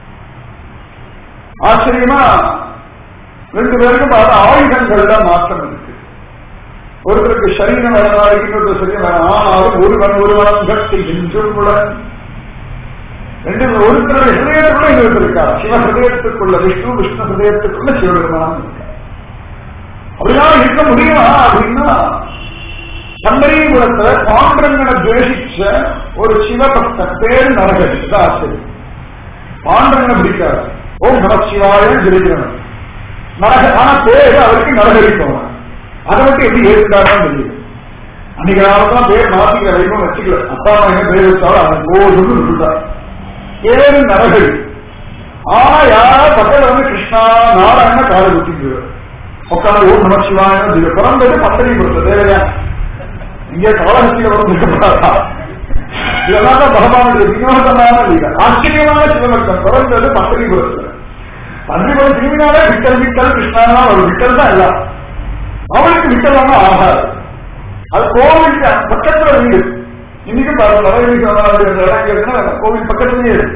ஆச்சரியமா ரெண்டு பேருக்கும் பார்த்தா ஆயுதங்கள்ல மாற்றம் இருக்கு ஒருத்தருக்கு சரீரம் வேற மாதிரி இன்னொரு சரீரம் வேற ஆனாலும் ஒருவன் ஒருவன் சக்தி என்றும் முழன் ரெண்டு ஒருத்தருடைய ஹிருதயத்துக்குள்ள இன்னொருத்தர் இருக்கார் சிவ ஹிருதயத்துக்குள்ள விஷ்ணு விஷ்ணு ஹிருதயத்துக்குள்ள சிவபெருமான் இருக்கார் அப்படிலாம் இருக்க முடியுமா அப்படின்னா சந்தரீபுரத்துல பாண்டரங்கனை துவேஷிச்ச ஒரு சிவபக்தன் பேரு நரகரி இதான் ஆச்சரியம் பாண்டரங்கனை பிடிக்காது ஓம் நமச்சிவாயம் ஜெயிக்கிறவன் நரக ஆனா பேரு அவருக்கு நரகரி போவான் அதை மட்டும் எப்படி ஏற்றுக்காருன்னு தெரியுது அன்னைக்கு நாளத்தான் பேர் மாத்திக்கிற வைக்கும் வச்சுக்கல அப்பா அம்மா என்ன பேர் வச்சாலும் அவன் கோதுன்னு சொல்லிட்டார் பேரு நரகரி ஆனா யாரா பக்கத்துல வந்து கிருஷ்ணா நாராயண காலை குத்திட்டு உட்காந்து ஓம் நம சிவாயம் சொல்லி பிறந்தது பத்தனி கொடுத்த தேவையா இங்க காலகத்தில வந்து இதெல்லாம் தான் பகவானுடைய வினோதமான லீலா ஆச்சரியமான சிவபக்தன் பிறந்தது பத்தனி கொடுத்தது பன்றிபுரம் திரும்பினாலே விட்டல் விட்டல் கிருஷ்ணா ஒரு விட்டல் தான் எல்லாம் அவனுக்கு விட்டலாம ஆகாது அது கோவிலுக்கு பக்கத்துல வீடு இன்னைக்கு கோவில் பக்கத்துலயே இருக்கு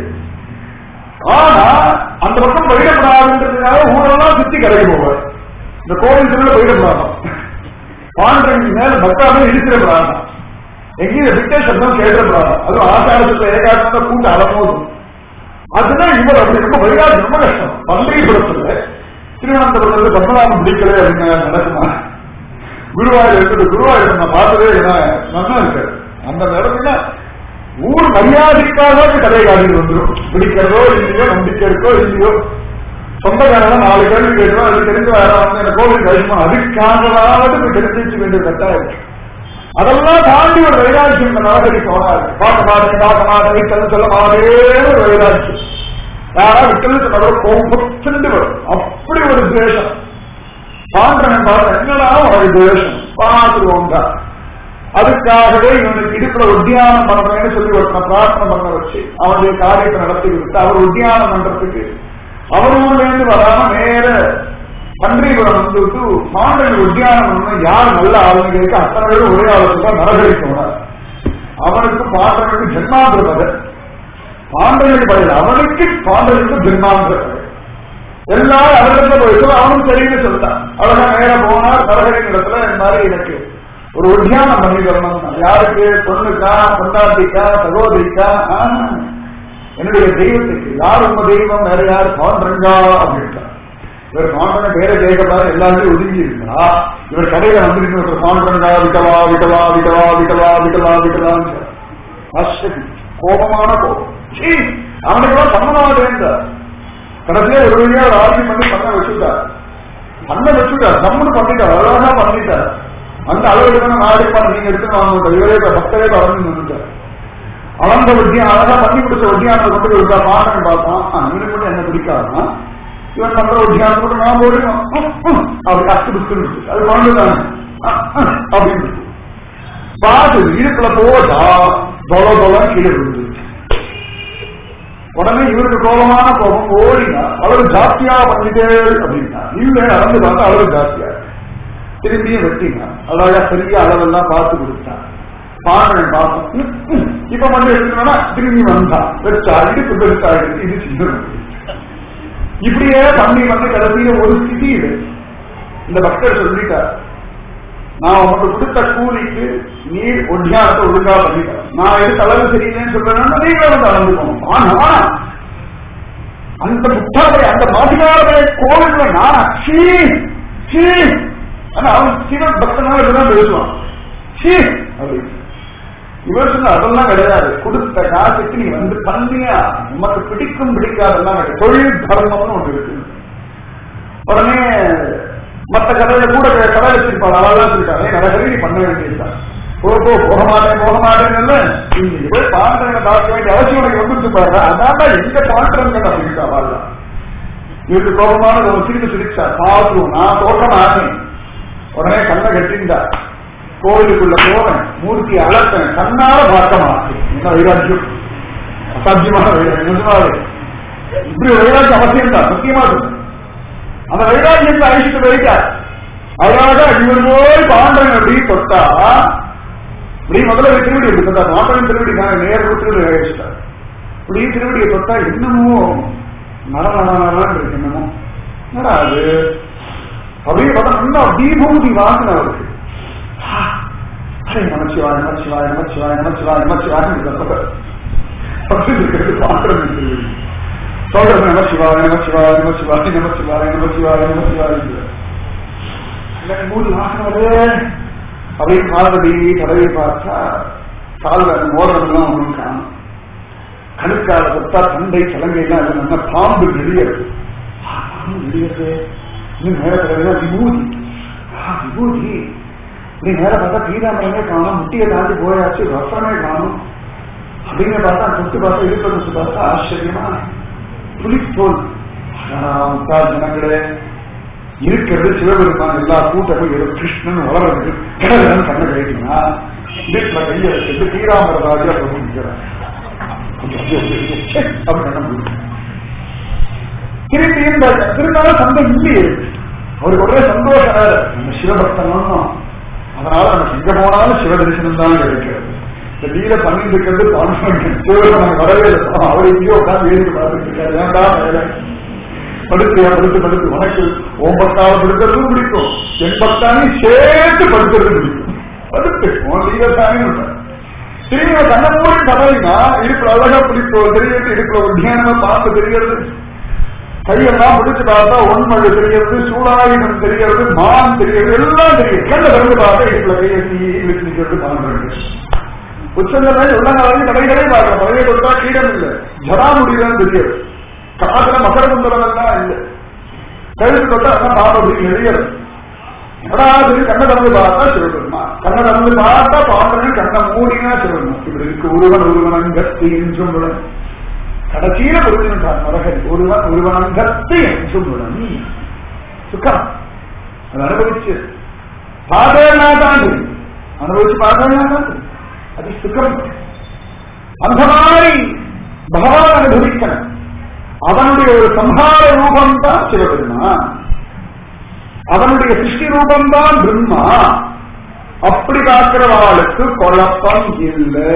ஆனா அந்த பக்கம் போயிடப்படாதுன்றதுனால ஊரெல்லாம் சுத்தி கடைக்கு போவார் இந்த கோவில் திருவிழா போயிடப்படாதான் பாண்டரங்க மேல பக்தாவே இடிச்சிடப்படாதான் எங்கேயும் விட்ட சப்தம் கேட்டப்படாதான் அதுவும் ஆசாரத்துல ஏகாசத்தை கூட்டு அலமோதும் அதுதான் இவர் அப்படி ரொம்ப வைராஜ் ரொம்ப கஷ்டம் பந்தரிபுரத்துல திருவனந்தபுரத்துல பத்மநாபம் பிடிக்கல அப்படின்னு நடக்குமா குருவாயூர் இருக்குது குருவாயூர் நான் பார்த்ததே நல்லா இருக்காரு அந்த நேரத்துல ஊர் மரியாதைக்காக கதை காட்டிட்டு வந்துடும் பிடிக்கிறதோ இல்லையோ நம்பிக்கை இருக்கோ இல்லையோ சொந்தக்காரங்க நாலு கேள்வி கேட்கிறோம் அது தெரிஞ்சு வேற வந்து இந்த கோவில் கழிச்சுமா அதுக்காகவாவது போய் தெரிஞ்சு வச்சுக்க வேண்டிய கட்டாயம் இருக்கு அதெல்லாம் தாண்டி ஒரு வைராட்சியம் இந்த நாகரி போனாரு பார்க்க மாட்டேன் பார்க்க மாட்டேன் வீட்டில் சொல்ல மாட்டே ஒரு வைராட்சியம் யாரா விட்டல் சொன்னவர் கோபத்துண்டு வரும் அப்படி ஒரு துவேஷம் பாண்டவன் பார்த்த என்னடா ஒரு துவேஷம் பார்த்துருவோம் தான் அதுக்காகவே இவனுக்கு இடுப்புல உத்தியானம் பண்றேன்னு சொல்லி ஒரு பிரார்த்தனை பண்ண வச்சு அவனுடைய காரியத்தை நடத்தி கொடுத்து அவர் உத்தியானம் பண்றதுக்கு அவர் ஊர்ல இருந்து வராம நேர பன்றிபுரம் வந்துட்டு மாண்டல் உத்தியானம் பண்ணணும் யார் நல்ல ஆளுங்க கேட்க அத்தனை பேரும் ஒரே ஆளுக்கு தான் நரகரி போனார் அவனுக்கு பாண்டவனுக்கு ஜென்மாந்திர பதன் பாண்டவனுக்கு பதில் அவனுக்கு பாண்டவனுக்கு ஜென்மாந்திர பதன் எல்லாரும் அவர்கிட்ட போயிட்டு அவனும் சரின்னு சொல்லிட்டான் அழகா நேர போனார் நரகரி இடத்துல இந்த மாதிரி எனக்கு ஒரு உத்தியானம் பண்ணி தரணும் யாருக்கு பொண்ணுக்கா பொண்டாட்டிக்கா சகோதரிக்கா என்னுடைய தெய்வத்துக்கு யார் உங்க தெய்வம் வேற யார் பாண்டரங்கா அப்படின்ட்டா இவர் பாண்டன பேரை கேட்கப்பாரு எல்லாருமே ஒதுங்கி இருந்தா இவர் கடையில வந்துருக்கு ஒரு பாண்டரங்கா விட்டவா விட்டவா விட்டவா விட்டவா விட்டவா விட்டவான்னு ஆச்சரி கோபமான கோபம் சீ, அவனுக்கெல்லாம் பண்ண மாட்டேன் கடைசியா ஒரு வழியா ஒரு ஆர்மி பண்ணி பண்ண வச்சுட்டார் பண்ண வச்சுட்டார் நம்மளும் பண்ணிட்டார் அழகா பண்ணிட்டார் அந்த அளவுக்கு தானே நான் எடுப்பான் நீங்க எடுத்து வாங்க இவரே பக்தரே வளர்ந்து நின்றுட்டார் அளந்த வட்டியா அழகா பண்ணி கொடுத்த வட்டியான கொண்டு போய் விட்டா பாடம் பார்த்தான் இவனுக்கு மட்டும் என்ன பிடிக்காதுன்னா இவன் பண்ற வட்டியான கூட நான் போடுவோம் அப்படி கஷ்ட புஷ்டு அது கொண்டுதானே அப்படின்னு பார்த்து இடுப்புல போட்டா தொலை தொலை கீழே விழுந்து உடனே இவருக்கு கோபமான கோபம் ஓடினா அளவு ஜாஸ்தியா பண்ணிட்டே அப்படின்னா இல்ல நடந்து பார்த்தா அளவு ஜாஸ்தியா இருக்கு. திரும்பியும் வெட்டினா அழகா பெரிய அளவெல்லாம் பார்த்து கொடுத்தான் பாடுறேன் பார்ப்போம் ம், ம். இப்ப மட்டும் எடுக்கணும்னா திரும்பி வந்தா வச்சா இடுப்பு பெருசாயிடுச்சு இது சின்னது இப்படியே பண்ணி வந்து கடைசியில ஒரு ஸ்திதி இது இந்த பக்தர் சொல்லிட்டார் நான் உனக்கு கொடுத்த கூலிக்கு நீர் ஒன்றியானத்தை ஒழுங்கா பண்ணிட்டார் நான் எது தலைவர் சரியில்லைன்னு சொல்றேன்னா நீங்களே வந்து அளந்துக்கணும் ஆனா அந்த முட்டாளை அந்த மாதிரியான கோவில்ல நான் சீ சீ ஆனா அவன் சிவன் பக்தனால இப்படிதான் பேசுவான் சீ அப்படின்னு இவர் சொன்ன அதெல்லாம் கிடையாது கொடுத்த காசுக்கு நீ வந்து பண்ணியா உமக்கு பிடிக்கும் பிடிக்காதெல்லாம் கிடையாது தொழில் தர்மம்னு ஒண்ணு இருக்கு உடனே மத்த கதையில கூட கதை வச்சிருப்பாள் அவெல்லாம் சொல்லிட்டாங்க நடக்கவே நீ பண்ண வேண்டியதுதான் போ போ போக மாட்டேன் போக மாட்டேன்னு இன்னைக்கு போய் பாண்டவனை பார்க்க வேண்டிய அவசியம் உனக்கு வந்துட்டு பாரு அதான் எங்க பாண்டவங்க அப்படின்ட்டா வாழ்ல இவருக்கு கோபமான ஒரு சிரிப்பு சிரிச்சா பாத்துருவோம் நான் தோட்ட மாட்டேன் உடனே கண்ணை கட்டிண்டா கோவிலுக்குள்ள போவேன் மூர்த்தி அழப்பேன் கண்ணால பார்க்க மாட்டேன் என்ன வைராக்கியம் அசாத்தியமான வைராக்கியம் நிஜமாவே இப்படி ஒரு வைராக்கியம் அவசியம் தான் சத்தியமா சொல்றேன் அந்த வைராக்கியத்தை அழிச்சிட்டு போயிட்டார் அழகாக இவர் போய் பாண்டவன் அப்படி தொட்டா இப்படி முதல்ல ஒரு திருவடி அப்படி தொட்டா பாண்டவன் திருவடி தானே நேர் திருவடி அழிச்சிட்டார் இப்படி திருவடியை தொட்டா என்னமோ நட நட இருக்கு என்னமோ என்னடா அது அப்படியே பார்த்தா நல்லா தீபூதி வாசனை அவருக்கு அரே நமச்சிவாய் நமச்சிவாய் நமச்சிவாய் நமச்சிவாய் நமச்சிவாய் பக்கத்தில் இருக்கிறது பாண்டவன் திருவடி சொல்றது நமச்சிவாய நமச்சிவாய நமச்சிவாய நமச்சிவாய நமச்சிவாய நமச்சிவாய எனக்கு மூணு வாசனை வருது அப்படியே காலடி கடவை பார்த்தா காலில் அந்த மோதிரம்லாம் ஒன்றும் காணும் கணுக்கால தொட்டா தண்டை சலங்கை எல்லாம் அது நல்ல பாம்பு நெடியது பாம்பு நெடியது இன்னும் மேல கடவுளா விபூதி ஆ, விபூதி இப்படி மேல பார்த்தா பீதாமரமே காணும் முட்டியை தாண்டி போயாச்சு வஸ்திரமே காணும் அப்படின்னு பார்த்தா தொட்டு பார்த்தா இருக்கிறது பார்த்தா ஆச்சரியமா புலித்தோல் முத்தா ஜனங்களே இருக்கிறது சிவபெருமான் எல்லா கூட்டமும் ஏதோ கிருஷ்ணன் வளர்றது கடவுள் கண்ண கழிக்கணும்னா வீட்டுல கையை வச்சுட்டு ஸ்ரீராமர ராஜா பிரபுக்கிறார் திருப்பி இந்த திருநாள் சந்தை இல்லையே அவருக்கு ஒரே சந்தோஷம் வேற நம்ம சிவபக்தனும் அதனால நமக்கு எங்க போனாலும் சிவ தரிசனம் தான் கிடைக்கிறது இந்த வீர பண்ணிட்டு இருக்கிறது பாண்டியன் நம்ம வரவே இல்லை அவர் எங்கேயோ உட்காந்து வேடிக்கை பார்த்துட்டு இருக்காரு ஏன்டா வேலை படுக்கையா படுத்து படுத்து உனக்கு உன் பக்தாவை படுக்கிறதும் பிடிக்கும் என் பக்தானையும் சேர்த்து படுக்கிறது பிடிக்கும் படுத்து உன் வீரத்தானே திரும்பி கண்ண மூடி கதவினா இடுப்புல அழகா பிடிக்கும் தெரியுது இடுப்புல ஒரு தியானமா பார்த்து தெரிகிறது கையெல்லாம் பிடிச்சு பார்த்தா ஒன்மழை தெரிகிறது சூடாயுதம் தெரிகிறது மான் தெரிகிறது எல்லாம் தெரியும் கண்ண திறந்து பார்த்தா இடுப்புல கையை தீ இழுத்து நிற்கிறது பாருங்க உச்சந்தமே உள்ளங்காலையும் கடைகளே பார்க்கலாம் பழைய கொடுத்தா கீடம் இல்லை ஜடாமுடிதான் தெரியாது காதுல மகர குந்தலம் எல்லாம் இல்லை கழுத்து தொட்டா அதான் பாப அப்படி நெறியது எடாது கண்ணை திறந்து பார்த்தா சிவபெருமா கண்ணை திறந்து பார்த்தா பாம்பன் கண்ணை மூடினா சிவபெருமா இப்படி இருக்கு ஒருவன் ஒருவன் அங்கத்து என்றும் உடன் கடைசியில புரிஞ்சுட்டான் மரகன் ஒருவன் ஒருவன் அங்கத்து என்றும் உடன் சுக்கம் அது அனுபவிச்சு பார்த்தேன்னா தான் தெரியும். அனுபவிச்சு பார்த்தேன்னா தான் தெரியும். அது சுகம் அந்த மாதிரி பகவான் அனுபவிக்கணும் அவனுடைய ஒரு சம்ஹார ரூபம் தான் சிவபெருமான் அவனுடைய சிருஷ்டி ரூபம் தான் பிரம்மா அப்படி பார்க்கிறவாளுக்கு குழப்பம் இல்லை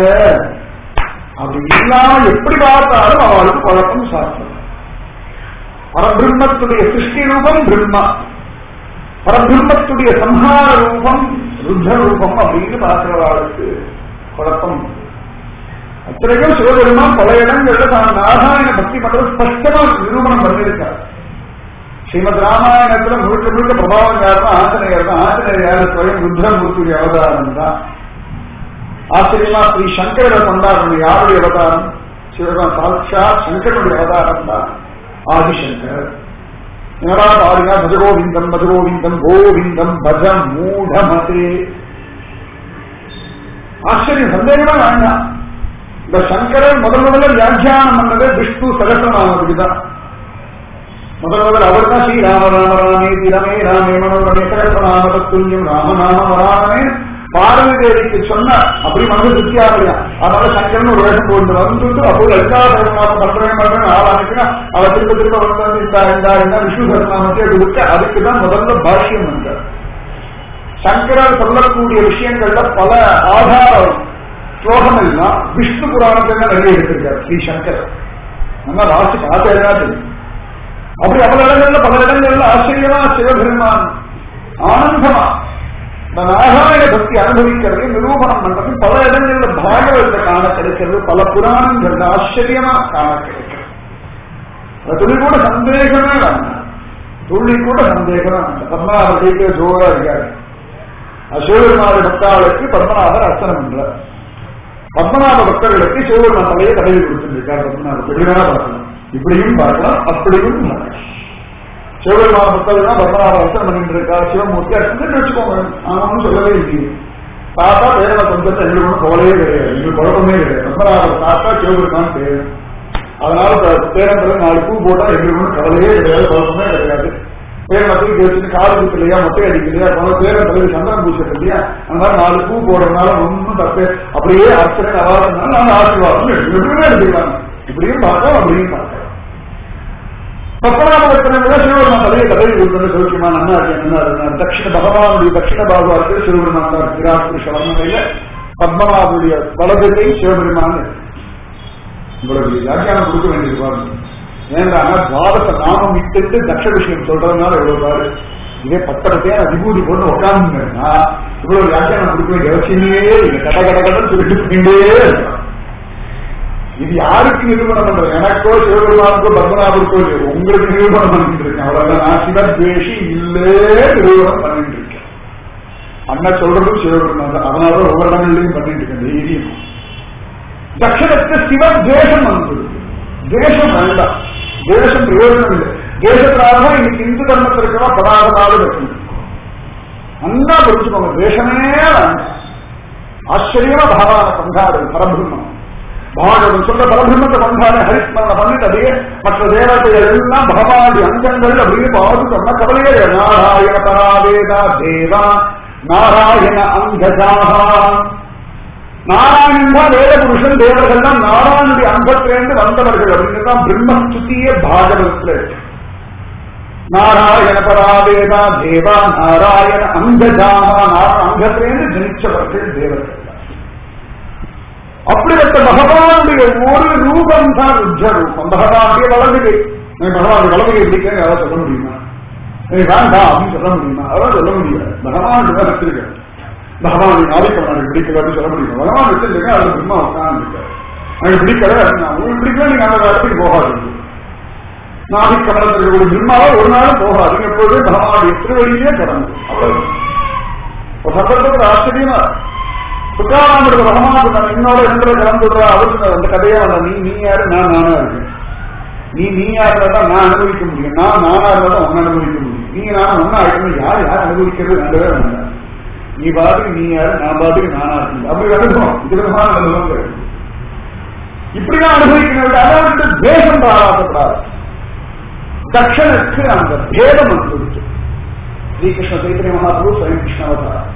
அப்படி இல்லாம எப்படி பார்த்தாலும் அவளுக்கு குழப்பம் சாத்தியம் பரபிரம்மத்துடைய சிருஷ்டி ரூபம் பிரம்மா பரபிரம்மத்துடைய சம்ஹார ரூபம் ருத்ர ரூபம் அப்படின்னு பார்க்கிறவாளுக்கு குழப்பம் அத்தனைக்கும் சிவபெருமான் பல இடங்கள்ல தான் நாராயண பக்தி பண்றது ஸ்பஷ்டமா நிரூபணம் பண்ணியிருக்கார் ஸ்ரீமத் ராமாயணத்துல முழுக்க முழுக்க பிரபாவம் யாருன்னா ஆஞ்சநேயர் தான் ஆஞ்சநேயர் யாரு ஸ்வயம் ருத்ரமூர்த்தியுடைய அவதாரம் தான் ஆச்சரியமா ஸ்ரீ சங்கர கொண்டாடணும் யாருடைய அவதாரம் சிவபெருமான் சாட்சா சங்கரனுடைய அவதாரம் தான் ஆதிசங்கர் என்னடா பாருங்க பஜகோவிந்தம் பஜகோவிந்தம் கோவிந்தம் பஜ மூடமதே ஆச்சரியம் சந்தேகமே வேண்டாம் இந்த சங்கரன் முதல் முதல்ல வியாக்கியானம் பண்ணது விஷ்ணு சகசநாமத்துக்கு தான் முதல் முதல் அவர் தான் ஸ்ரீ ராம ராம ராமே திரமே ராமே மனோரமே சகசநாம தத்துல்யம் ராமநாம வராமே பாரதி தேவிக்கு சொன்னார் அப்படி மனது திருப்தி ஆகலையா அதனால சங்கரன் ஒரு வேஷம் போட்டு வந்துட்டு அப்போ லலிதா சகசநாமம் பண்றேன் பண்றேன் ஆள் அனுப்பினா அவ திரும்ப திரும்ப வந்து இந்த இந்த இந்த விஷ்ணு சகசநாமத்தை கொடுக்க அதுக்கு தான் முதல்ல பாஷ்யம் வந்தார் சங்கரர் சொல்லக்கூடிய விஷயங்கள்ல பல ஆதார ஸ்லோகம் எல்லாம் விஷ்ணு புராணத்துல நிறைய எடுத்திருக்காரு ஸ்ரீ சங்கர் நல்லா வாசி பார்த்தா தெரியும் அப்படி பல இடங்கள்ல பல இடங்கள்ல ஆச்சரியமா சிவபெருமான் ஆனந்தமா இந்த நாராயண பக்தி அனுபவிக்கிறது நிரூபணம் பண்றது பல இடங்கள்ல பாகவத்தை காண கிடைக்கிறது பல புராணங்கள்ல ஆச்சரியமா காண கிடைக்கிறது அது துளி கூட சந்தேகமே வேண்டாம் துள்ளி கூட சந்தேகமே வேண்டாம் பத்மநாபர் ஜெயிக்க ஜோரா இருக்காரு சிவபெருமாத பக்தாளுக்கு பத்மநாபர் அர்ச்சனை பண்றார் பத்மநாப பக்தர்களுக்கு சிவபெருமான் தலையை தடவி கொடுத்துருக்கார் பத்மநாபர் எப்படிதான் பார்க்கலாம் இப்படியும் பார்க்கலாம் அப்படியும் பார்க்கலாம் சிவபெருமான பக்தர்கள் பத்மநாப அர்ச்சனை பண்ணிட்டு இருக்கா சிவமூர்த்தி அர்ச்சனை வச்சுக்கோங்க ஆனாலும் சொல்லவே இல்லையே தாத்தா பேரனை கொஞ்சத்தை எங்களுக்கு ஒன்றும் கவலையே கிடையாது எங்களுக்கு குழப்பமே கிடையாது பத்மநாபர் தாத்தா சிவபெருமான் பேர் அதனால பேரன் நாலு பூ போட்டா எங்களுக்கு ஒன்றும் கவலையே கிடையாது குழப்பமே கிடையாது பேரனை தூக்கி வச்சுட்டு காது குத்துலையா மொட்டை அடிக்கலையா போன பேரன் தலைவர் சந்திரன் பூசிட்டு இல்லையா அந்த மாதிரி நாலு பூ போடுறதுனால ஒன்றும் தப்பு அப்படியே அர்ச்சனை நவாசனால நாங்கள் ஆசீர்வாதம் எப்படியுமே எடுத்துக்கலாம் இப்படியும் பார்க்கலாம் அப்படியும் பார்க்கலாம் பத்மநாபத்தின சிவபெருமான் தலையை கதவி கொடுத்தது சௌக்கியமா நல்லா இருக்கு நல்லா இருக்கு தட்சிண பகவானுடைய தட்சிண பாகுவாருக்கு சிவபெருமான் தான் விராட் புருஷ வர்ணனையில பத்மநாபுடைய வலதுகை சிவபெருமான் உங்களுக்கு வியாக்கியானம் கொடுக்க வேண்டியது பாருங்க ஏன்டாங்க துவாதச நாமம் இட்டு தட்ச விஷயம் சொல்றதுனால இவ்வளவு பாரு இதே பத்திரத்தையே நான் விபூதி போட்டு உட்கார்ந்துன்னா இவ்வளவு வியாக்கியானம் கொடுக்க வேண்டிய அவசியமே இல்லை கட கட கடன் சொல்லிட்டு போயிட்டே இருக்கலாம் இது யாருக்கு நிரூபணம் பண்றது எனக்கோ சிவபெருமானுக்கோ பத்மநாபருக்கோ இல்லை உங்களுக்கு நிரூபணம் பண்ணிட்டு இருக்கேன் அவ்வளவுதான் நான் சிவத்வேஷி இல்லே நிரூபணம் பண்ணிட்டு இருக்கேன் அண்ணன் சொல்றதும் சிவபெருமான் தான் அதனால ஒவ்வொரு இடங்கள்லயும் பண்ணிட்டு இருக்கேன் தைரியம் தட்சணத்து சிவத்வேஷம் வந்தது தேசம் வேண்டாம் தேசம் பிரயோஜனம் இல்லை தேசத்தினால இன்னைக்கு இந்து தர்மத்திற்கெல்லாம் பதார்த்தமாக இருக்கும் நல்லா புரிஞ்சுக்கோங்க தேசமே வேண்டாம் ஆச்சரியமா பகவான சந்தாரம் பரபிரம்மம் பாகவன் சொல்ற பரபிரம்மத்தை பந்தான ஹரிஸ்மரணம் பண்ணிட்டு அதே மற்ற தேவதைகள் எல்லாம் பகவானுடைய அங்கங்கள் அப்படின்னு பார்த்து சொன்ன கவலையே நாராயண பராவேதா தேவா நாராயண அங்கஜாகா நாராயணன் தான் வேத புருஷன் தேவர்கள் தான் நாராயணுடைய அங்கத்திலிருந்து வந்தவர்கள் அப்படின்னு தான் பிரம்மஸ்துதியே பாகவத்தில் இருக்கு நாராயண பராவேதா தேவா நாராயண அங்கஜாகா அங்கத்திலிருந்து ஜனிச்சவர்கள் தேவர்கள் அப்படிப்பட்ட பகவானுடைய ஒரு ரூபம் தான் ருத்ர ரூபம் பகவானுடைய வலதுகை பகவானுடைய வலதுகை எப்படின்னு யாராவது சொல்ல முடியுமா வேண்டாம் அப்படின்னு சொல்ல முடியுமா அதான் சொல்ல முடியாது பகவான் தான் வச்சிருக்க பகவானுடைய நாளைக்கு பிடிக்கல அப்படின்னு சொல்ல முடியுமா பகவான் வச்சிருக்க அது பிரம்மா உட்கார்ந்து எனக்கு பிடிக்கல உங்களுக்கு பிடிக்கல நீங்க அந்த இடத்துக்கு போகாது நாகை கமலத்தில் இருக்கக்கூடிய பிரம்மாவை ஒரு நாளும் போகாது எப்பொழுது பகவானுடைய திருவடியிலே கடந்து அவ்வளவு ஒரு சந்தர்ப்பத்தில் ஆச்சரியமா சுக்காராமருக்கு பகவான் நான் என்னோட இடத்துல கலந்துடுறா அவருக்கு அந்த கதையா வேண்டாம் நீ நீ யாரு நான் நானா இருக்கேன் நீ நீ யாருல தான் நான் அனுபவிக்க முடியும் நான் நானா இருந்தா தான் உன்னை அனுபவிக்க முடியும் நீ நான் ஒன்னா இருக்கணும் யார் யார் அனுபவிக்கிறது வேண்டவே வேண்டாம் நீ பாட்டுக்கு நீ யாரு நான் பாட்டுக்கு நானா இருக்கணும் அப்படி வேணும் இது விதமான அனுபவங்கள் இப்படிதான் அனுபவிக்கணும் அதாவது தேசம் பாராட்டப்படாது தட்சனுக்கு அந்த பேதம் வந்துருக்கு ஸ்ரீகிருஷ்ண சைத்தன்ய மகாபுரு ஸ்வயம் கிருஷ்ண அவதாரம்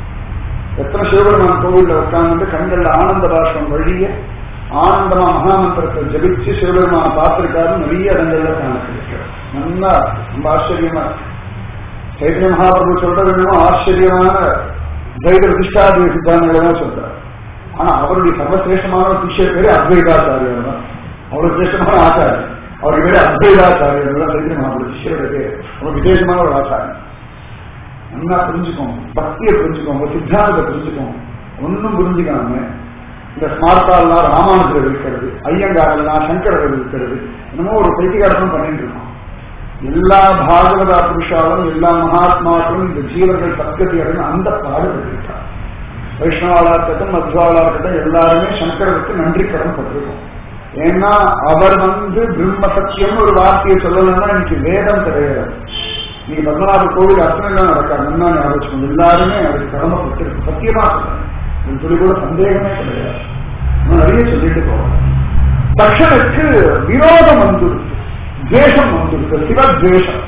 எத்தனை சிவபெருமான் கோவில்ல உட்கார்ந்து கண்கள்ல ஆனந்த பாஷம் வழிய ஆனந்தமா மகாமந்திரத்தை ஜபிச்சு சிவபெருமான பார்த்திருக்காரு நிறைய இடங்கள்ல காணப்படுகிறார் நல்லா ரொம்ப ஆச்சரியமா இருக்கு சைத்தன்ய மகாபிரபு சொல்றது என்னமோ ஆச்சரியமான தைர பிரதிஷ்டாதிய சித்தாந்தங்களை தான் சொல்றாரு ஆனா அவருடைய சர்வசிரேஷ்டமான சிஷ்யர் பேரு அத்வைதாச்சாரியர் தான் அவருக்கு சிரேஷ்டமான ஆச்சாரியர் அவருக்கு பேரு அத்வைதாச்சாரியர் தான் சைத்தன்ய மகாபிரபு சிஷ்யருடைய பேர் ரொம்ப விசேஷமான ஒரு ஆச்சாரியர் நல்லா புரிஞ்சுக்கோங்க பக்தியை புரிஞ்சுக்கோங்க சித்தாந்தத்தை புரிஞ்சுக்கோங்க ஒன்னும் புரிஞ்சுக்காம இந்த ஸ்மார்த்தாலாம் ராமானுஜர் இருக்கிறது ஐயங்காரெல்லாம் சங்கரர் இருக்கிறது என்னமோ ஒரு பைத்திகாரத்தம் பண்ணிட்டு இருக்கோம் எல்லா பாகவதா புருஷாலும் எல்லா மகாத்மாக்களும் இந்த ஜீவர்கள் சத்கதி அடைந்து அந்த பாடுபட்டிருக்கார் வைஷ்ணவாளா இருக்கட்டும் மத்வாளா இருக்கட்டும் எல்லாருமே சங்கரருக்கு நன்றி கடன் பட்டிருக்கோம் ஏன்னா அவர் வந்து பிரம்ம சத்தியம்னு ஒரு வார்த்தையை சொல்லணும்னா இன்னைக்கு வேதம் கிடையாது நீங்க பத்மநாப கோவில் அர்ச்சனை நடக்காது முன்னா ஞாபகம் எல்லாருமே அதுக்கு கடமைப்பட்டிருக்கு சத்தியமா சொல்றேன் சொல்லி கூட சந்தேகமே கிடையாது நிறைய சொல்லிட்டு போறோம் தட்சனுக்கு விரோதம் வந்துருக்கு துவேஷம் வந்துருக்கு சிவத்வேஷம்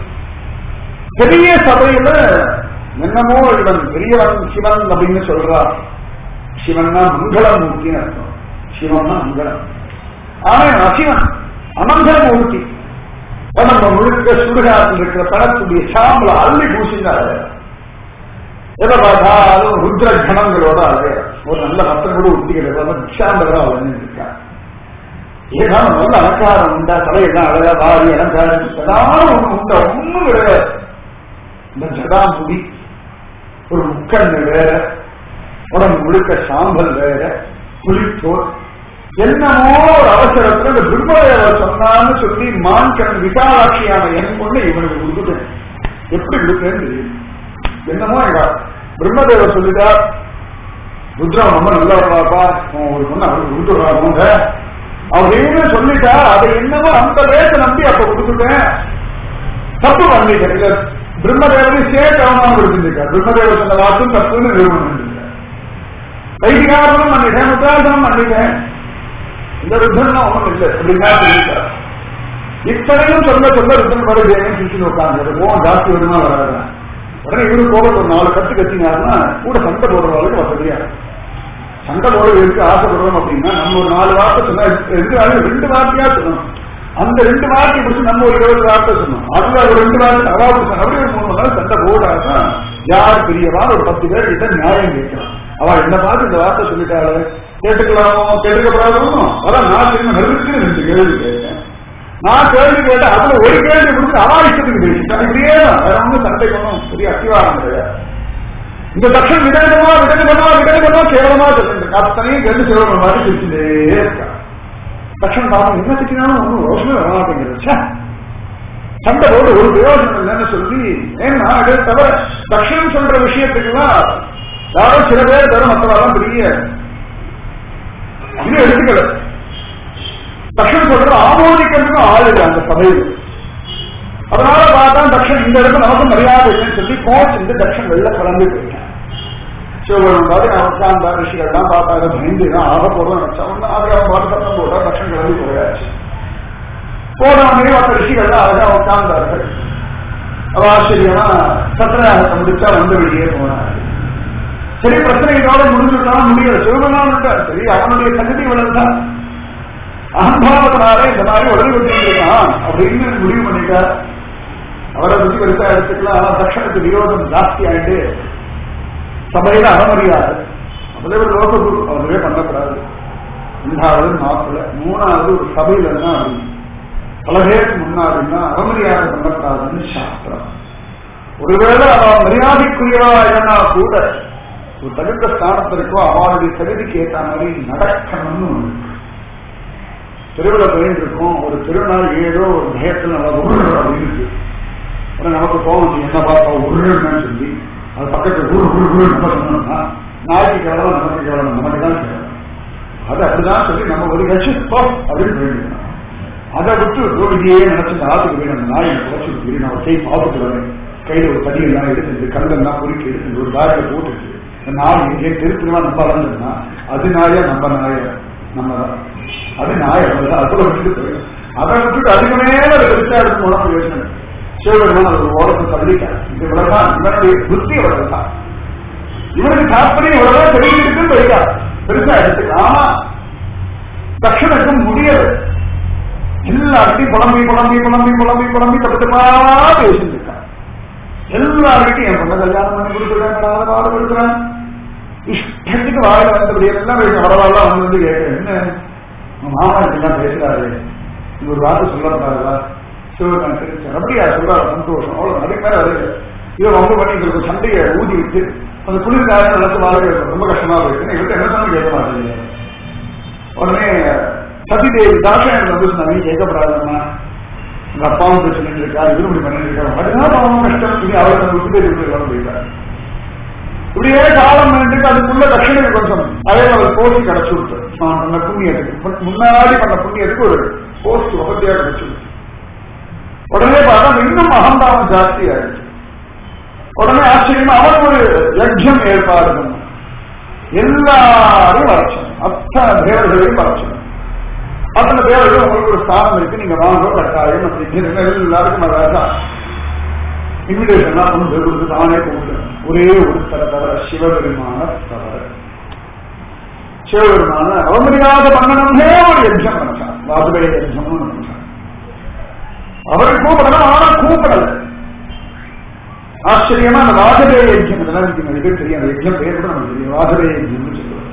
பெரிய சபையில என்னமோ இவன் பெரியவன் சிவன் அப்படின்னு சொல்றார் சிவன்னா மங்களமூர்த்தின்னு அர்த்தம் சிவன்னா மங்களம் ஆனா அசிவன் அமங்கலமூர்த்தி நம்ம முழுக்க சுடுகாட்டில் இருக்கிற பணத்துடைய சாம்பல அள்ளி பூசினாரு எதை பார்த்தாலும் ருத்ர கணங்களோட அலைய ஒரு நல்ல பத்திரம் கூட உத்திக்கிறது நிஷாந்தரா அலைஞ்சிருக்கா ஏதாவது நல்ல அலங்காரம் உண்டா தலையெல்லாம் அழகா வாரி அலங்காரம் ஏதாவது ஒண்ணு உண்டா ஒண்ணும் கிடையாது இந்த ஜடாமுடி ஒரு முக்கண்ணு வேற உடம்பு முழுக்க சாம்பல் வேற குளித்தோர் என்னமோ ஒரு அவசரத்துல இந்த துர்மலையை சொன்னான்னு சொல்லி மான்கண் விசாலாட்சியான என் பொண்ணு இவனுக்கு கொடுத்துட்டேன் எப்படி கொடுத்தேன்னு தெரியும் என்னமோ எங்க பிரம்மதேவர் சொல்லிட்டா ருத்ரம் ரொம்ப நல்லவராப்பா ஒரு பொண்ணு அவருக்கு கொடுத்துடுறாங்க அப்படின்னு சொல்லிட்டா அதை என்னமோ அந்த பேச நம்பி அப்ப கொடுத்துட்டேன் தப்பு பண்ணிட்டேன் இல்ல பிரம்மதேவனை சேர்க்கவனா கொடுத்துருக்கா பிரம்மதேவர் சொன்ன வாக்கும் தப்புன்னு நிறுவனம் பண்ணிருக்கார் வைதிகாரனும் பண்ணிட்டேன் முத்தாசனம் பண்ணிட்டேன் இந்த ருத்தன் ஒண்ணும் இல்லை அப்படின்னா சொல்லிட்டார் இத்தனையும் சொல்ல சொல்ல ருத்தன் வருகிறேன் சிரிச்சு உட்காந்து கோவம் ஜாஸ்தி வருமா வராது உடனே இவரு கோபம் ஒரு நாலு கத்து கத்தினாருன்னா கூட சண்டை போடுறவங்களுக்கு வசதியா சண்டை போடுறதுக்கு ஆசைப்படுறோம் அப்படின்னா நம்ம ஒரு நாலு வார்த்தை சொன்னா ரெண்டு வார்த்தை ரெண்டு வார்த்தையா சொல்லணும் அந்த ரெண்டு வார்த்தை பிடிச்சி நம்ம ஒரு இருபது வார்த்தை சொன்னோம் அதுல ஒரு ரெண்டு வார்த்தை அதாவது அப்படியே ஒரு மூணு மணி நேரம் சண்டை போடாதான் யார் பெரியவா ஒரு பத்து பேர் கிட்ட நியாயம் கேட்கலாம் அவ என்ன பார்த்து இந்த வார்த்தை சொல்லிட்டாரு கேட்டுக்கலாமோ கேட்டுக்கப்படாதோ அதான் நான் திரும்ப நெருக்கி ரெண்டு கேள்வி கேட்டேன் நான் கேள்வி கேட்டேன் அதுல ஒரு கேள்வி கொடுத்து அவா இஷ்டத்துக்கு பேசிட்டேன் இப்படியே தான் வேற ஒன்றும் சண்டை பண்ணும் பெரிய அத்திவாரம் கிடையாது இந்த தட்சம் விடணுமா விடணுமா விடணுமா கேவலமா சொல்லிட்டு அத்தனையும் கேட்டு சிவன மாதிரி சிரிச்சுட்டே இருக்கா தட்சம் பாவம் என்ன திட்டினாலும் ஒன்றும் ரோஷமே வரமாட்டேங்கிறது சண்டை போது ஒரு பிரயோஜனம் இல்லைன்னு சொல்லி ஏன்னா அதே தவிர தட்சணம் சொல்ற விஷயத்துக்குலாம் யாரோ சில பேர் தரும் மற்றவெல்லாம் பெரிய இது எடுத்துக்கல தட்சணம் சொல்றது ஆமோதிக்கிறதுக்கு ஆள் இல்லை அந்த சபையில் அதனால பார்த்தா தட்சன் இந்த இடத்துல நமக்கு மரியாதை இல்லைன்னு சொல்லி கோச் இந்த தட்சன் வெளில கலந்து போயிட்டான் சிவபெருமன் பார்த்து நான் உட்கார்ந்தா ரிஷிகள்லாம் பார்த்தா அதை பயந்து தான் ஆக போதும் நினைச்சா ஒன்று அதை அவன் பாட்டு சத்தம் போட்டா தட்சன் கிளம்பி போயாச்சு போனவனே மற்ற ரிஷிகள்லாம் அழகா உட்கார்ந்தார்கள் அவ ஆச்சரியமா சத்திரயாகத்தை முடிச்சா வந்த வெளியே போனார் சரி பிரச்சனை இதோட முடிஞ்சுட்டாலும் முடியல சிவபெருமான் சரி அவனுடைய சங்கதி வளர்ந்தான் அகம்பாவத்தினாலே இந்த மாதிரி உடல் வச்சிருக்கான் அப்படின்னு முடிவு பண்ணிட்டார் அவரை பத்தி பெருசா எடுத்துக்கலாம் தட்சணத்து விரோதம் ஜாஸ்தி ஆயிட்டு சபையில அறமறியாது அதுல ஒரு லோக குரு அவரே பண்ணக்கூடாது ரெண்டாவது மாப்பிள்ள மூணாவது ஒரு சபையில தான் பல பேருக்கு முன்னாடினா அறமரியாதை பண்ணக்கூடாதுன்னு சாஸ்திரம் ஒருவேளை அவன் மரியாதைக்குரியவா இல்லைன்னா கூட ஒரு தகுந்த ஸ்தானத்திற்கோ அவளுடைய தகுதிக்கு ஏற்ற மாதிரி நடக்கணும்னு ஒண்ணு இருக்கு. திருவிழா போயிட்டு இருக்கோம் ஒரு திருநாள் ஏதோ ஒரு பயத்துல நல்லா உருள் அப்படின்னு இருக்கு உடனே நமக்கு போகும் நீ என்ன பார்த்தா உருள்னு சொல்லி அது பக்கத்துல உரு உரு உரு நம்ம சொன்னோம்னா நாய்க்கு கேவலம் நமக்கு கேவலம் நமக்கு தான் கேவலம் அது அப்படிதான் சொல்லி நம்ம ஒரு கட்சி போ அப்படின்னு போயிருக்கோம் அதை விட்டு ரோடியே நினைச்சு இந்த ஆத்துக்கு போய் அந்த நாயை குறைச்சு நான் ஒரு கை பார்த்துட்டு வரேன் கையில ஒரு தடி எல்லாம் எடுத்துட்டு கல்லெல்லாம் பொறுக்கி எடுத்துட்டு ஒரு பேக்கில் போட்டுட்டு இந்த நாய் எங்கே தெருத்துலாம் நம்ம வளர்ந்ததுன்னா அது நாயா நம்ம நாய நம்ம தான் அது நாய வந்து அதுல விட்டுட்டு போயிடும் அதை விட்டுட்டு அதுக்கு மேல அதை பெருசா எடுத்து உடம்பு யோசனை சிவபெருமான் அது ஒரு ஓரத்தை தள்ளிட்டார் இது இவ்வளவுதான் இவனுடைய புத்தி இவ்வளவுதான் இவனுக்கு தாற்பயம் இவ்வளவுதான் தெரிஞ்சுட்டு போயிட்டார் பெருசா எடுத்துக்கலாம் தட்சணுக்கும் முடியாது எல்லார்கிட்டையும் புலம்பி புலம்பி புலம்பி புலம்பி புலம்பி தப்பித்தப்பா பேசிட்டு இருக்கான் எல்லார்கிட்டையும் என் பொண்ணை கல்யாணம் பண்ணி கொடுத்துருக்காங்க நான் பாடு கொடுக்குறேன் இஷ்டத்துக்கு வாயில வந்தபடி எல்லாம் வரவாலாம் வந்து வந்து கேட்கிறேன் என்ன உங்க மாமா இப்படிலாம் பேசுறாரு நீங்க ஒரு வார்த்தை சொல்லக்கூடாதா சிவகான் தெரிவிச்சார் அப்படியா சொல்றாரு சந்தோஷம் அவ்வளவு அதுக்கு மேல அது இதை ரொம்ப பண்ணி எங்களுக்கு சண்டையை ஊதி விட்டு அந்த குளிர்கால நடத்து வாழ ரொம்ப கஷ்டமா போயிருக்கு இவர்கிட்ட என்ன சொன்னாலும் கேட்க மாட்டேங்க உடனே சதிதேவி தாசாயன் வந்து சொன்னாங்க கேட்கப்படாதம்மா உங்க அப்பாவும் போய் சொல்லிட்டு இருக்கா இவரும் இப்படி பண்ணிட்டு இருக்காங்க அதுதான் பாவம் கஷ்டம் சொல்லி அவர் தன் விட்டு பேசி போயிட்டார் இப்படியே காலம் பண்ணிட்டு அதுக்குள்ள தட்சிணை கொஞ்சம் அதே அவர் போஸ்ட் கிடைச்சு விட்டு நான் பண்ண புண்ணியத்துக்கு முன்னாடி பண்ண புண்ணியத்துக்கு ஒரு போஸ்ட் வசதியா கிடைச்சு உடனே பார்த்தா இன்னும் அகம்பாவம் ஜாஸ்தி ஆயிடுச்சு உடனே ஆச்சரியமா அவன் ஒரு யஜ்யம் ஏற்பாடு பண்ண எல்லாரும் வரச்சோம் அத்தனை தேவர்களையும் வரச்சோம் அத்தனை தேவர்கள் உங்களுக்கு ஒரு ஸ்தானம் இருக்கு நீங்க வாங்க கட்டாயம் அப்படின்னு எல்லாருக்கும் அதான் இன்விடேஷன்லாம் கொண்டு போய் கொடுத்து தானே கூப்பிட்டு ஒரே ஒரு தர தவிர சிவபெருமான தவிர சிவபெருமான அவமரியாதை பண்ணணும்னே ஒரு யஜ்யம் நினைச்சான் வாஜ்பேயி யஜ்யம்னு நினைச்சான் அவரை கூப்பிடணும் ஆனா கூப்பிடல ஆச்சரியமா அந்த வாசதே யஜ்யம் இதெல்லாம் எனக்கு நிறைய பேர் தெரியும் அந்த யஜ்யம் பேர் கூட நமக்கு தெரியும் வாசதே யஜ்யம்னு சொல்லுவாங்க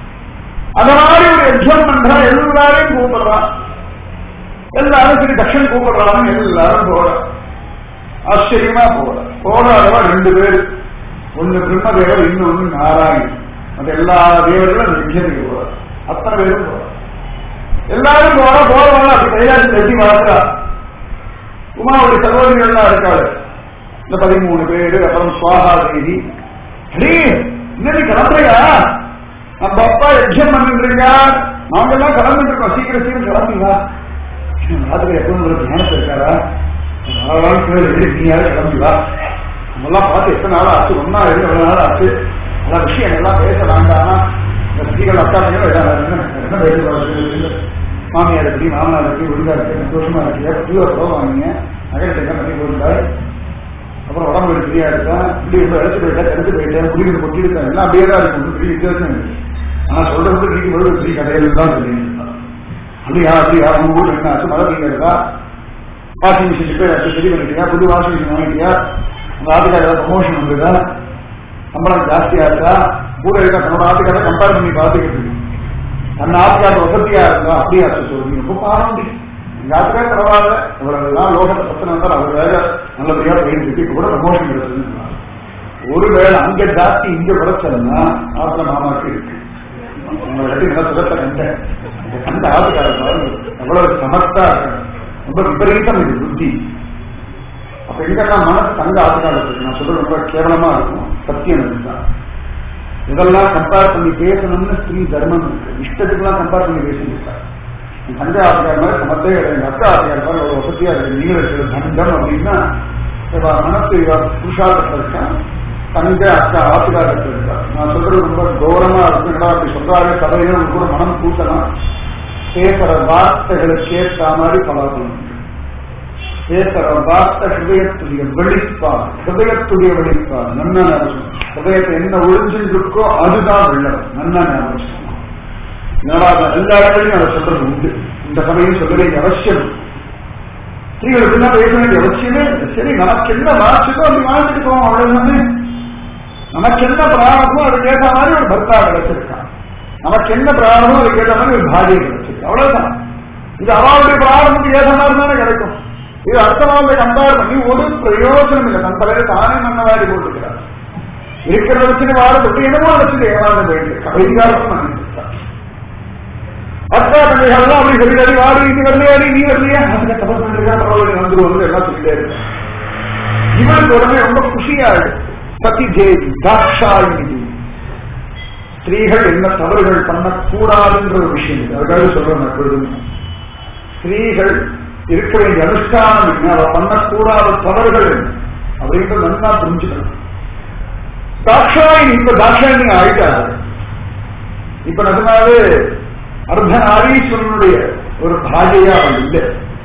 அந்த மாதிரி ஒரு யஜ்யம் பண்றா எல்லாரையும் கூப்பிடுறான் எல்லாரும் சரி தட்சன் கூப்பிடுறாங்க எல்லாரும் போற ஆச்சரியமா போற போறாதவா ரெண்டு பேர் ஒண்ணு பிரம்மதேவர் இன்னொன்னு நாராயணன் மற்ற எல்லா தேவர்களும் அந்த யஜ்யத்துக்கு போறார் அத்தனை பேரும் போறார் எல்லாரும் போற போறவங்க அப்படி கைலாசி கட்டி வளர்க்கிறா உமாவுடைய சகோதரிகள்லாம் இருக்காரு இந்த பதிமூணு பேரு அப்புறம் சுவாகா தேவி அடே இன்னைக்கு கிளம்புறியா நம்ம அப்பா யஜ்யம் பண்ணிருக்கா நாங்கெல்லாம் கிளம்பிட்டு இருக்கோம் சீக்கிரம் சீக்கிரம் கிளம்புங்களா ராத்திரி எப்பவும் உங்களுக்கு ஞானத்தில் இருக்காரா நாலாம் கேள்வி நீ யாரும் கிளம்புவா நம்மெல்லாம் பார்த்து எத்தனை நாள் ஆச்சு ஒன்னா இருந்து எவ்வளவு நாள் ஆச்சு பல விஷயம் எல்லாம் பேச வேண்டாம் இந்த ஸ்திரீகள் அக்கா என்ன பேசுவாங்க மாமியார் எப்படி மாமனார் எப்படி ஒழுங்கா இருக்கு சந்தோஷமா இருக்கு புதுவா போவாங்க நகரத்தை பண்ணி போயிருந்தாரு அப்புறம் உடம்பு ஃப்ரீயா இருக்கா இப்படி ரொம்ப இழைச்சு போயிட்டேன் கருத்து போயிட்டேன் குடிக்கிற கொட்டி இருக்கேன் எல்லாம் அப்படியே தான் இருக்கும் பெரிய வித்தியாசம் இருக்கு ஆனா சொல்றது நீங்க பொழுது பெரிய கடைகள் தான் சொல்லியிருக்கேன் அப்படியா அப்படியா உங்க ஊர்ல என்ன ஆச்சு மழை பெய்ய இருக்கா வாஷிங் மிஷின் ரிப்பேர் ஆச்சு சரி பண்ணிட்டியா புது வாஷிங் மிஷின் வாங்கிட்டியா உங்க ஆட்டுக்கார ப்ரமோஷன் வந்ததா சம்பளம் ஜாஸ்தியா இருக்கா கூட இருக்க தன்னோட ஆட்டுக்கார கம்பேர் பண்ணி பார்த்துக்கிட்டு இருக்கு அந்த ஆட்டுக்கார வசதியா இருந்தா அப்படியா சொல்லுங்க ரொம்ப பாரம் எங்க ஆட்டுக்கார பரவாயில்ல இவ்வளவுதான் லோகத்தை பத்தின வந்தால் அவர் வேற நல்லபடியா போயிட்டு இருக்கு இப்ப கூட ப்ரமோஷன் கிடைச்சதுன்னு ஒருவேளை அங்க ஜாஸ்தி இங்க குறைச்சதுன்னா ஆத்திர மாமாக்கு இருக்கு உங்களை கட்டி நல்லா சுகத்தை கண்டேன் இந்த கண்ட ஆட்டுக்காரர் பாருங்க எவ்வளவு சமர்த்தா இருக்கு ரொம்ப விபரீதம் இது புத்தி அப்ப எங்கெல்லாம் மனசு தங்க ஆட்டுக்காரர் இருக்கு நான் சொல்றது ரொம்ப கேவலமா இருக்கும் சத்தியம் இதுதான் இதெல்லாம் கம்பேர் பண்ணி பேசணும்னு ஸ்ரீ தர்மம் இருக்கு இஷ்டத்துக்குலாம் கம்பேர் பண்ணி பேசியிருக்காரு தங்க ஆட்டுக்கார மாதிரி சமத்தே கிடையாது எங்க அக்கா ஆட்டுக்கார மாதிரி ஒரு வசதியா இருக்கு நீங்க இருக்கிற தங்கம் அப்படின்னா இவ மனசு இவ புருஷாரத்தில் இருக்கான் தங்க அக்கா ஆட்டுக்காரத்தில் இருக்கா நான் சொல்றது ரொம்ப கௌரவமா இருக்குங்களா அப்படி சொல்றாரு கதையில கூட மனம் கூட்டலாம் பேசுற வார்த்தைகளுக்கு ஏற்ற மாதிரி பழகணும் பேசுற வார்த்தை ஹிருதயத்துடைய வெளிப்பாடு ஹிருதயத்துடைய வெளிப்பாடு நன்ன ஞாபகம் ஹிருதயத்தை என்ன ஒழிஞ்சுட்டு இருக்கோ அதுதான் வெள்ளம் நன்ன ஞாபகம் என்னடா எல்லா இடத்துலையும் அதை சொல்றது உண்டு இந்த சமயம் சொல்ல வேண்டிய அவசியம் ஸ்திரீகளுக்கு என்ன பேச வேண்டிய அவசியமே இல்லை சரி நமக்கு என்ன வாசிக்கோ அப்படி வாசிட்டு போவோம் அவ்வளவுதானே நமக்கு என்ன பிராரமோ அதுக்கு ஏற்ற மாதிரி ஒரு பர்த்தா கிடைச்சிருக்கான் நமக்கு என்ன பிராரமோ அதுக்கு ஏற்ற மாதிரி ஒரு பாதியை கிடைச்சிருக்கு அவ்வளவுதான் இது அவளுடைய பிராரம்பத்துக்கு ஏற்ற மாதிரி தானே கிடைக்கும் இது அர்த்தமாக கம்பேர் பண்ணி ஒரு பிரயோஜனம் இல்லை தன் தலையில தானே மன்னவாரி போட்டுக்கிறார் இருக்கிறத வச்சுட்டு வாரத்தை என்னமோ வச்சுட்டு ஏமாந்த வேண்டிய கதைகாரமும் நினைச்சிருக்கார் அக்கா தங்கைகள்லாம் அப்படி சொல்லிடாடி வாடி நீ வரலையாடி நீ வரலையா அதுக்கு தபஸ் பண்ணிருக்கா பரவாயில்ல வந்துருவோம் எல்லாம் சொல்லிட்டே இருக்கு இவனுக்கு உடனே ரொம்ப குஷியா இருக்கு சதி தேவி தாட்சாயினி ஸ்திரீகள் என்ன தவறுகள் பண்ணக்கூடாதுன்ற ஒரு விஷயம் இது அதுக்காக சொல்றேன் நான் எப்பொழுதுமே ஸ்திரீகள் இருக்க வேண்டிய அனுஷ்டானம் என்ன அவ பண்ணக்கூடாத தவறுகள் என்ன அப்படின்றது நல்லா புரிஞ்சுக்கணும் தாட்சாயினி இப்ப தாட்சாயினி ஆயிட்டாரு இப்ப நிஜமாவே அர்த்தநாரீஸ்வரனுடைய ஒரு பாஜையா அவள் இல்லை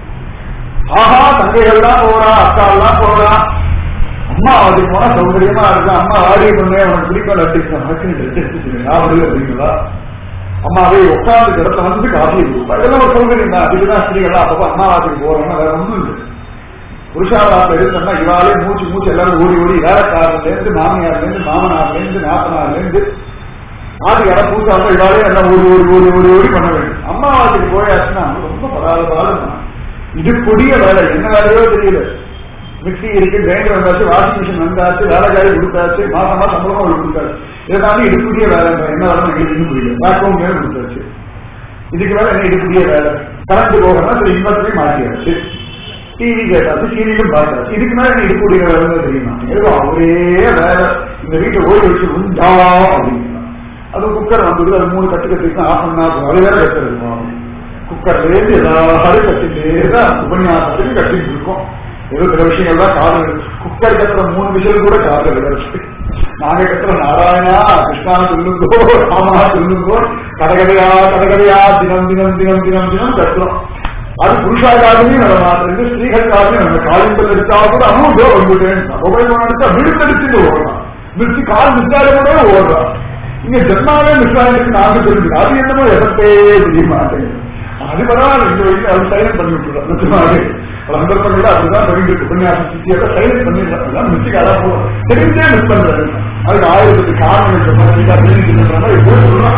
ஆஹா தங்கைகள்லாம் போறா அக்காலாம் போறா அம்மா அது போனா சௌகரியமா இருக்கா அம்மா ஆடி பண்ணே அவனுக்கு பிடிக்கும் லட்டு அப்படிங்களா அம்மாவே உட்கார்ந்து இடத்துல வந்து காஃபி கொடுப்பா இதெல்லாம் ஒரு சௌகரியம் தான் அதுக்குதான் ஸ்திரீகள்லாம் அப்பப்போ அம்மாவாசைக்கு போறோம்னா வேற ஒன்றும் இல்லை புருஷாவாசம் எடுத்தோம்னா இவாலே மூச்சு மூச்சு எல்லாரும் ஓடி ஓடி வேலைக்காரர்ல இருந்து மாமியார்ல இருந்து மாமனார்ல இருந்து நாத்தனார்ல இருந்து ஆதி இடம் பூசாம இவாலே எல்லாம் ஓடி ஓடி ஓடி ஓடி ஓடி பண்ண வேண்டும் அம்மாவாசைக்கு போயாச்சுன்னா ரொம்ப பராத பாடம் இது கொடிய வேலை என்ன வேலையோ தெரியல மிக்சி இருக்கு கிரைண்டர் வந்தாச்சு வாஷிங் மிஷின் வந்தாச்சு வேலைக்காரி கொடுத்தாச்சு மாசமா சம்பளமா அவளுக்கு கொடுத்தாச்சு இதனால இது புதிய வேலை என்ன வேலை எங்களுக்கு புரியல வேக்யூம் மேல கொடுத்தாச்சு இதுக்கு மேல என்ன இது புதிய வேலை கரண்ட் போகணும் சரி இன்வெர்டரையும் மாற்றியாச்சு டிவி கேட்டாச்சு சீரியலும் பார்த்தாச்சு இதுக்கு மேல என்ன இது புதிய வேலை தெரியுமா எதுவும் ஒரே வேலை இந்த வீட்டை ஓடி வச்சு உண்டா அப்படின்னா அது குக்கர் வந்தது அது மூணு கட்டு கட்டிட்டு ஆஃப் பண்ணா அது வேற கட்டுறது குக்கர்ல இருந்து எல்லாரும் கட்டிட்டே தான் உபன்யாசத்துக்கு கட்டிட்டு இருக்கோம் ஏதோ சில விஷயங்கள் தான் காதல் குக்கர் கட்டுற மூணு விஷயம் கூட காதல் இருக்கு நாங்க கட்டுற நாராயணா கிருஷ்ணா சொல்லுங்கோ ராமா சொல்லுங்கோ கடகதையா கடகதையா தினம் தினம் தினம் தினம் தினம் கட்டுறோம் அது புருஷாக்காகவே நம்ம மாத்திரம் ஸ்திரீகளுக்காகவே நம்ம காலிம்பல் எடுத்தா கூட அனுபவோ வந்துட்டேன் மொபைல் போன் எடுத்தா விழுத்தடிச்சுட்டு ஓடலாம் மிஸ் கால் மிஸ் ஆக கூட ஓடுறான் இங்க ஜென்மாவே மிஸ் ஆகிருக்கு நாங்க தெரிஞ்சு அது என்னமோ எதத்தே தெரிய மாட்டேங்குது அது பரவாயில்ல இந்த வயசுல அவர் சைலண்ட் பண்ணி விட்டுருவோம் நிச்சயமாக பல சந்தர்ப்பங்கள்ல அப்படிதான் பண்ணிட்டு இருக்கு உபன்யாசம் சித்தியாக சைலண்ட் பண்ணிடுறாங்க அதான் மிஸ்டேக் அதான் போகும் தெரிஞ்சே மிஸ் பண்றாரு அதுக்கு ஆயிரத்துக்கு காரணம் இருக்க மாதிரி அப்படின்னு சொல்ற மாதிரி போய் சொல்றான்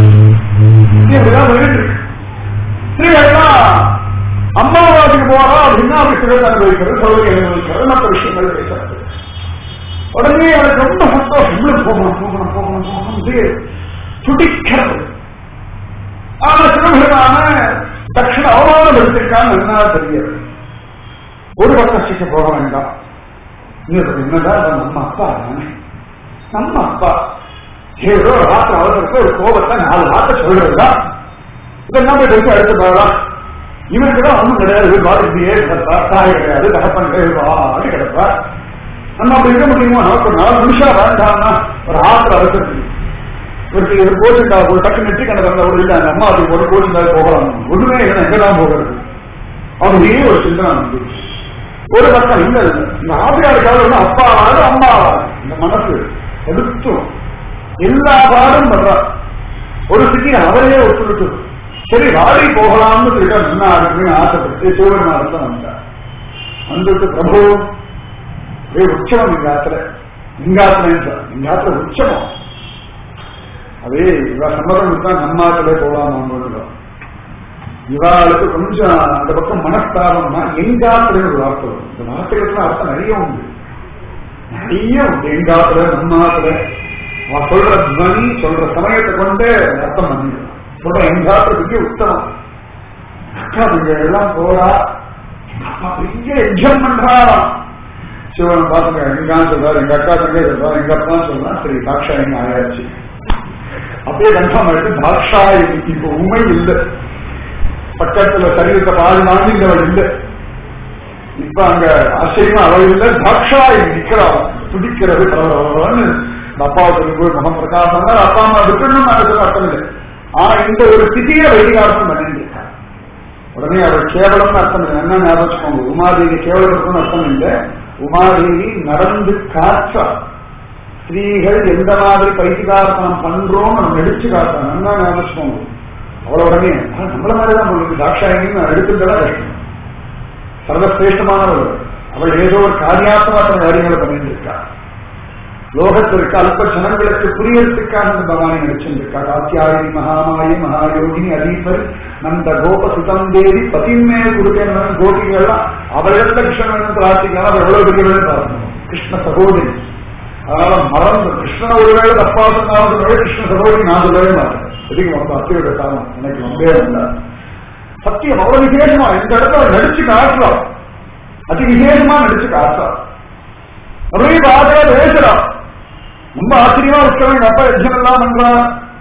இது அப்படிதான் பண்ணிட்டு இருக்கு சரி அதெல்லாம் அம்மாவாதிக்கு போறா அப்படின்னா அப்படி சிறந்த அனுபவிக்கிறது சௌகரியம் அனுபவிக்கிறது மற்ற விஷயங்கள் பேசுறது உடனே அவருக்கு ரொம்ப சந்தோஷம் உள்ள போகணும் போகணும் போகணும் போகணும் இது துடிக்கிறது ஆனா சிவபெருமான தட்சிண அவமானப்படுத்திருக்கான்னு என்ன தெரியாது ஒரு பக்கம் சிக்க போக வேண்டாம் இன்னொரு பக்கம் என்னதான் அது நம்ம அப்பா தானே நம்ம அப்பா ஏதோ ராத்திரி அவசரத்தை ஒரு கோபத்தை நாலு வார்த்தை சொல்றதுதான் இதெல்லாம் போய் எடுத்து அடுத்து போகலாம் இவருக்கு தான் ஒன்றும் கிடையாது பாதிப்பியே கிடப்பா தாய் கிடையாது தகப்பன் கிடையாது கிடப்பா நம்ம அப்படி இருக்க முடியுமா நமக்கு ஒரு நாலு நிமிஷம் வேண்டாம்னா ஒரு ஆத்திர அவசரத்துக்கு இவருக்கு இவர் கோச்சுண்டா ஒரு டக்கு நெற்றி கணக்கு அந்த ஒரு இல்லை அந்த அம்மா அதுக்கு ஒரு கோச்சுண்டா போகலாம் ஒண்ணுமே இல்லை எங்கதான் போகிறது அவனுடைய ஒரு சிந்தனை வந்து ஒரு பக்கம் இல்ல இல்லை இந்த ஆபியாருக்காக வந்து அப்பாவாது அம்மாவாது இந்த மனசு எடுத்தும் எல்லா பாடும் பண்றா ஒரு சிட்டி அவரையே ஒத்துழைச்சு சரி வாடி போகலாம்னு சொல்லிட்டு என்ன இருக்குன்னு ஆசைப்பட்டு சிவபெருமான் தான் வந்தார் வந்துட்டு பிரபு ஒரே உற்சவம் எங்க ஆத்துல எங்க ஆத்துல எங்க ஆத்துல உற்சவம் அதே இவ சம்மதம் தான் நம்ம ஆத்துல போகலாமா இவாளுக்கு கொஞ்சம் அந்த பக்கம் மனஸ்தாபம்னா எங்காத்துல ஒரு வார்த்தை வரும் இந்த வார்த்தைகளுக்கு அர்த்தம் நிறைய உண்டு நிறைய உண்டு எங்காத்துல நம்மாத்துல அவன் சொல்ற துவனி சொல்ற சமயத்தை கொண்டு அர்த்தம் பண்ணிடலாம் சொல்ற எங்காத்துக்கு உத்தமம் அக்கா நீங்க எல்லாம் போறா அப்பா பெரிய யஜ்யம் பண்றாராம் சிவன் பாத்துங்க எங்கான்னு சொல்றாரு எங்க அக்கா தங்க சொல்றாரு எங்க அப்பா சொல்றா சரி தாட்சாயணி ஆயாச்சு அப்படியே கன்ஃபார்ம் ஆயிட்டு தாட்சாயணி இப்ப உண்மை இல்லை பக்கத்துல சரீரத்தை பாதி வாங்கின்றவள் இல்லை இப்ப அங்க ஆச்சரியமா அவள் இல்லை தாட்சாயணி நிக்கிறாள் துடிக்கிறது பரவாயில்ல அப்பாவுக்கு போய் முகம் பிரகாசம் தான் அப்பா அம்மா விட்டுணும் அதுக்கு அர்த்தம் இல்லை ஆனா இந்த ஒரு ஸ்திதியை வெளிகாரம் பண்ணிருக்காங்க உடனே அவர் கேவலம் அர்த்தம் இல்லை என்ன ஞாபகம் உமாதேவி கேவலம் அர்த்தம் இல்லை உமாதேவி நடந்து காற்றா ஸ்திரீகள் எந்த மாதிரி பைத்திகார்த்தனம் பண்றோம் நம்ம நடிச்சு காட்டுறோம் என்ன ஞாபகம் அவ்வளவு உடனே நம்மள மாதிரிதான் உங்களுக்கு தாட்சாயின்னு எடுத்துட்டதான் கஷ்டம் சர்வசிரேஷ்டமானவள் அவள் ஏதோ ஒரு காரியாத்மக காரியங்களை பண்ணிட்டு இருக்கா லோகத்திற்கு அல்ப ஜனங்களுக்கு புரியறதுக்காக இந்த பகவானை நடிச்சிருக்கா காத்தியாயி மகாமாயி மகாயோகினி அதீபர் நந்த கோப சுதம் தேவி பதின்மே கொடுத்தேன் கோபிகள்லாம் அவர்களிடத்துல கிருஷ்ணன் பிரார்த்திக்கலாம் அவர் எவ்வளவு பெரியவர்கள் பார்க்கணும் கிருஷ்ண சகோதரி அதனால மறந்து கிருஷ்ணன் ஒருவேளை தப்பா சொன்னாலும் கிருஷ்ண சகோதரி நான் சொல்லவே மாட்டேன் எதுக்கு வந்து அத்தியோட காரணம் எனக்கு வந்தே இல்லை சத்தியம் அவ்வளவு விசேஷமா இந்த இடத்துல நடிச்சு காட்டுறோம் அதி விசேஷமா நடிச்சு காட்டுறோம் நிறைய பாதையா பேசுறான் ரொம்ப ஆச்சரியமா இருக்கவன் எங்க அப்பா யஜ்யம் எல்லாம் பண்றான்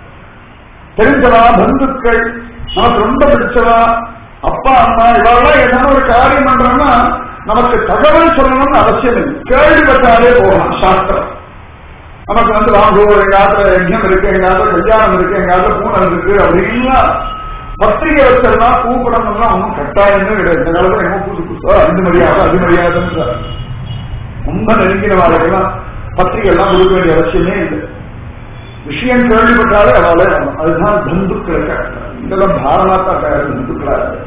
தெரிஞ்சவா பந்துக்கள் நமக்கு ரொம்ப பிடிச்சவா அப்பா அம்மா இவெல்லாம் ஏதாவது ஒரு காரியம் பண்றோம்னா நமக்கு தகவல் சொல்லணும்னு அவசியம் இல்லை கேள்விப்பட்டாலே போகலாம் சாஸ்திரம் நமக்கு வந்து வாங்கோ எங்க ஆத்துல யஜ்யம் இருக்கு எங்க ஆத்துல கல்யாணம் இருக்கு எங்க ஆத்துல பூனம் இருக்கு அப்படின்னா பத்திரிகை வச்செல்லாம் கூப்பிடணும்லாம் ஒன்றும் கட்டாயமே கிடையாது இந்த காலத்துல என்ன புதுசு புதுசா அது மரியாதை அது மரியாதைன்னு ரொம்ப நெருங்கின வாழ்க்கைலாம் பத்திரிகை எல்லாம் கொடுக்க வேண்டிய அவசியமே இல்லை விஷயம் கேள்விப்பட்டாலே அவளே வரணும் அதுதான் பந்துக்களுக்கு இதெல்லாம் பாரமாத்தா பந்துக்களா இருக்கு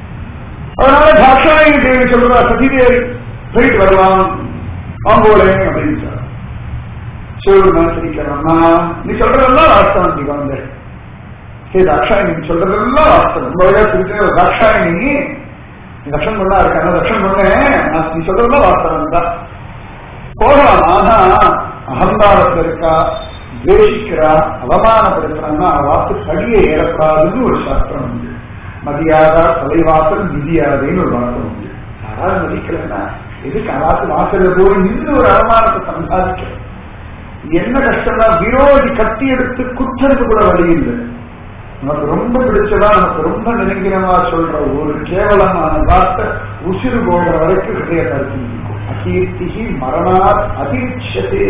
அதனால தாட்சாயி தேவி சொல்றா சதிதேவி போயிட்டு வரலாம் வாங்கோலே அப்படின்னு சிவபெருமான் சிரிக்கிறோம்னா நீ சொல்றதெல்லாம் வாஸ்தவம் நீ வந்து சரி தாட்சாயணி நீ சொல்றதெல்லாம் வாஸ்தவம் ரொம்ப வழியா சிரிக்கிற தாட்சாயணி நீ லட்சம் பண்ணா இருக்காங்க லட்சம் பண்ணேன் நான் நீ சொல்றதெல்லாம் வாஸ்தவம் தான் போகலாம் ஆனா அகங்காரத்தில் இருக்கா துவேஷிக்கிறா அவமானப்படுத்துறான்னா வாக்கு படியை ஏறக்கூடாதுன்னு ஒரு சாஸ்திரம் உண்டு மதியாதா தலைவாசல் விதியாதேன்னு ஒரு வார்த்தை உண்டு யாராவது மதிக்கலன்னா எதுக்கு அவாத்து வாசல்ல போய் நின்று ஒரு அவமானத்தை சம்பாதிக்க என்ன கஷ்டம்னா விரோதி கத்தி எடுத்து குத்துறது கூட வழி இல்லை நமக்கு ரொம்ப பிடிச்சதா நமக்கு ரொம்ப நெருங்கினமா சொல்ற ஒரு கேவலமான வார்த்தை உசிறு போடுற வரைக்கும் ஹிருதய கருத்து இருக்கும் அகீர்த்திகி மரணாத் அதிர்ச்சதே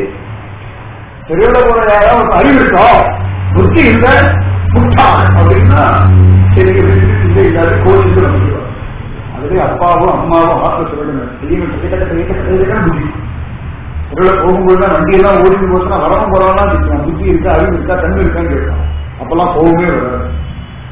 தெரியல போற யாராவது அறிவு இருக்கா புத்தி இல்ல முட்டா அப்படின்னா சரி இல்லை இல்லாத கோச்சிட்டு வந்துடுவோம் அதுவே அப்பாவும் அம்மாவும் ஆத்திர சொல்லுங்க பெரியவங்க கிட்டத்தட்ட பெரிய புத்தி உள்ள போகும்போது தான் வண்டியெல்லாம் ஓடிட்டு போச்சுன்னா வரவும் போறவெல்லாம் நிற்கலாம் புத்தி இருக்கா அறிவு இருக்கா தண்ணி இருக்கான்னு கேட்கலாம் அப்பெல்லாம் போகவே வராது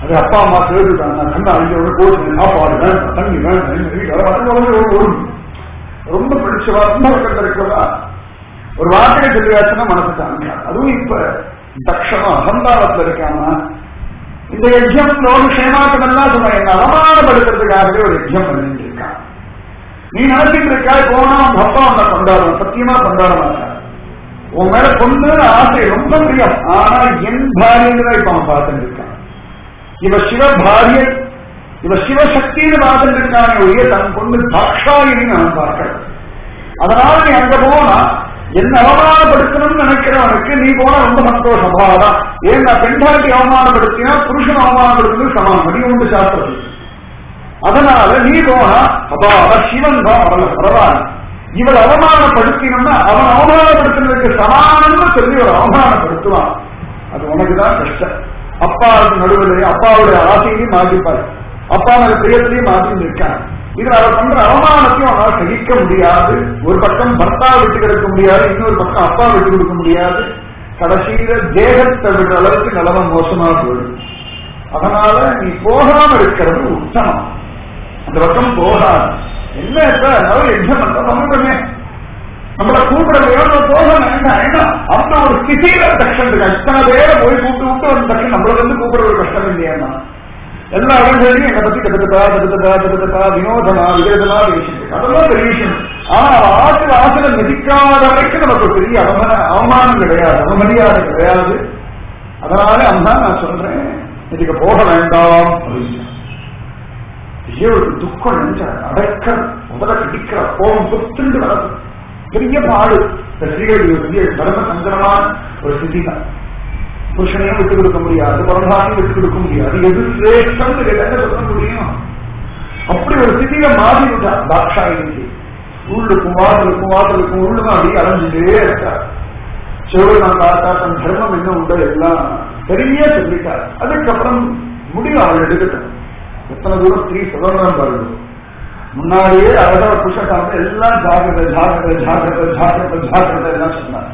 அது அப்பா அம்மா கேட்டுட்டாங்க கண்ணா ஐயோட கோச்சு சாப்பாடு வேண்டாம் தண்ணி வேண்டாம் இந்த வீட்டு அதை வந்து வந்து ஒரு ஒரு ரொம்ப பிடிச்சவா ரொம்ப பக்கத்தில் இருக்கிறதா ஒரு வார்த்தையை சொல்லியாச்சுன்னா மனசு தாங்க அதுவும் இப்ப தட்சணம் அகம்பாவத்துல இருக்காம இந்த யஜ்யம் லோக சேமாக்கம் எல்லாம் சொன்ன என்ன அவமானப்படுத்துறதுக்காகவே ஒரு யஜ்யம் பண்ணிட்டு இருக்கான் நீ நினைச்சிட்டு இருக்காய் போனா உங்க அப்பா உன்னை கொண்டாடுவோம் சத்தியமா கொண்டாட மாட்டான் உன் மேல பொண்ணு ஆசை ரொம்ப பிரியம் ஆனா என் பாரியன்னு தான் இப்ப அவன் பார்த்துட்டு இருக்கான் இவ சிவ பாரியன் இவ சிவசக்தின்னு பார்த்துட்டு இருக்கானே ஒழிய தன் பொண்ணு தாட்சாயின்னு அவன் பார்க்கல அதனால நீ அங்க போனா என்ன அவமானப்படுத்தணும்னு நினைக்கிறவனுக்கு நீ போனா ரொம்ப சந்தோஷம் அவ்வளவுதான் ஏன்னா பெண்பாட்டி அவமானப்படுத்தினா புருஷன் அவமானப்படுத்துறது சமானம் நீ உண்டு சாஸ்திரம் அதனால நீ போனா அப்பா அவன் சிவன் தான் அவள பரவாயில்ல இவள் அவமானப்படுத்தினோம்னா அவன் அவமானப்படுத்துறதுக்கு சமானம்னு சொல்லி ஒரு அவமானப்படுத்துவான் அது உனக்குதான் கஷ்டம் அப்பாவுக்கு நடுவில் அப்பாவுடைய ஆசையையும் மாற்றிப்பார் அப்பாவுடைய பிரியத்திலையும் மாற்றி நிற்கான் இதுல அவர் பண்ற அவமானத்தையும் அவனால் சகிக்க முடியாது ஒரு பக்கம் பர்த்தா விட்டு கொடுக்க முடியாது இன்னொரு பக்கம் அப்பா விட்டு கொடுக்க முடியாது கடைசியில தேகத்தை விடுற அளவுக்கு நிலவ மோசமா போயிடும் அதனால நீ போகாம இருக்கிறது உத்தமம் அந்த பக்கம் போகாது என்ன சார் அவர் எக்ஸாம் பண்றோம் நம்ம நம்மளை கூப்பிடலையோ போக வேண்டாம் ஏன்னா அந்த ஒரு ஸ்திதியில கஷ்டம் இருக்கு அத்தனை பேரை போய் கூப்பிட்டு விட்டு ஒரு கஷ்டம் நம்மள வந்து கூப்பிடுற ஒரு கஷ்டம் இல்லையா எல்லா இடங்களையும் என்னை பத்தி கட்டுத்தப்பா கட்டுத்தப்பா கட்டுத்தப்பா வினோதமா விதேதமா பேசிட்டு அதெல்லாம் பெரிய விஷயம் ஆனா அவ ஆசிர ஆசிர மிதிக்காத வரைக்கும் நமக்கு ஒரு பெரிய அவமான அவமானம் கிடையாது அவமரியாதை கிடையாது அதனால அம்மா நான் சொல்றேன் இதுக்கு போக வேண்டாம் அப்படின்னு ஐயோ ஒரு துக்கம் நினைச்ச அடக்க முதல்ல கடிக்கிற கோபம் புத்துண்டு வரது பெரிய பாடு இந்த ஸ்ரீகளுடைய பெரிய தர்ம சங்கரமான ஒரு ஸ்திதி தான் புருஷனையும் விட்டு கொடுக்க முடியாது பிறந்தாலையும் விட்டு கொடுக்க முடியாது எது சிரேஷ்டம் என்ன சொல்ல முடியும் அப்படி ஒரு ஸ்திதியில மாறி விட்டா தாட்சாயினிக்கு உள்ளுக்கும் வாசலுக்கும் வாசலுக்கும் உள்ளுக்கும் அப்படியே அலைஞ்சுட்டே இருக்கா சிவபெருமான் பார்த்தா தன் தர்மம் என்ன உண்டோ எல்லாம் பெரிய சொல்லிட்டார் அதுக்கப்புறம் முடிவு அவள் எடுக்கட்டும் எத்தனை தூரம் ஸ்திரீ சுதந்திரம் பாருங்க முன்னாடியே அழகா புருஷகாம எல்லாம் ஜாகிரதை ஜாகிரதை ஜாகிரதை ஜாகிரதை ஜாகிரதை எல்லாம் சொன்னார்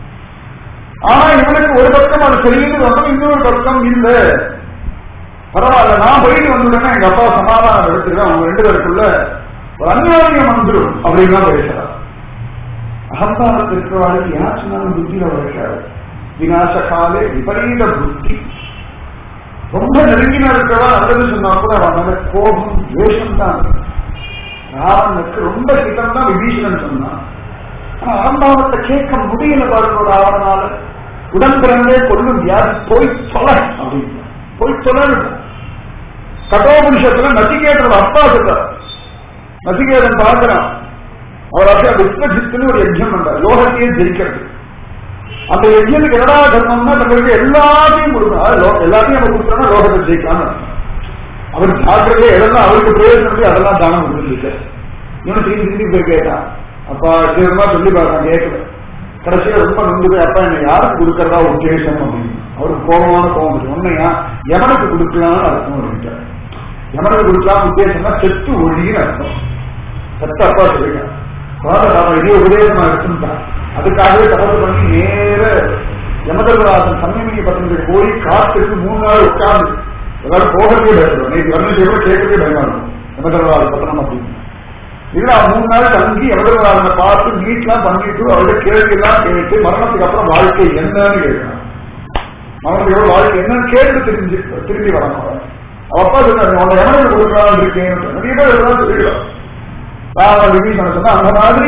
ஆனா இவனுக்கு ஒரு பக்கம் அது சரின்னு வந்தோம் இன்னொரு பக்கம் இல்ல பரவாயில்ல நான் போயிட்டு வந்துடுறேன் எங்க அப்பா சமாதானம் எடுத்துக்கிறேன் அவங்க ரெண்டு பேருக்குள்ள ஒரு அந்நியாயம் வந்துடும் அப்படின்னு தான் பேசுறார் அகம்பாரத்தில் இருக்கிறவாளுக்கு யார் சொன்னாலும் புத்தியில உழைக்காது விநாச காலே விபரீத புத்தி ரொம்ப நெருங்கின இருக்கிறவா நல்லது சொன்னா கூட அவன் மேல கோபம் துவேஷம் தான் ராவனுக்கு ரொம்ப ஹிதம் தான் விபீஷணன் சொன்னான் ஆனா அகம்பாவத்தை கேட்க முடியல பாருங்க ஒரு ஆவனால உடன் பிறந்தே கொள்ளும் வியாதி போய் தொலை அப்படின்னு போய் தொலை கட்டோபனிஷத்துல நசிகேட்டோட அப்பா சொல்றார் நசிகேதன் பார்க்கிறான் அவர் அப்படியே விஸ்வஜித்துன்னு ஒரு யஜ்யம் பண்றார் லோகத்தையே ஜெயிக்கிறது அந்த யஜ்யத்துக்கு என்னடா தர்மம்னா தங்களுக்கு எல்லாத்தையும் கொடுக்கணும் எல்லாத்தையும் நம்ம கொடுத்தோம்னா லோகத்தை ஜெயிக்கலாம் அவர் ஜாக்கிரதையே எதெல்லாம் அவருக்கு பிரயோஜனம் அதெல்லாம் தானம் கொடுத்துருக்கு இவனு திரும்பி திரும்பி போய் கேட்டான் அப்பா சீக்கிரமா சொல்லி பார்த்தான் கேட்கல கடைசியா ரொம்ப நொந்து போய் அப்பா என்ன யாருக்கு கொடுக்கறதா உத்தேசம் அப்படின்னு அவருக்கு கோபமான கோபம் உண்மையா எவனுக்கு கொடுக்கலாம்னு அர்த்தம் அப்படின்ட்டார் எவனுக்கு கொடுக்கலாம் உத்தேசம்னா செத்து ஒழின்னு அர்த்தம் செத்த அப்பா சொல்லிட்டான் பாபா இதே உபதேசமா எடுத்துட்டான் அதுக்காகவே தபசு பண்ணி நேர யமதர்மராஜன் சன்னிமினி பத்திரத்துக்கு போய் காத்திருந்து மூணு நாள் உட்கார்ந்து எல்லாரும் போகவே பயப்படுவோம் நேற்று வர்ணம் கூட கேட்கவே பயமா இருக்கும் யமதர்மராஜ பத்திரம் அப்படின்னு இதுல அவன் மூணு நாள் தங்கி யமதர்மராஜனை பார்த்து மீட்லாம் பண்ணிட்டு அவருடைய கேள்வி எல்லாம் கேட்டு மரணத்துக்கு அப்புறம் வாழ்க்கை என்னன்னு கேட்கணும் மரணத்துக்கு வாழ்க்கை என்னன்னு கேட்டு திரும்பி திரும்பி வரணும் அவன் அப்பா சொன்னாரு உன்னை எமனுக்கு கொடுக்கலாம்னு இருக்கேன் நிறைய பேர் இதெல்லாம் சொல்லிடுவான் ராவண விபீஷணன் சொன்னா அந்த மாதிரி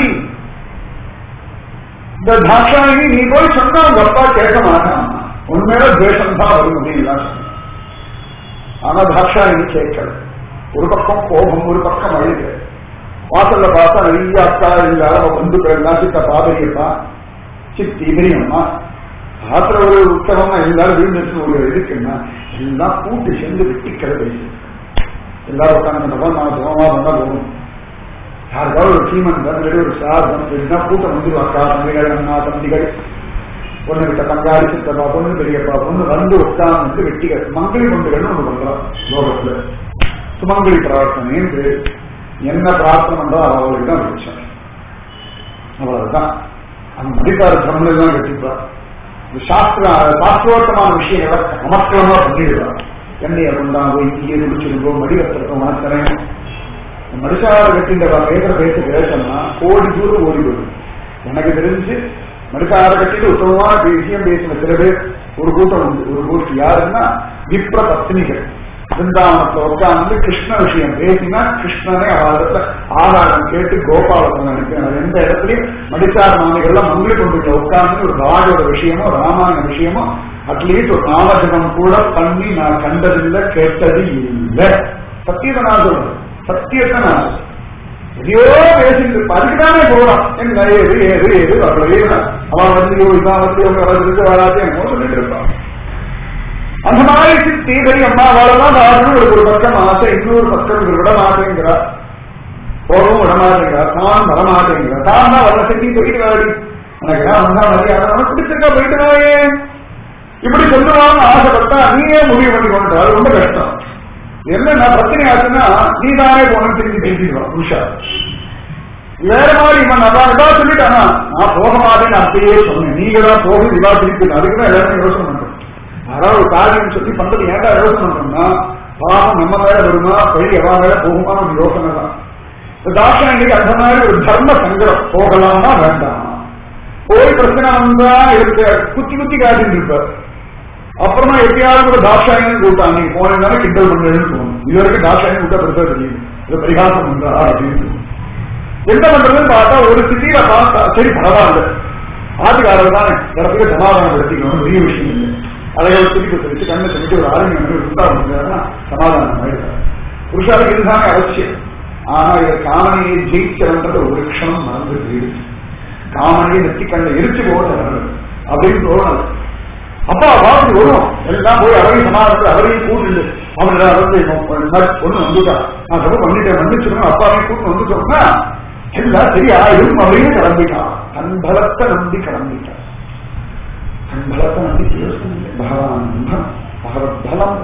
இந்த தாட்சாயி நீ போய் சொன்னா உங்க அப்பா கேட்க மாட்டான் உண்மையில துவேஷம் தான் வரும் அப்படின்னு ஆனா தாட்சாயி கேட்கல ஒரு பக்கம் கோபம் ஒரு பக்கம் அழுகு வாசல்ல பார்த்தா நிறைய அக்கா இல்லாத பந்துக்கள் எல்லாம் சித்த பாதரியப்பா சித்தி பெரியம்மா ஆத்திர ஒரு உத்தவமா எல்லாரும் வீழ்ந்து ஒரு இருக்குன்னா எல்லாம் கூட்டு சேர்ந்து வெட்டிக்கிற பேசு எல்லாரும் உட்காந்து நான் சுகமா வந்தா போகணும் யாருக்காவது ஒரு சீமன் தான் ஒரு சார் வந்து கூட்டம் வந்துடும் அக்கா தம்பிகள் அண்ணா தம்பிகள் பொண்ணு கிட்ட பங்காளி சித்தப்பா பொண்ணு பெரியப்பா பொண்ணு வந்து உட்கார்ந்து வெட்டிகள் மங்களி பந்துகள்னு ஒண்ணு பண்றான் லோகத்துல சுமங்கலி பிரார்த்தனை என்று என்ன பிரார்த்தனை பண்றோ அவங்களுக்கு தான் விஷயம் அவ்வளவுதான் அந்த மதிப்பார பிரம்மனை தான் கட்டிப்பார் இந்த சாஸ்திர சாஸ்திரோத்தமான விஷயங்களை அமர்க்கலமா பண்ணிடுவார் எண்ணெயை கொண்டாங்கோ இங்கேயே குடிச்சிருக்கோ மடி வச்சிருக்கோம் மாத்திரேன் மனுஷார கட்டின்ற பேசுற பேச கேட்டோம்னா கோடி தூரம் ஓடி போயிடும் எனக்கு தெரிஞ்சு மனுஷார கட்டிட்டு உத்தமமான விஷயம் பேசின சில பேர் ஒரு கூட்டம் உண்டு ஒரு கோஷ்டி யாருன்னா விப்ர பத்னிகள் பிருந்தாவனத்தை உட்கார்ந்து கிருஷ்ண விஷயம் பேசினா கிருஷ்ணனே அவரிடத்துல ஆதாரம் கேட்டு கோபாலத்தை அனுப்பினார் எந்த இடத்துலயும் மடிச்சார் மாமிகள்லாம் மங்களி கொண்டு உட்கார்ந்து ஒரு ராஜோட விஷயமோ ராமாயண விஷயமோ அட்லீஸ்ட் ஒரு நாமஜபம் கூட பண்ணி நான் கண்டதில்லை கேட்டது இல்லை சத்தியத்தை நான் சொல்றேன் சத்தியத்தை நான் சொல்றேன் எதையோ பேசிட்டு அதுக்குதானே போறான் என்ன ஏது ஏது ஏது அவ்வளவு அவன் வந்து இதான் வந்து அவங்க வளர்ந்து வராது என்னமோ சொல்லிட்டு இருப்பான் அந்த மாதிரி சித்தி பெரிய அம்மா அவளெல்லாம் வாழணும் ஒரு பக்கம் ஆசை இன்னொரு பக்கம் இவர் விட மாட்டேங்கிறார் போகவும் விட மாட்டேங்கிறார் தான் வர மாட்டேங்கிறார் தான் தான் வர செஞ்சு போயிட்டு வாடி எனக்கு தான் வந்தா மரியாதை உனக்கு பிடிச்சிருக்கா போயிட்டு வாயே இப்படி சொல்லுவான்னு ஆசைப்பட்டா நீயே முடிவு பண்ணி கொண்டு அது ரொம்ப கஷ்டம் என்ன பிரச்சனை ஆச்சுன்னா நீ தானே போனு திரும்பி பேசிடுவான் புருஷா வேற மாதிரி இவன் நான் இதான் சொல்லிட்டானா நான் போக மாட்டேன்னு அப்படியே சொன்னேன் நீங்க தான் போக இவா திருப்பி அதுக்கு தான் எல்லாருமே யோசனை பண்றேன் யாராவது ஒரு காரியம் சொல்லி பண்றது ஏன்டா யோசனை பண்றோம்னா பாவம் நம்ம மேல வருமா பழி எவா மேல போகுமா ஒரு யோசனை தான் தாட்சாயணிக்கு அந்த மாதிரி ஒரு தர்ம சங்கடம் போகலாமா வேண்டாமா போய் பிரச்சனை வந்தா இருக்க குத்தி குத்தி காட்டிட்டு இருப்பார் அப்புறமா எப்பயாவது கூட தாட்சாயணம் கூட்டாங்க நீங்க போனீங்கன்னா கிண்டல் பண்றதுன்னு தோணும் இது வரைக்கும் தாட்சாயணம் கூட்ட பெருசா தெரியும் இது பரிகாசம் பண்றா அப்படின்னு என்ன பண்றதுன்னு பார்த்தா ஒரு சிட்டியில பார்த்தா சரி பரவாயில்ல ஆட்டுக்காரர் தானே இடத்துக்கு சமாதானம் படுத்திக்கணும் பெரிய விஷயம் இல்லை அதைகள் திருப்பி தெரிச்சு கண்ணை தெரிஞ்சு ஒரு ஆளுங்க வந்து இருந்தா முடியாதுன்னா சமாதானம் ஆயிடுறாரு புருஷாருக்கு இதுதானே அவசியம் ஆனா இதை காமனையை ஜெயிச்சவன்றது ஒரு க்ஷணம் மறந்து போயிடுச்சு காமனையை நெத்தி கண்ணை எரிச்சு போடுறது அப்படின்னு தோணுது அப்பா வாழ்க்கை வரும் எல்லாம் போய் அவரையும் சமாதானத்தில் அவரையும் கூட்டு அவரை வந்து ஒண்ணு வந்துட்டா நான் ரொம்ப பண்ணிட்டேன் மன்னிச்சிருக்கணும் அப்பாவையும் கூட்டு வந்துட்டோம்னா எல்லாம் சரியா இருக்கும் அவரையும் கிளம்பிட்டான் தன் பலத்தை நம்பி கிளம்பிட்டான் தன் பலத்தை நம்பி யோசனை பகவான் பகவத் பலம்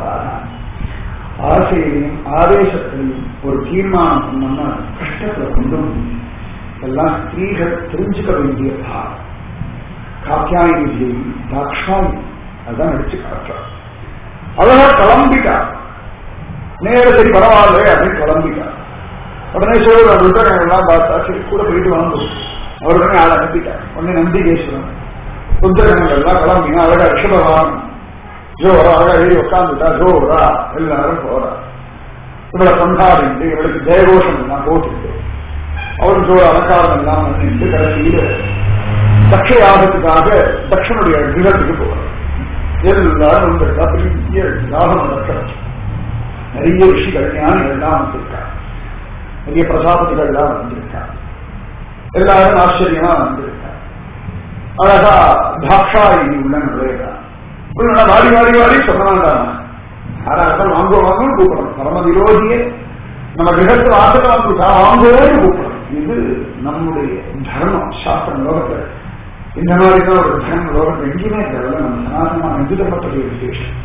ஆசையிலையும் ஆவேசத்திலையும் ஒரு தீர்மானம் பண்ணோம்னா கஷ்டத்துல கொண்டு வந்து எல்லாம் ஸ்திரீகள் தெரிஞ்சுக்க வேண்டிய பாரம் காத்தியாயி தேவி தாக்ஷாயி அதான் நடிச்சு காட்டுறான் அழகா கிளம்பிட்டா நேர சரி பரவாயில்ல அப்படின்னு கிளம்பிட்டா உடனே சோழர் ருத்ரகங்கள்லாம் பார்த்தா சரி கூட போயிட்டு வாங்கும் அவர் உடனே ஆளை அனுப்பிட்டார் உடனே நந்திகேஸ்வரன் ருத்ரகங்கள் எல்லாம் கிளம்பினா அழகா ரிஷபவான் ஜோரா அழகா ஏறி உட்காந்துட்டா ஜோரா எல்லாரும் போறா இவளை கொண்டாடிட்டு இவளுக்கு ஜெயகோஷம் எல்லாம் போட்டுட்டு அவரும் ஜோர அலங்காரம் எல்லாம் பண்ணிட்டு கடைசியில தட்ச யாகத்துக்காக தட்சனுடைய கிரகத்துக்கு போறார் எல்லாரும் வந்திருக்கா பெரிய யாகம் நடக்கிறது நிறைய ரிஷிகள் ஞானிகள் எல்லாம் வந்திருக்காங்க நிறைய பிரசாபதிகள் எல்லாம் வந்திருக்காங்க எல்லாரும் ஆச்சரியமா வந்திருக்காங்க அழகா தாக்ஷாயி உள்ள நுழையிறான் உள்ள வாரி வாரி வாரி சொல்ல வேண்டாம் யாராவது வாங்கோ வாங்கன்னு கூப்பிடணும் பரம விரோதியே நம்ம கிரகத்து வாசல வந்துட்டா வாங்கோன்னு கூப்பிடணும் இது நம்முடைய தர்மம் சாஸ்திரம் லோகத்துல இந்த மாதிரி தான் ஒரு தர்ம லோகத்தில் எங்கேயுமே தேவை நம்ம சனாதனமா நெஞ்சிடப்பட்ட ஒரு விசேஷம்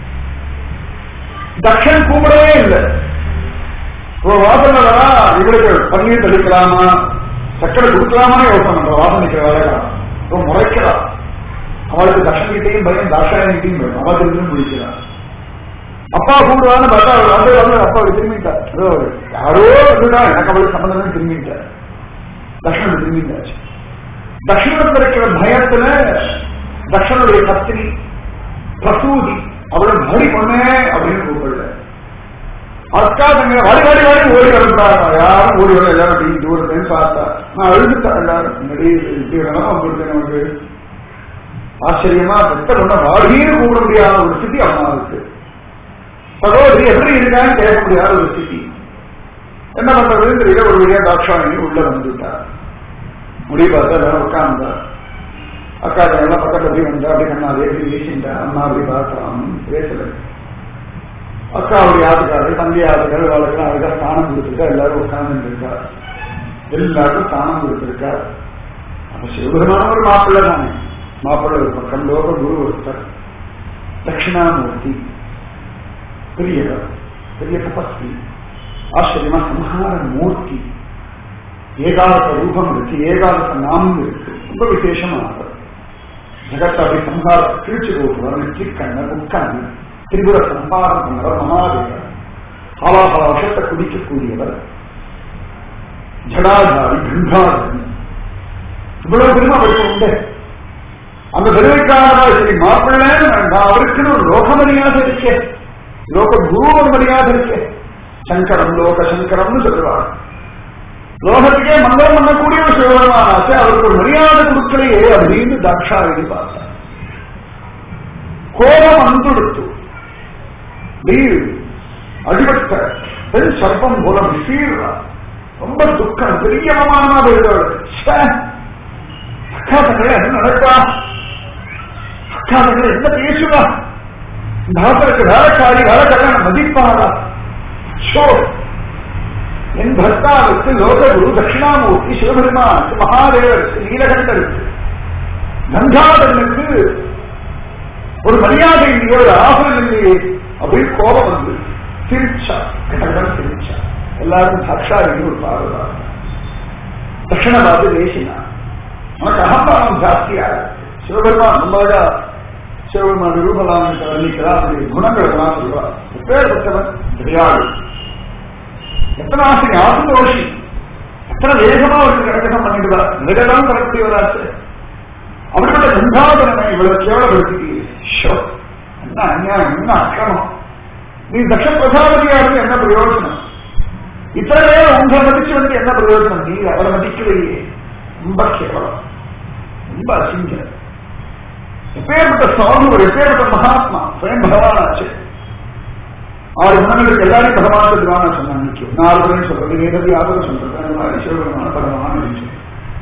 தக்ஷன் கூப்பிடவே இல்லை ஒரு வாசனை வரா இவளுக்கு பன்னீர் தெளிக்கலாமா சக்கரை கொடுக்கலாமான்னு யோசனை பண்ற வாசனைக்கு வேலையா ரொம்ப முறைக்கிறா அவளுக்கு தர்ஷன்கிட்டையும் பயம் தாஷாயன்கிட்டையும் பயம் அவள் திரும்பி முடிக்கிறார் அப்பா கூப்பிடுவான்னு பார்த்தா அவர் வந்து வந்து அப்பா திரும்பிட்டார் ஏதோ யாரோ வந்துதான் எனக்கு அவளுக்கு சம்பந்தம் திரும்பிட்டார் தர்ஷன் திரும்பிட்டாச்சு தட்சிணத்தில் இருக்கிற பயத்துல தட்சனுடைய பத்தினி பிரசூதி அவளை மடி பொண்ணே அப்படின்னு கூப்பிடல அக்கா தங்க வாடி வாடி வாடி ஓடி கிளம்புறாங்க யாரும் ஓடி வர எல்லாரும் அப்படி தூரத்துல பார்த்தா நான் அழுதுட்டேன் எல்லாரும் முன்னாடி இப்படி வேணாம் வந்துருக்கேன் நமக்கு ஆச்சரியமா பெத்த பொண்ணை வாடின்னு கூப்பிட முடியாத ஒரு ஸ்திதி அம்மாவுக்கு சகோதரி எப்படி இருக்கான்னு கேட்க முடியாத ஒரு ஸ்திதி என்ன பண்றதுன்னு தெரியல ஒரு வழியா தாட்சாயணி உள்ள வந்துட்டார் முடிவு பார்த்தா எல்லாரும் உட்கார்ந்தா அக்கா எல்லாம் பக்கத்துல போய் வந்தா அப்படி கண்ணா அதே வீசிட்டா அம்மா அப்படி பார்க்கலாம் பேசல அக்காவுடைய ஆத்துக்காரர் தந்தை ஆத்துக்காரர் வாழ்க்கை அழகா ஸ்தானம் கொடுத்துருக்கா எல்லாரும் உட்கார்ந்து இருக்கா எல்லாருக்கும் ஸ்தானம் கொடுத்துருக்கா அப்ப சிவபெருமான ஒரு மாப்பிள்ளை தானே மாப்பிள்ளை ஒரு பக்கம் லோக குரு ஒருத்தர் தட்சிணாமூர்த்தி பெரியவர் பெரிய தபஸ்வி ஆச்சரியமா சம்ஹார மூர்த்தி ஏகாதச ரூபம் இருக்கு ஏகாதச நாமம் இருக்கு ரொம்ப விசேஷமானவர் ஜகத்தை அப்படி சம்ஹார கிழிச்சு போட்டுவார் நெற்றிக்கண்ண உட்கண்ண திரிபுர சம்பாரம் பண்ணவர் மகாதேவர் ஆலாபல வருஷத்தை குடிக்கக்கூடியவர் ஜடாதாரி கங்காதரி இவ்வளவு பெருமை அவருக்கு உண்டு அந்த பெருமைக்காக சரி மாப்பிள்ளைன்னு வேண்டாம் அவருக்குன்னு ஒரு லோக மரியாதை இருக்கே லோக குரு ஒரு மரியாதை இருக்கே சங்கரம் லோக சங்கரம்னு சொல்லுவார் லோகத்துக்கே மங்களம் பண்ணக்கூடிய ஒரு சிவபெருமானாச்சு அவருக்கு ஒரு மரியாதை கொடுக்கலையே அப்படின்னு தாட்சாயணி பார்த்தார் கோபம் அன்புடுத்து நீர் அடிபட்ட பெண் சர்ப்பம் போல விசீர்றா ரொம்ப துக்கம் பெரிய அவமானமா போயிடுவாள் அக்கா தங்களை என்ன நடக்கா அக்கா தங்களை என்ன பேசுவா தாசருக்கு வேலைக்காரி வேலை கல்யாணம் மதிப்பாரா ஷோ என் பர்த்தாவுக்கு லோககுரு தட்சிணாமூர்த்தி சிவபெருமான் மகாதேவருக்கு நீலகண்டருக்கு கங்காதரனுக்கு ஒரு மரியாதை இல்லையே ஒரு ஆசனம் இல்லையே அப்படின்னு கோபம் வந்து சிரிச்சா கடகடன் சிரிச்சா எல்லாரும் சாட்சாரி ஒரு பார்வதா தட்சிண பார்த்து பேசினா உனக்கு அகம்பாவம் ஜாஸ்தியா சிவபெருமான் ரொம்பதா சிவபெருமான் ரூபலாம் வர்ணிக்கிறார் அப்படி குணங்கள் எல்லாம் சொல்றார் எப்பேற்பட்டவன் தயாளு எத்தனை ஆசை ஆசுதோஷி எத்தனை வேகமா அவருக்கு கடகம் பண்ணிடுவா மிருகதான் தரக்கூடியவராச்சு அப்படிப்பட்ட கங்காதரனை இவ்வளவு கேவலப்படுத்திட்டீங்க என்ன அநியாயம் என்ன அக்கிரமம் நீ தக்ஷ பிரசாபதியா இருந்து என்ன பிரயோஜனம் இத்தனை பேர் உங்களை மதிச்சு வந்து என்ன பிரயோஜனம் நீ அவரை மதிக்கலையே ரொம்ப கேவலம் ரொம்ப அசிங்கம் எப்பேற்பட்ட சாது ஒரு எப்பேற்பட்ட மகாத்மா சுயம் பகவான் ஆச்சு ஆறு குணங்களுக்கு எல்லாரையும் பகவான் சொல்லுவாங்க சொன்னாங்க நாலு பேரும் சொல்றது வேதவி யாரும் சொல்றது அந்த மாதிரி சிவபெருமான பகவான் அப்படின்னு சொல்லி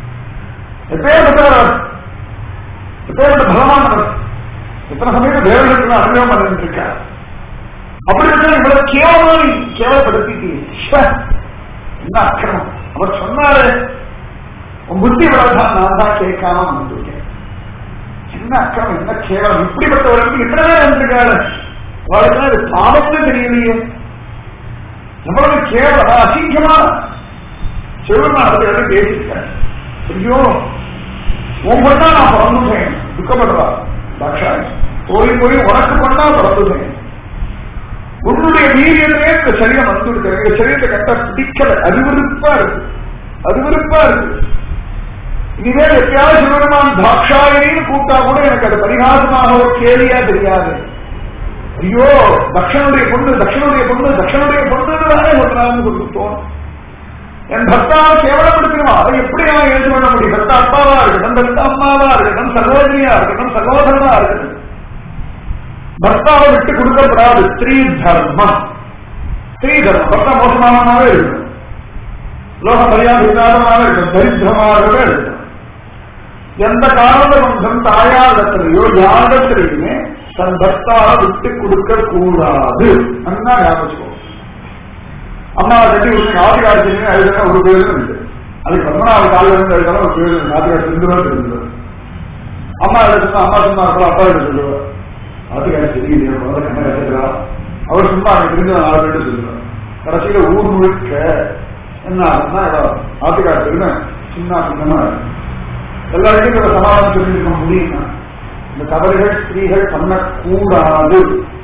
எப்பேற்பட்ட எப்பேற்பட்ட பகவான் அவர் எத்தனை சமயம் தேவர்களுக்கு அனுபவம் பண்ணிட்டு இருக்கார் அப்படி இருந்தா இவ்வளவு கேவலமா நீ கேவலப்படுத்திட்டீங்க என்ன அக்கிரமம் அவர் சொன்னாரு உன் புத்தி இவ்வளவுதான் நான் தான் கேட்காம வந்துட்டேன் என்ன அக்கிரமம் என்ன கேவலம் இப்படிப்பட்டவர்களுக்கு எத்தனை பேர் வந்திருக்காரு அவளுக்கு அது பாவம்னு தெரியலையே எவ்வளவு கேவலம் அசிங்கமா சிவபெருமானத்தை வந்து பேசியிருக்காரு ஐயோ உன் பொண்ணா நான் பிறந்துட்டேன் துக்கப்படுறா தாட்சாயி போய் போய் உனக்கு பொண்ணா பிறந்துட்டேன் உன்னுடைய வீரியமே இந்த சரீரம் வந்துவிட்டேன் இந்த சரீரத்தை கட்ட பிடிக்கல அருவருப்பா இருக்கு அருவருப்பா இருக்கு இனிமேல் எப்பயாவது சிவபெருமான் தாட்சாயின்னு கூட்டா கூட எனக்கு அது பரிகாசமாக ஒரு கேலியா தெரியாது ஐயோ தட்சனுடைய பொண்ணு தட்சனுடைய பொண்ணு தட்சனுடைய பொண்ணுதானே ஒரு நாள் கொண்டு தோணும் என் பர்த்தாவை கேவலப்படுத்திடுவான் அதை எப்படி அவன் ஏற்று பண்ண முடியும் பர்த்தா அப்பாவா இருக்கட்டும் பர்த்தா அம்மாவா இருக்கட்டும் சகோதரியா இருக்கட்டும் சகோதரனா இருக்கட்டும் பர்த்தாவை விட்டு கொடுக்கப்படாது ஸ்திரீ தர்மம் ஸ்திரீ தர்மம் பர்த்தா மோசமானவே இருக்கும் லோக மரியாதை இல்லாதமாக இருக்கும் தரித்திரமாகவே இருக்கும் எந்த காரண பந்தம் தாயாரிடத்திலேயோ யாரிடத்திலையுமே தன் பர்த்தாவை விட்டு கொடுக்க கூடாது அண்ணா ஞாபகம் அம்மாவை கட்டி விட்டு ஆதிகாரத்திலே எழுதுனா ஒரு பேரும் உண்டு அதுக்கு பத்மநாப காலில் இருந்து எழுதலாம் ஒரு பேர் ஆதிகாரத்தில் இருந்து தான் தெரிஞ்சது அம்மா எழுதுனா அம்மா சும்மா இருக்கலாம் அப்பா எழுத சொல்லுவார் ஆதிகாரம் தெரியலையே முதல்ல கண்ணை எழுதுறா அவர் சும்மா எனக்கு தெரிஞ்ச நாலு பேர் சொல்லுவார் கடைசியில ஊர் முழுக்க என்ன ஆகும்னா ஆதிகாரத்துக்கு சின்ன சின்னமா எல்லாருக்கும் இதை சமாதானம் சொல்லியிருக்க முடியுமா இந்த தவறுகள் ஸ்திரீகள் பண்ணக்கூடாது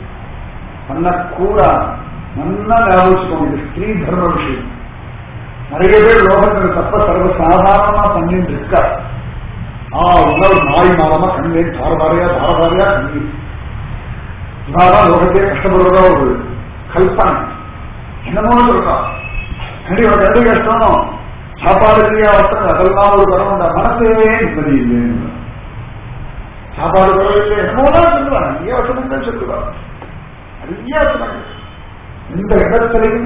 பண்ணக்கூடாது நல்லா ஞாபகம் இது ஸ்திரீ தர்ம விஷயம் நிறைய பேர் லோகத்தில் தப்ப சர்வ சாதாரணமா பண்ணிட்டு இருக்கா ஆ உணவு நாய் மாதமா கண்ணேன் தாரதாரியா தாரதாரியா கண்ணீர் இதான் லோகத்தையே கஷ்டப்படுறதா ஒரு கல்பனை என்னமோ சொல்றா கண்டி ஒரு ரெண்டு கஷ்டம் சாப்பாடு இல்லையா ஒருத்தர் அதெல்லாம் ஒரு வரம் உண்டா மனசே நிம்மதி இல்லை சாப்பாடு குறையில்லை என்னமோதான் சொல்லுவாங்க நிறைய வசனங்கள் சொல்லுவாங்க நிறைய வசனங்கள் இந்த இடத்திலையும்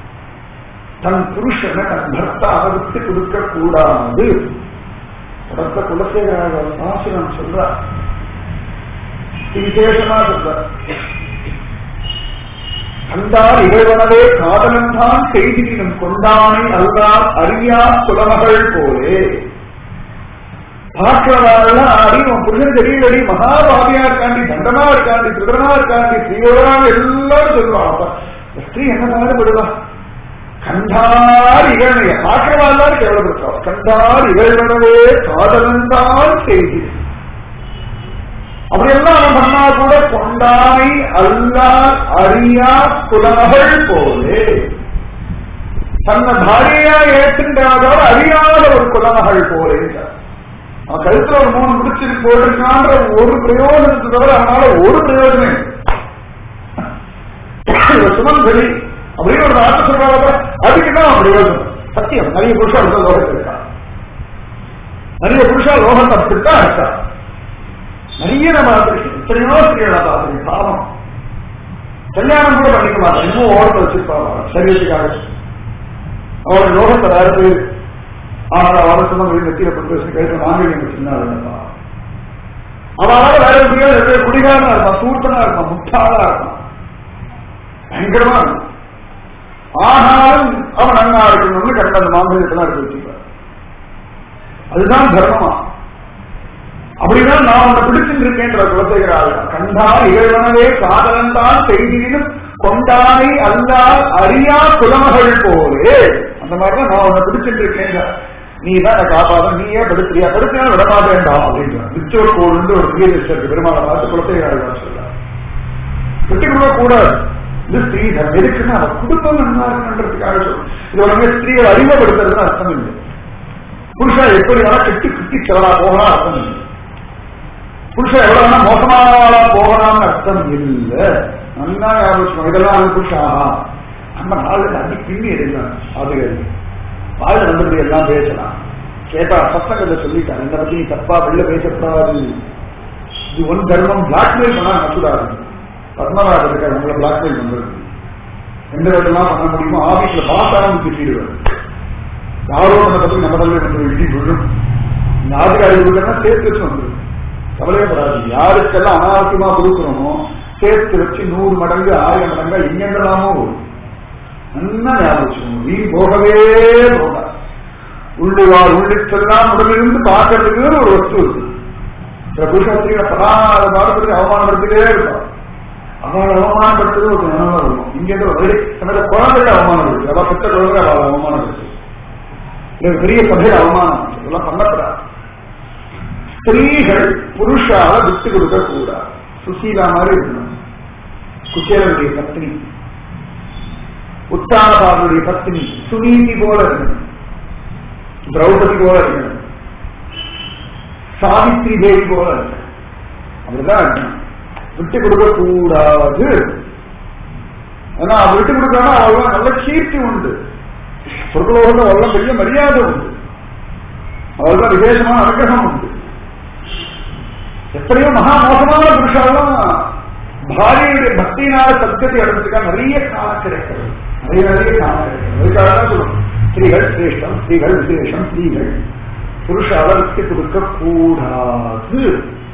தன் புருஷனை தன் பர்த்தாவை விட்டு கொடுக்க கூடாது படத்த குலசேகர சாசனம் சொல்ற விசேஷமா சொல்ற கண்டால் இறைவனவே காதலன்தான் செய்தினும் கொண்டானை அல்லால் அறியா சுலமகள் போலே பார்க்கிறவரெல்லாம் அறிவும் புருஷன் தெரியலடி மகாபாவியா இருக்காண்டி தண்டனா இருக்காண்டி திருடனா இருக்காண்டி ஸ்ரீயோடனா எல்லாரும் சொல்லுவாங்க ஸ்திரீ என்ன பாடுபடுவா கண்டார் இகழ்மைய பார்க்கிறவா எல்லாரும் கேவலப்படுத்துவா கண்டார் இகழ்வனவே காதலன்தான் செய்தி அப்படியெல்லாம் அவன் பண்ணா கூட கொண்டானை அல்லார் அறியா குலமகள் போலே தன்னை பாரியா ஏற்றுண்டாதவர் அறியாத ஒரு குலமகள் போலே அவன் கழுத்துல ஒரு மூணு முடிச்சுட்டு போட்டிருக்கான்ற ஒரு பிரயோஜனத்தை தவிர அவனால ஒரு பிரயோஜனம் இல்லை. சுமங்கலி அப்படின்னு ஒரு வார்த்தை சொல்றாங்க அதுக்கு தான் அவன் பிரயோஜனம் சத்தியம் நிறைய புருஷா இருக்க லோகத்தில் இருக்கா நிறைய புருஷா லோகத்தை அப்படித்தான் இருக்கா நிறைய நம்ம பார்த்திருக்கோம் எத்தனையோ ஸ்திரீகளை பார்த்திருக்கோம் பாவம் கல்யாணம் கூட பண்ணிக்க மாட்டேன் இன்னும் ஓரத்தை வச்சிருப்பாங்க சரீரத்துக்காக அவரோட லோகத்தை வேற பேர் ஆனால் அவரை சொன்ன வீடு நெத்தியில பட்டு வச்சு கையில மாங்கல்யம் வச்சிருந்தா வேண்டாம் அவனால வேற எப்படியோ குடிகாரனா இருப்பான் சூட்டனா இருப்பான் முட்டாளா இருப்பான் பயங்கரமா இருக்கும் ஆனாலும் அவன் நன்னா இருக்கணும்னு கண்ட அந்த மாங்கல்யத்தெல்லாம் எடுத்து வச்சுப்பார் அதுதான் தர்மமா அப்படின்னா நான் உன்னை பிடிச்சிட்டு இருக்கேன்ற குலசேகராக கண்டா இகழ்வனவே காதலன் தான் செய்தியிலும் கொண்டானை அல்லால் அறியா குலமகள் போலே அந்த மாதிரிதான் நான் உன்னை பிடிச்சிட்டு இருக்கேன் நீ தான் என்னை காப்பாத நீயே படுத்துறியா படுத்தினா விடமாட்டேன்டா அப்படின்ற நிச்சயம் கோடு ஒரு பிரிய இருக்கு பெருமாளை பார்த்து குலசேகராக சொல்ல விட்டு கொடுக்க கூடாது இது ஸ்திரீகள் எதுக்குன்னா அவ குடும்பம் நல்லா இருக்குன்றதுக்காக சொல்லும் இது உடனே ஸ்திரீகள் அறிமுகப்படுத்துறதுன்னு அர்த்தம் இல்லை புருஷா எப்படி வேணா கெட்டு கிட்டி செலவா போகலாம் அர்த்தம் இல்லை புருஷன் எவ்வளவு வேணா மோசமானவாளா போகலாம்னு அர்த்தம் இல்ல நல்லா ஞாபகம் இதெல்லாம் அது புருஷா நம்ம நாலு அடி பின்னி எடுக்கலாம் அது வாயில வந்தபடி எல்லாம் பேசலாம் கேட்டா சத்தங்கத்தை சொல்லிட்டான் இந்த பத்தி நீ தப்பா வெளில பேசக்கூடாது இது ஒன் தர்மம் பிளாக்மெயில் பண்ணா நக்கூடாது பத்மநாபர் இருக்காரு உங்களை பிளாக்மெயில் பண்றது எந்த விதெல்லாம் பண்ண முடியுமோ ஆபீஸ்ல பாசாரம் திட்டிடுவார் யாரோ நம்ம பத்தி நம்ம தலைவர் வந்து இடி விழும் நாட்டுக்காரி கொடுக்கறனா சேர்த்து வச்சு வந்துடும் கவலையப்படாது யாருக்கெல்லாம் அனாவசியமா கொடுக்குறோமோ சேர்த்து வச்சு நூறு மடங்கு ஆயிரம் மடங்கா எங்கெங்கெல்லாமோ வரும் நல்லா ஞாபகம் வச்சுக்கணும் வீண் போகவே போகாது உள்ளுவார் உள்ளிட்டெல்லாம் உடலிருந்து பார்க்கறதுக்கு ஒரு வஸ்து இருக்கு சில புருஷாஸ்திரிகளை பதாத பாடத்துக்கு அவமானப்படுத்திட்டே இருப்பான் அவளை அவமானப்படுத்துறது ஒரு நினைவா இருக்கும் இங்க இருந்து ஒரு வழி தன்னோட குழந்தைகளை அவமானம் இருக்கு அவள் பெற்ற குழந்தை அவளை அவமானப்படுத்து இது பெரிய சபையில் அவமானம் இதெல்லாம் பண்ணக்கூடாது ஸ்திரீகள் புருஷால விட்டு கொடுக்க கூடாது சுசீலா மாதிரி இருக்கணும் குச்சேலனுடைய பத்னி உத்தானபாதனுடைய பத்னி சுனீதி போல இருக்கணும் திரௌபதி போல இருக்கணும் சாவித்ரி தேவி போல இருக்கணும் அப்படிதான் இருக்கணும் விட்டு கொடுக்க கூடாது ஏன்னா அவ விட்டு கொடுக்காம அவள் நல்ல கீர்த்தி உண்டு சொர்க்கலோகத்தில் அவள் பெரிய மரியாதை உண்டு அவள்தான் விசேஷமான அனுகிரகம் உண்டு எத்தனையோ மகா மோசமான புருஷாலும் பாரியுடைய பக்தியினால சத்கதி அடைஞ்சிருக்கா நிறைய காலம் கிடைக்கிறது நிறைய நிறைய காலம் கிடைக்கிறது அதுக்காக தான் சொல்லும் ஸ்திரீகள் சிரேஷ்டம் ஸ்திரீகள் விசேஷம் ஸ்திரீகள் புருஷால விட்டு கொடுக்க கூடாது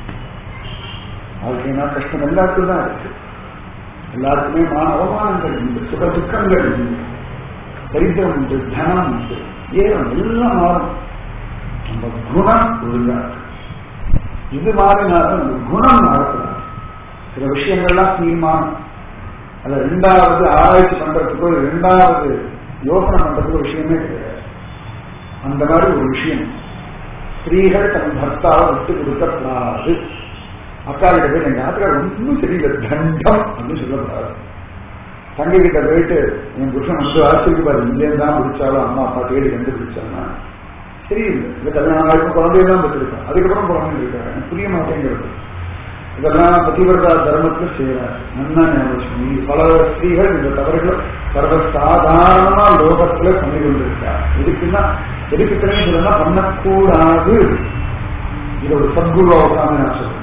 அதுக்கு என்ன கஷ்டம் எல்லாருக்கும் தான் இருக்கு எல்லாருக்குமே மான அவமானங்கள் உண்டு சுக துக்கங்கள் உண்டு தரித்திரம் உண்டு தனம் உண்டு ஏன் எல்லாம் மாறும் நம்ம குணம் ஒழுங்கா இருக்கு இது மாறினாலும் நம்ம குணம் மாறக்கூடாது சில விஷயங்கள்லாம் தீர்மானம் அது ரெண்டாவது ஆராய்ச்சி பண்றதுக்கு ஒரு ரெண்டாவது யோசனை பண்றதுக்கு ஒரு விஷயமே கிடையாது அந்த மாதிரி ஒரு விஷயம் ஸ்திரீகள் தன் பர்த்தாவை விட்டு கொடுக்கக்கூடாது அக்காவிட்ட போய் எங்க ஆத்துக்கார் ஒன்றும் தெரியல தண்டம் அப்படின்னு சொல்லக்கூடாது தங்கை கிட்ட போயிட்டு என் புருஷன் வந்து ஆச்சரிக்கு பாரு இங்கேயும் தான் பிடிச்சாலும் அம்மா அப்பா தேடி கண்டுபிடிச்சாங்கன்னா தெரியல இந்த கல்யாணம் ஆயிருக்கும் குழந்தையெல்லாம் பெற்றிருக்கேன் அதுக்கப்புறம் குழந்தை இருக்காங்க எனக்கு புரிய மாட்டேங்கிறது இதெல்லாம் பதிவிரதா தர்மத்தில் செய்யறாரு நன்னா ஞாபகம் பல ஸ்திரீகள் இந்த தவறுகளை சர்வசாதாரணமா லோகத்துல பண்ணி கொண்டிருக்கார் எதுக்குன்னா எதுக்கு தெரியும் சொல்லணும்னா பண்ணக்கூடாது இது ஒரு சத்குருவா உட்காந்து நான் சொல்றேன்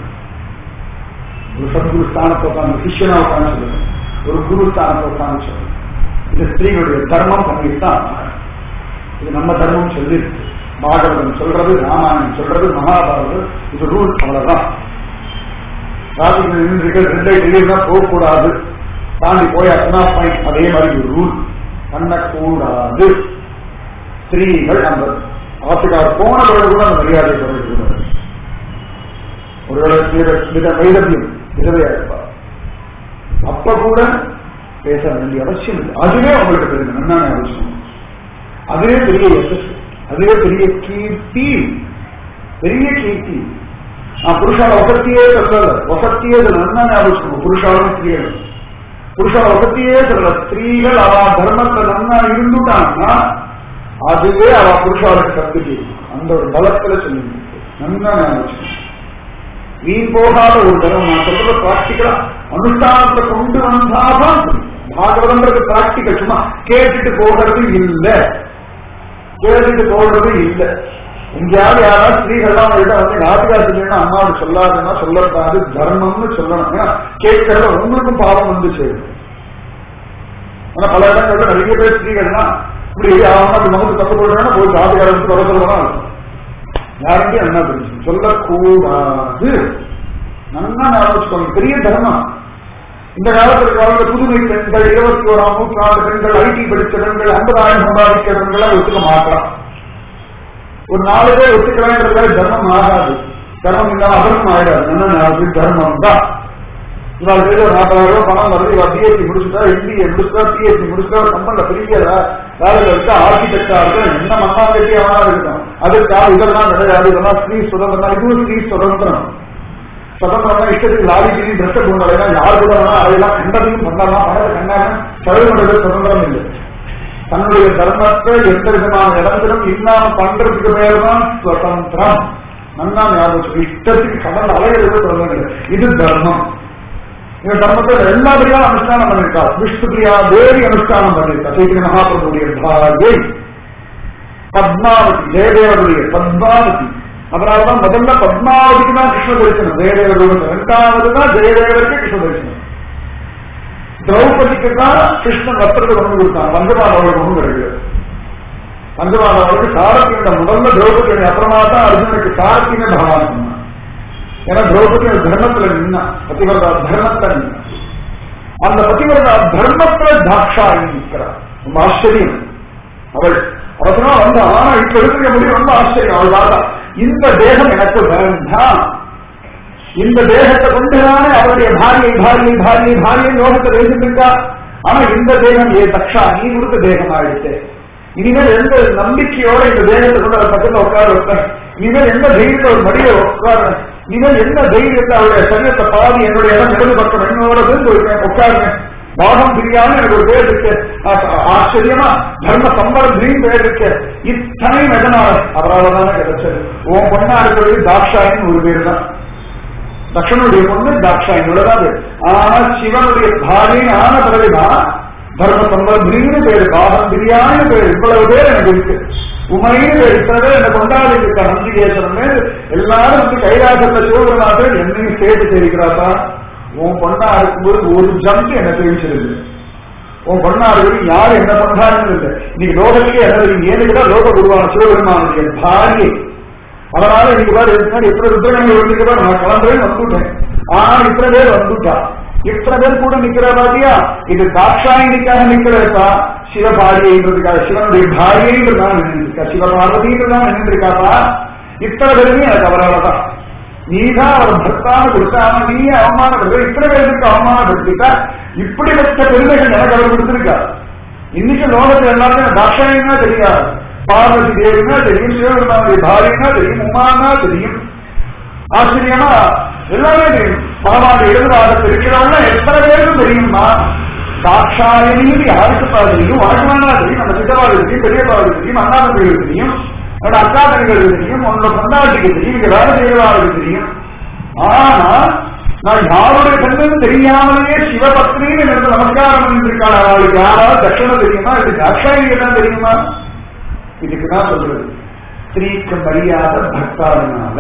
ஒரு சத்குரு ஸ்தானத்தை உட்காந்து சிஷ்யனா உட்காந்து சொல்லுவேன் ஒரு குரு ஸ்தானத்தை உட்காந்து சொல்லுவேன் இது ஸ்திரீகளுடைய தர்மம் பண்ணிட்டு தான் இது நம்ம தர்மம் சொல்லி பாகவதம் சொல்றது ராமாயணம் சொல்றது மகாபாரதம் இது ரூல் அவ்வளவுதான் ராஜிகள் நின்று ரெண்டை வெளியே போகக்கூடாது தாண்டி போய் அத்தனா பாயிண்ட் அதே மாதிரி ஒரு ரூல் பண்ணக்கூடாது ஸ்திரீகள் அந்த ஆத்துக்கார் போன பிறகு கூட அந்த மரியாதை குறைக்கூடாது ஒருவேளை வைதவியம் விதவையா இருப்பார் அப்ப கூட பேச வேண்டிய அவசியம் இல்லை அதுவே உங்களுக்கு தெரியும் என்ன அவசியம் அதுவே பெரிய எசஸ் அதுவே பெரிய கீர்த்தி பெரிய கீர்த்தி நான் புருஷால வசத்தியே சொல்லல வசத்தியே நல்லா ஞாபகம் புருஷாலும் ஸ்திரீகளும் புருஷால வசத்தியே சொல்லல ஸ்திரீகள் அவ தர்மத்துல நன்னா இருந்துட்டான்னா அதுவே அவ புருஷாளுக்கு கத்துக்கு அந்த ஒரு பலத்துல சொல்லி நல்லா ஞாபகம் வீண் போகாத ஒரு தர்மம் நான் சொல்றது பிராக்டிக்கலா அனுஷ்டானத்தை கொண்டு வந்தாதான் பாகவதம்ன்றது பிராக்டிக்கல் சும்மா கேட்டுட்டு போகிறது இல்ல கேட்டுட்டு போகிறது இல்ல எங்கேயாவது யாராவது ஸ்திரீகள்லாம் அவங்கள்ட்ட வந்து நாட்டுக்காசிரியன்னா அம்மாவுக்கு சொல்லாதுன்னா சொல்லக்கூடாது தர்மம்னு சொல்லணும் ஏன்னா கேட்கறத உங்களுக்கும் பாவம் வந்து சேரும் ஆனா பல இடங்கள்ல நிறைய பேர் ஸ்திரீகள்லாம் இப்படி அவங்க அப்படி முகத்து தப்பு போடுறாங்கன்னா போய் நாட்டுக்காரருக்கு வர சொல்லலாம் யாருக்கே என்ன தெரிஞ்சு சொல்லக்கூடாது நல்லா ஞாபகம் பெரிய தர்மம் இந்த காலத்துல காலத்துல புதுமை பெண்கள் இருபத்தி ஓராம் நூற்றாண்டு பெண்கள் ஐடி படித்த பெண்கள் ஐம்பதாயிரம் சம்பாதிக்கிற பெண்களை ஒத்துக்க மாட்டான் ஒரு நாலு பேர் ஒத்துக்கிறாங்கிறதுக்காக தர்மம் ஆகாது தர்மம் இல்லாம அதர்மம் ஆயிடாது என்ன ஞாபகம் தர்மம் தான் இவாள் கையில ஒரு நாற்பதாயிரம் ரூபாய் பணம் வருது இவா பிஎஸ்சி முடிச்சுட்டா எம்பிஏ முடிச்சுட்டா பிஎஸ்சி முடிச்சுட்டா கம்பெனில பெரிய வேலையில இருக்கா ஆர்கிடெக்டா இருக்கா என்ன மண்ணா கட்டி அவனா இருக்கும் அதுக்காக இதெல்லாம் கிடையாது இதெல்லாம் ஸ்ரீ சுதந்திரம் இதுவும் ஸ்ரீ சுதந்திரம் சுதந்திரம் இஷ்டத்துக்கு லாரி கிளி ட்ரெஸ் கொண்டாடலாம் யார் கூட வேணா அதையெல்லாம் கண்டதையும் பண்ணலாம் பணத்தை கண்டாம செலவு பண்றது சுதந்திரம் இல்லை தன்னுடைய தர்மத்தை எந்த விதமான இடத்திலும் இல்லாம பண்றதுக்கு பேர் தான் சுதந்திரம் நல்லா ஞாபகம் இஷ்டத்துக்கு கடல் அலையிறது சுதந்திரம் இல்லை இது தர்மம் இந்த தர்மத்தை எல்லாத்தையும் அனுஷ்டானம் பண்ணிருக்கா விஷ்ணு பிரியா தேவி அனுஷ்டானம் பண்ணிருக்கா சைத்திய மகாபிரபுடைய பாரியை பத்மாவதி ஜெயதேவருடைய பத்மாவதி அதனாலதான் முதல்ல பத்மாவதிக்கு தான் கிருஷ்ண தரிசனம் ஜெயதேவரோட இரண்டாவது தான் ஜெயதேவருக்கு கிருஷ்ண தரிசனம் திரௌபதிக்கு தான் கிருஷ்ணன் வஸ்திரத்தை கொண்டு கொடுத்தான் பஞ்சபாண்டவர்கள் ஒன்றும் கிடையாது பஞ்சபாண்டவர்களுக்கு சாரத்தியோட முதல்ல திரௌபதி அப்புறமா தான் அர்ஜுனுக்கு சாரத்தியமே பகவான் சொன்னான் ஏன்னா திரௌபதி அந்த தர்மத்துல நின்னா பத்திவரதா தர்மத்தை நின்னா அந்த பத்திவரதா தர்மத்துல தாட்சாயி நிற்கிறார் ரொம்ப ஆச்சரியம் அவள் அவசரமா வந்து ஆனா இப்ப இருக்கிற முடியும் ரொம்ப ஆச்சரியம் அவள் வாதா இந்த தேகம் எனக்கு வேண்டாம் இந்த தேகத்தை கொண்டுதானே அவருடைய பாரியை பாரியை பாரியை பாரியை யோகத்தை பேசிட்டு ஆனா இந்த தேகம் ஏ தக்ஷா நீ கொடுத்த தேகம் ஆயிடுச்சு இனிமேல் எந்த நம்பிக்கையோட இந்த தேகத்தை கொண்டு அதை பக்கத்துல உட்கார வைப்பேன் இனிமேல் எந்த தைரியத்தை ஒரு மடியில உட்கார இனிமேல் என்ன தைரியத்தை அவருடைய சரீரத்தை பாதி என்னுடைய இடம் இடது பக்கம் என்னோட சேர்ந்து வைப்பேன் உட்காருங்க பாகம் பிரியாம எனக்கு ஒரு பேர் இருக்கு ஆச்சரியமா தர்ம சம்பரத்திலையும் பேர் இருக்கு இத்தனையும் எதனால அவரால் தானே கிடைச்சது உன் பொண்ணா இருக்கிறது தாக்ஷாயின்னு ஒரு பேர் தான் தக்ஷனுடைய பொண்ணு தாக்ஷாயினோட ஆனா சிவனுடைய பாரியை ஆன பிறகுதான் தர்ம சம்பந்தின்னு பேரு பாகம் பிரியான்னு பேரு இவ்வளவு பேர் எனக்கு இருக்கு உமைன்னு பேர் இத்தனை பேர் என்ன கொண்டாடி இருக்க நந்திகேசன் எல்லாரும் வந்து கைலாசத்தை சிவபெருமாள் என்னையும் சேர்த்து தெரிவிக்கிறாப்பா உன் பொண்ணா இருக்கும்போது ஒரு ஜம்ப் என்ன தெரிவிச்சிருக்கு உன் பொண்ணா இருக்கிறது யார் என்ன பண்றாருன்னு இல்லை இன்னைக்கு லோகத்துக்கே என்ன தெரியும் ஏனுக்குதான் லோக குருவான சிவபெருமானுடைய பாரியை அதனால இன்னைக்கு பாரு எப்படி ருத்ரகங்கள் வந்துருக்கா நான் கிளம்புறேன் வந்துட்டேன் ஆனா இத்தனை பேர் வந்துட்டா இத்தனை பேர் கூட நிக்கிற பாத்தியா இது தாட்சாயணிக்காக நிக்கிறப்பா சிவபாரியன்றதுக்காக சிவனுடைய பாரியன்றதான் நின்றுருக்கா சிவபார்வதின்றதான் நின்றுருக்காப்பா இத்தனை பேருமே எனக்கு அவராலதான் நீதான் அவர் பக்தான கொடுத்தாம நீ அவமானப்படுத்த இத்தனை பேருக்கு அவமானப்படுத்திட்டா இப்படிப்பட்ட பெருமைகள் எனக்கு அவர் கொடுத்திருக்கா இன்னைக்கு லோகத்துல எல்லாருமே தாட்சாயனா தெரியாது பார்வதி தேவினா தெரியும் சிவபெருமானுடைய பாரியனா தெரியும் உமானா தெரியும் ஆச்சரியமா எல்லாமே தெரியும் பகவானுடைய இடதுபாகத்தில் இருக்கிறவங்க எத்தனை பேருக்கும் தெரியுமா தாட்சாயணின்னு யாருக்கு தெரியும் வாழ்க்கை தெரியும் நம்ம சித்தவாளுக்கு தெரியும் பெரியவாளுக்கு தெரியும் அண்ணாமலைகளுக்கு தெரியும் என்னோட அக்கா தனிகளுக்கு தெரியும் உன்னோட கொண்டாட்டிக்கு தெரியும் இங்க வேலை செய்யறவாளுக்கு தெரியும் ஆனா நான் யாருடைய கண்ணும் தெரியாமலேயே சிவபத்னின்னு எனக்கு நமஸ்காரம் பண்ணிருக்காள் அவளுக்கு யாராவது தட்சணம் தெரியுமா இது தாட்சாயணிக்கு தான் தெரியுமா இதுக்குதான் சொல்றது ஸ்திரீக்கு மரியாதை பக்தாவினால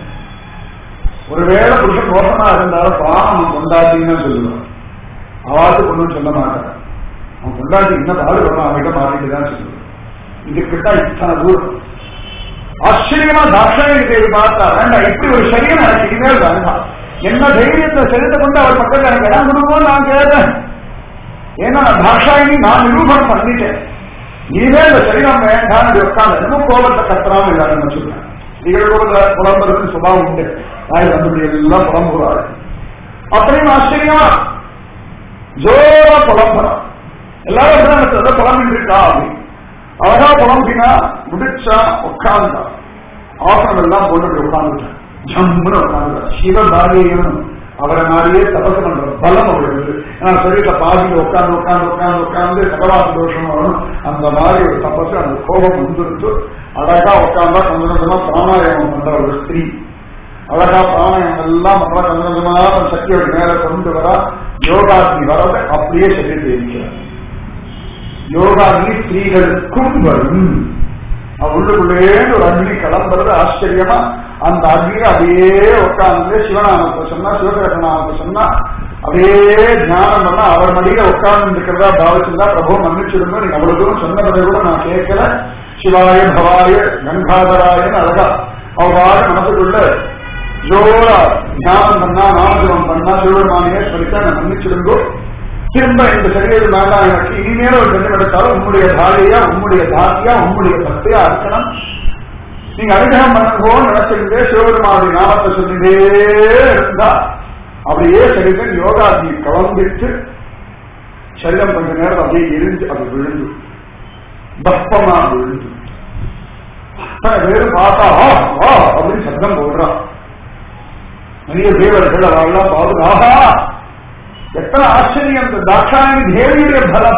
ஒருவேளை புருஷன் மோசமா இருந்தாலும் பாவம் அவன் கொண்டாட்டின்னு சொல்லுவான் அவாத்து கொண்டு சொல்ல மாட்டான் அவன் கொண்டாட்டி என்ன பாடுபடுறான் அவன்கிட்ட மாட்டிட்டு தான் சொல்லுவான் இதுக்கிட்ட இத்தனை தூரம் ஆச்சரியமா தாட்சாயணி தேவி பார்த்தா வேண்டாம் இப்படி ஒரு சரீரம் எனக்கு இனிமேல் வேண்டாம் என்ன தைரியத்தை செலுத்த கொண்டு அவர் பக்கத்தில் எனக்கு இடம் கொடுக்கும் நான் கேட்டேன் ஏன்னா நான் தாட்சாயணி நான் நிரூபணம் பண்ணிட்டேன் இனிமேல் இந்த சரீரம் வேண்டாம் அது உட்காந்து இன்னும் கோபத்தை கத்துறாம எல்லாரும் வச்சுருக்கேன் நிகழ்வுல புலம்புறதுக்கு சுபாவம் உண்டு நாய் வந்து எல்லாம் புலம்புறாரு அப்படியும் ஆச்சரியமா ஜோரா புலம்புறான் எல்லாரும் என்ன புலம்பிட்டு இருக்கா அப்படின்னு அழகா புலம்பினா முடிச்சா உட்கார்ந்தா ஆசனம் எல்லாம் போட்டு உட்கார்ந்துட்டான் ஜம்முன்னு உட்காந்து சிவபாரியனும் அவரை மாதிரியே தபசு பண்ற பலம் அவருக்கு ஏன்னா சரீரத்தை பாதியில உட்காந்து உட்காந்து உட்காந்து உட்காந்து சகவாச தோஷம் வரும் அந்த மாதிரி ஒரு தபசு அந்த கோபம் வந்துருத்து அழகா உட்காந்தா கொஞ்சம் கொஞ்சமா பிராணாயாமம் பண்ற ஒரு ஸ்திரீ அழகா பிராணாயாமம் எல்லாம் பண்றா கொஞ்சம் கொஞ்சமா தன் சக்தியோட மேல கொண்டு வரா யோகாக்னி வரத அப்படியே சரீரத்தை இருக்கிறார் யோகாக்னி ஸ்திரீகளுக்கும் வரும் அவ உள்ளுக்குள்ளேன்னு ஒரு அக்னி கிளம்புறது ஆச்சரியமா அந்த அக்னி அப்படியே உட்கார்ந்து சிவநாமத்தை சொன்னா சிவகிரகநாமத்தை சொன்னா அப்படியே தியானம் பண்ணா அவர் மடியில உட்கார்ந்து இருக்கிறதா பாவிச்சிருந்தா பிரபு மன்னிச்சிடுங்க நீங்க அவ்வளவு தூரம் சொன்ன பிறகு கூட நான் கேட்கல சிவாய பவாய கங்காதராயன்னு அழகா அவராக மனசுக்குள்ள ஜோரா தியானம் பண்ணா நாமஜபம் பண்ணா சிவபெருமானியே சொல்லிட்டா நான் மன்னிச்சிடுங்கோ திரும்ப இந்த சரீரம் வேண்டாம் எனக்கு இனிமேல் ஒரு ஜென்மம் எடுத்தாலும் உன்னுடைய பாரியா உன்னுடைய தாத்தியா உன்னுடைய பக்தியா இருக்கணும் நீங்க அனுகிரகம் பண்ணும்போது நினைச்சிருந்தே சிவபெருமானுடைய நாமத்தை சொல்லிட்டே இருந்தா அப்படியே சரீரம் யோகாதி கலந்துட்டு சரீரம் கொஞ்ச நேரம் அப்படியே எரிஞ்சு அது விழுந்து பஸ்பமா விழுந்து அத்தனை பேரும் பார்த்தா ஆ ஆ அப்படின்னு சத்தம் போடுறான் நிறைய தேவர்கள் அவெல்லாம் பார்த்து ஆஹா எத்தனை ஆச்சரியம் இந்த தாட்சாயணி தேவியுடைய பலம்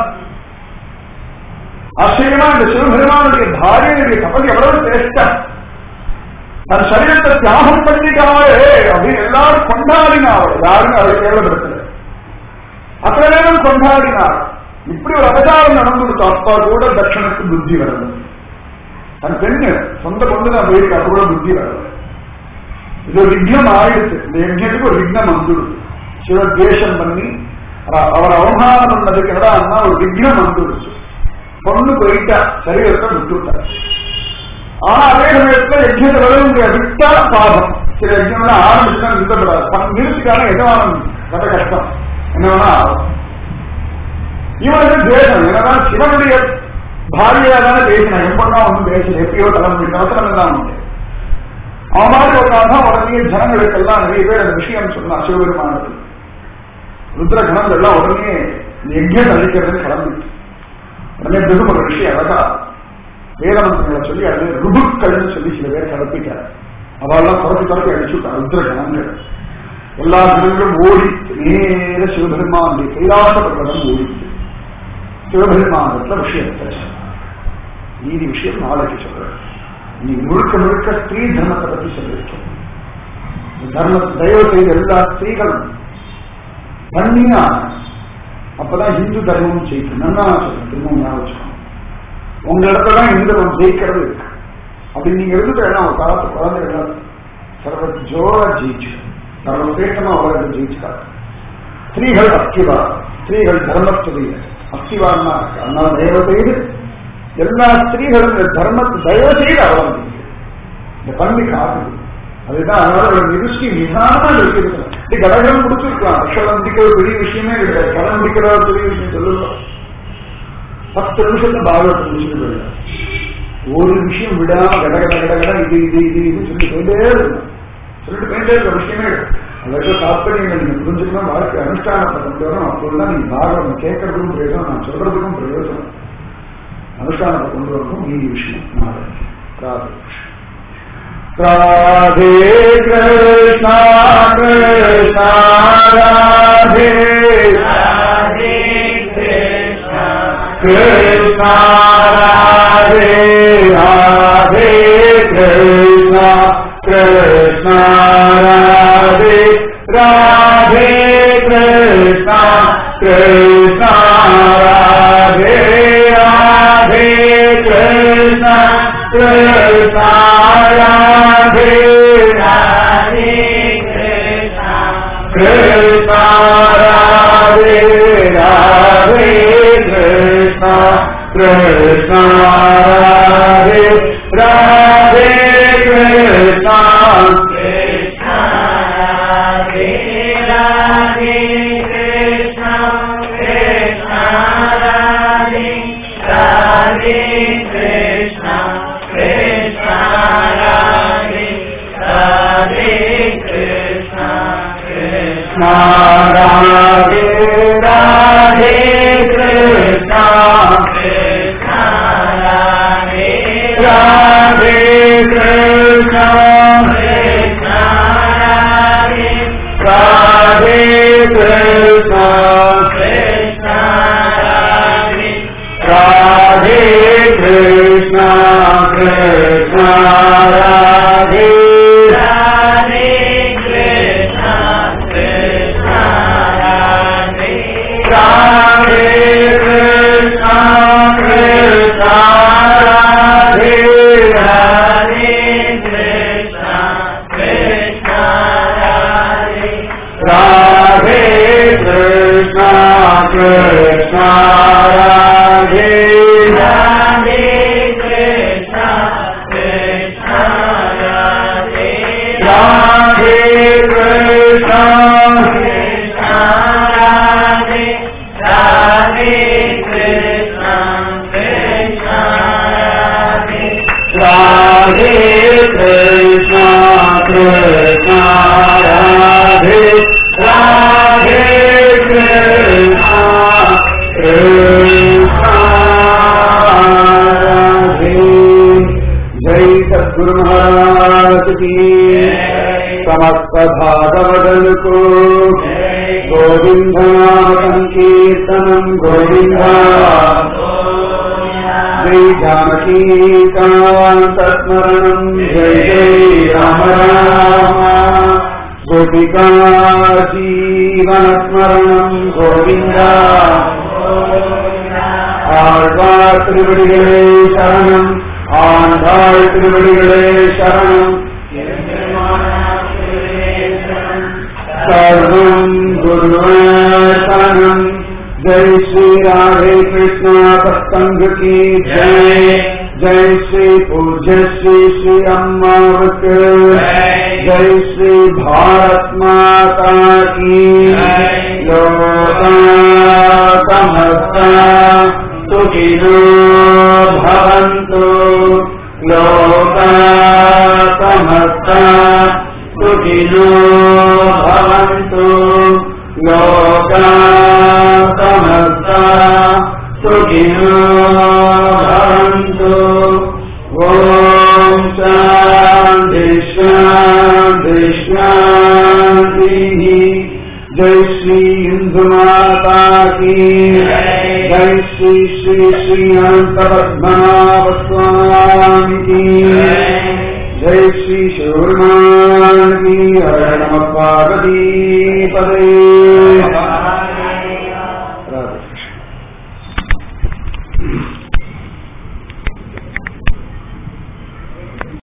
ஆச்சரியமா இந்த சிவபெருமானுடைய பாரியனுடைய தபதி எவ்வளவு சிரேஷ்டம் தன் சரீரத்தை தியாகம் பண்ணிட்டாளே அப்படின்னு எல்லாரும் கொண்டாடினாள் யாரும் அதை கேள்விப்படுத்தல அத்தனை நேரம் கொண்டாடினார் இப்படி ஒரு அவதாரம் நடந்துருச்சு அப்பா கூட தட்சணுக்கு புத்தி வரல தன் பெண்ணு சொந்த பொண்ணு தான் போயிருக்கு அப்ப கூட புத்தி வரல இது ஒரு விக்னம் ஆயிடுச்சு இந்த யஜ்யத்துக்கு ஒரு விக்னம் வந்துடுது சிவத்வேஷம் பண்ணி அ- அவர் அவமானம் பண்ணதுக்கு என்னடா ஒரு விக்னம் வந்துடுச்சு பொண்ணு போயிட்டா சரீரத்தை விட்டுட்டா ஆனா அதே சமயத்துல யஜ்யத்தை வர முடியாது விட்டா பாதம் சில யஜ்யம்லாம் ஆரம்பிச்சுன்னா நிறுத்தப்படாது நிறுத்திக்கான எதவானம் கட்ட கஷ்டம் என்ன வேணா ஆகும் இவனுக்கு தேசம் என்னதான் சிவனுடைய பாரியா தானே பேசினான் எப்படா ஒன்றும் பேசல எப்பயோ தலைமுறை அவசரம் எல்லாம் உண்டு அவன் மாதிரி உட்கார்ந்தா உடனே ஜனங்களுக்கெல்லாம் நிறைய பேர் அந்த விஷயம் சொன்னான் சிவபெருமானத்தில் ருத்ர கணங்கள்லாம் உடனே எங்கே அழிக்கிறது கிளம்பிட்டு உடனே பிருகு ஒரு விஷயம் அழகா வேதமந்திரங்களை சொல்லி அது ருபுக்கள்னு சொல்லி சில பேர் கிளப்பிட்டார் அவெல்லாம் துரத்தி துரத்தி அடிச்சுட்டார் ருத்ர கணங்கள் எல்லா ஜனங்களும் ஓடித்து நேர சிவபெருமானுடைய கைலாச பர்வதம் ஓடித்து சிவபெருமானத்துல விஷயத்தை சொன்னார். நீதி விஷயம் நாளைக்கு சொல்றேன் நீ முழுக்க முழுக்க ஸ்திரீ தர்மத்தை பத்தி சொல்லியிருக்கேன் இந்த தர்மத்தை தயவு செய்த எல்லா ஸ்திரீகளும் பண்ணினா அப்பதான் இந்து தர்மம் ஜெயிக்கும் நல்லா சொல்றேன் திரும்பவும் ஞாபகம் வச்சுக்கணும். உங்க இடத்துல தான் இந்து தர்மம் ஜெயிக்கிறது இருக்கு அப்படி நீங்க இருந்துட்டு ஒரு காலத்து குழந்தைகள் சர்வ ஜோரா ஜெயிச்சு சர்வ சேட்டமா அவர்கள் ஜெயிச்சுட்டாங்க ஸ்திரீகள் அஸ்திவா ஸ்திரீகள் தர்மத்துடைய அஸ்திவான்னா இருக்கு அதனால தயவு செய்து எல்லா ஸ்திரீகளும் இந்த தர்மத்தை தயவு செய்து அவலம்பிங்க இந்த பண்ணி காக்குது அதுதான் அதனால ஒரு நிருஷ்டி நிதானமா இருக்கணும் இது கடகம் முடிச்சிருக்கலாம் அக்ஷரம் முடிக்கிற ஒரு பெரிய விஷயமே கிடையாது கடன் முடிக்கிற ஒரு பெரிய விஷயம் சொல்லலாம் பத்து நிமிஷத்துல பாகவத்தை முடிச்சுட்டு போயிடலாம் ஒரு விஷயம் விடாம கட கட கட கட இது இது இது இது சொல்லி போயிட்டே இருக்கணும் சொல்லிட்டு போயிட்டே இருக்கிற விஷயமே கிடையாது அதற்கு தாற்பயங்கள் நீங்க புரிஞ்சுக்கணும் வாழ்க்கை அனுஷ்டானத்தை கொண்டு வரணும் அப்போதான் நீங்க பாகவதம் கேட்கறதுக்கும் பிரயோஜனம் நான் சொல்றதுக்கும் பிரயோஜனம் அனுஷ்டானத்தை கொண்டு வரணும் நீதி விஷயம் நாளைக்கு ராதே கிருஷ்ணா ராதே கிருஷ்ணா ராதே ராதே கிருஷ்ணா கிருஷ்ணா ராதே ராதே கிருஷ்ணா கிருஷ்ணா ராதே ராதே கிருஷ்ணா கிருஷ்ணா ராதே ராதே கிருஷ்ணா கிருஷ்ணா ராதே ராதே கிருஷ்ணா கிருஷ்ணா ராதே ராதே கிருஷ்ணா கிருஷ்ணா ராதே ராதே கிருஷ்ணா கிருஷ்ணா ராதே ராதே கிருஷ்ணா கிருஷ்ணா ராதே ராதே கிருஷ்ணா கிருஷ்ணா ராதே ராதே கிருஷ்ணா கிருஷ்ணா ராதே ராதே கிருஷ்ணா கிருஷ்ணா ராதே ராதே கிருஷ்ணா கிருஷ்ணா कृष्ण राधे राधे कृष्ण कृष्ण राधे जय सद्गुरु महाराज की समस्त भागवदन को गोविंद नाम संकीर्तनम गोविंदा जय जानकी कान्तस्मरणम् जय जय राम राम गोपिका जीवनस्मरणम् गोविन्द ஆழ்வார் திருவடிகளே சரணம் ஆண்டாள் திருவடிகளே சரணம் सर्वम् गुरुवासनम् जय श्री राधे कृष्ण सत्संग की जय जय श्री पूज्य श्री श्री अम्मावत जय श्री भारत माता की लोका समस्ता सुखिनो भवन्तु लोका समस्ता सुखिनो भवन्तु लोका समस्ता सुखिनो भवन्तु ॐ शान्ति शान्ति शान्तिः जय श्री हिन्दु माता की जय श्री श्री श्री अनंत पद्मनाभ स्वामी की जय श्री शूर्माणी हर नम पार्वती पदे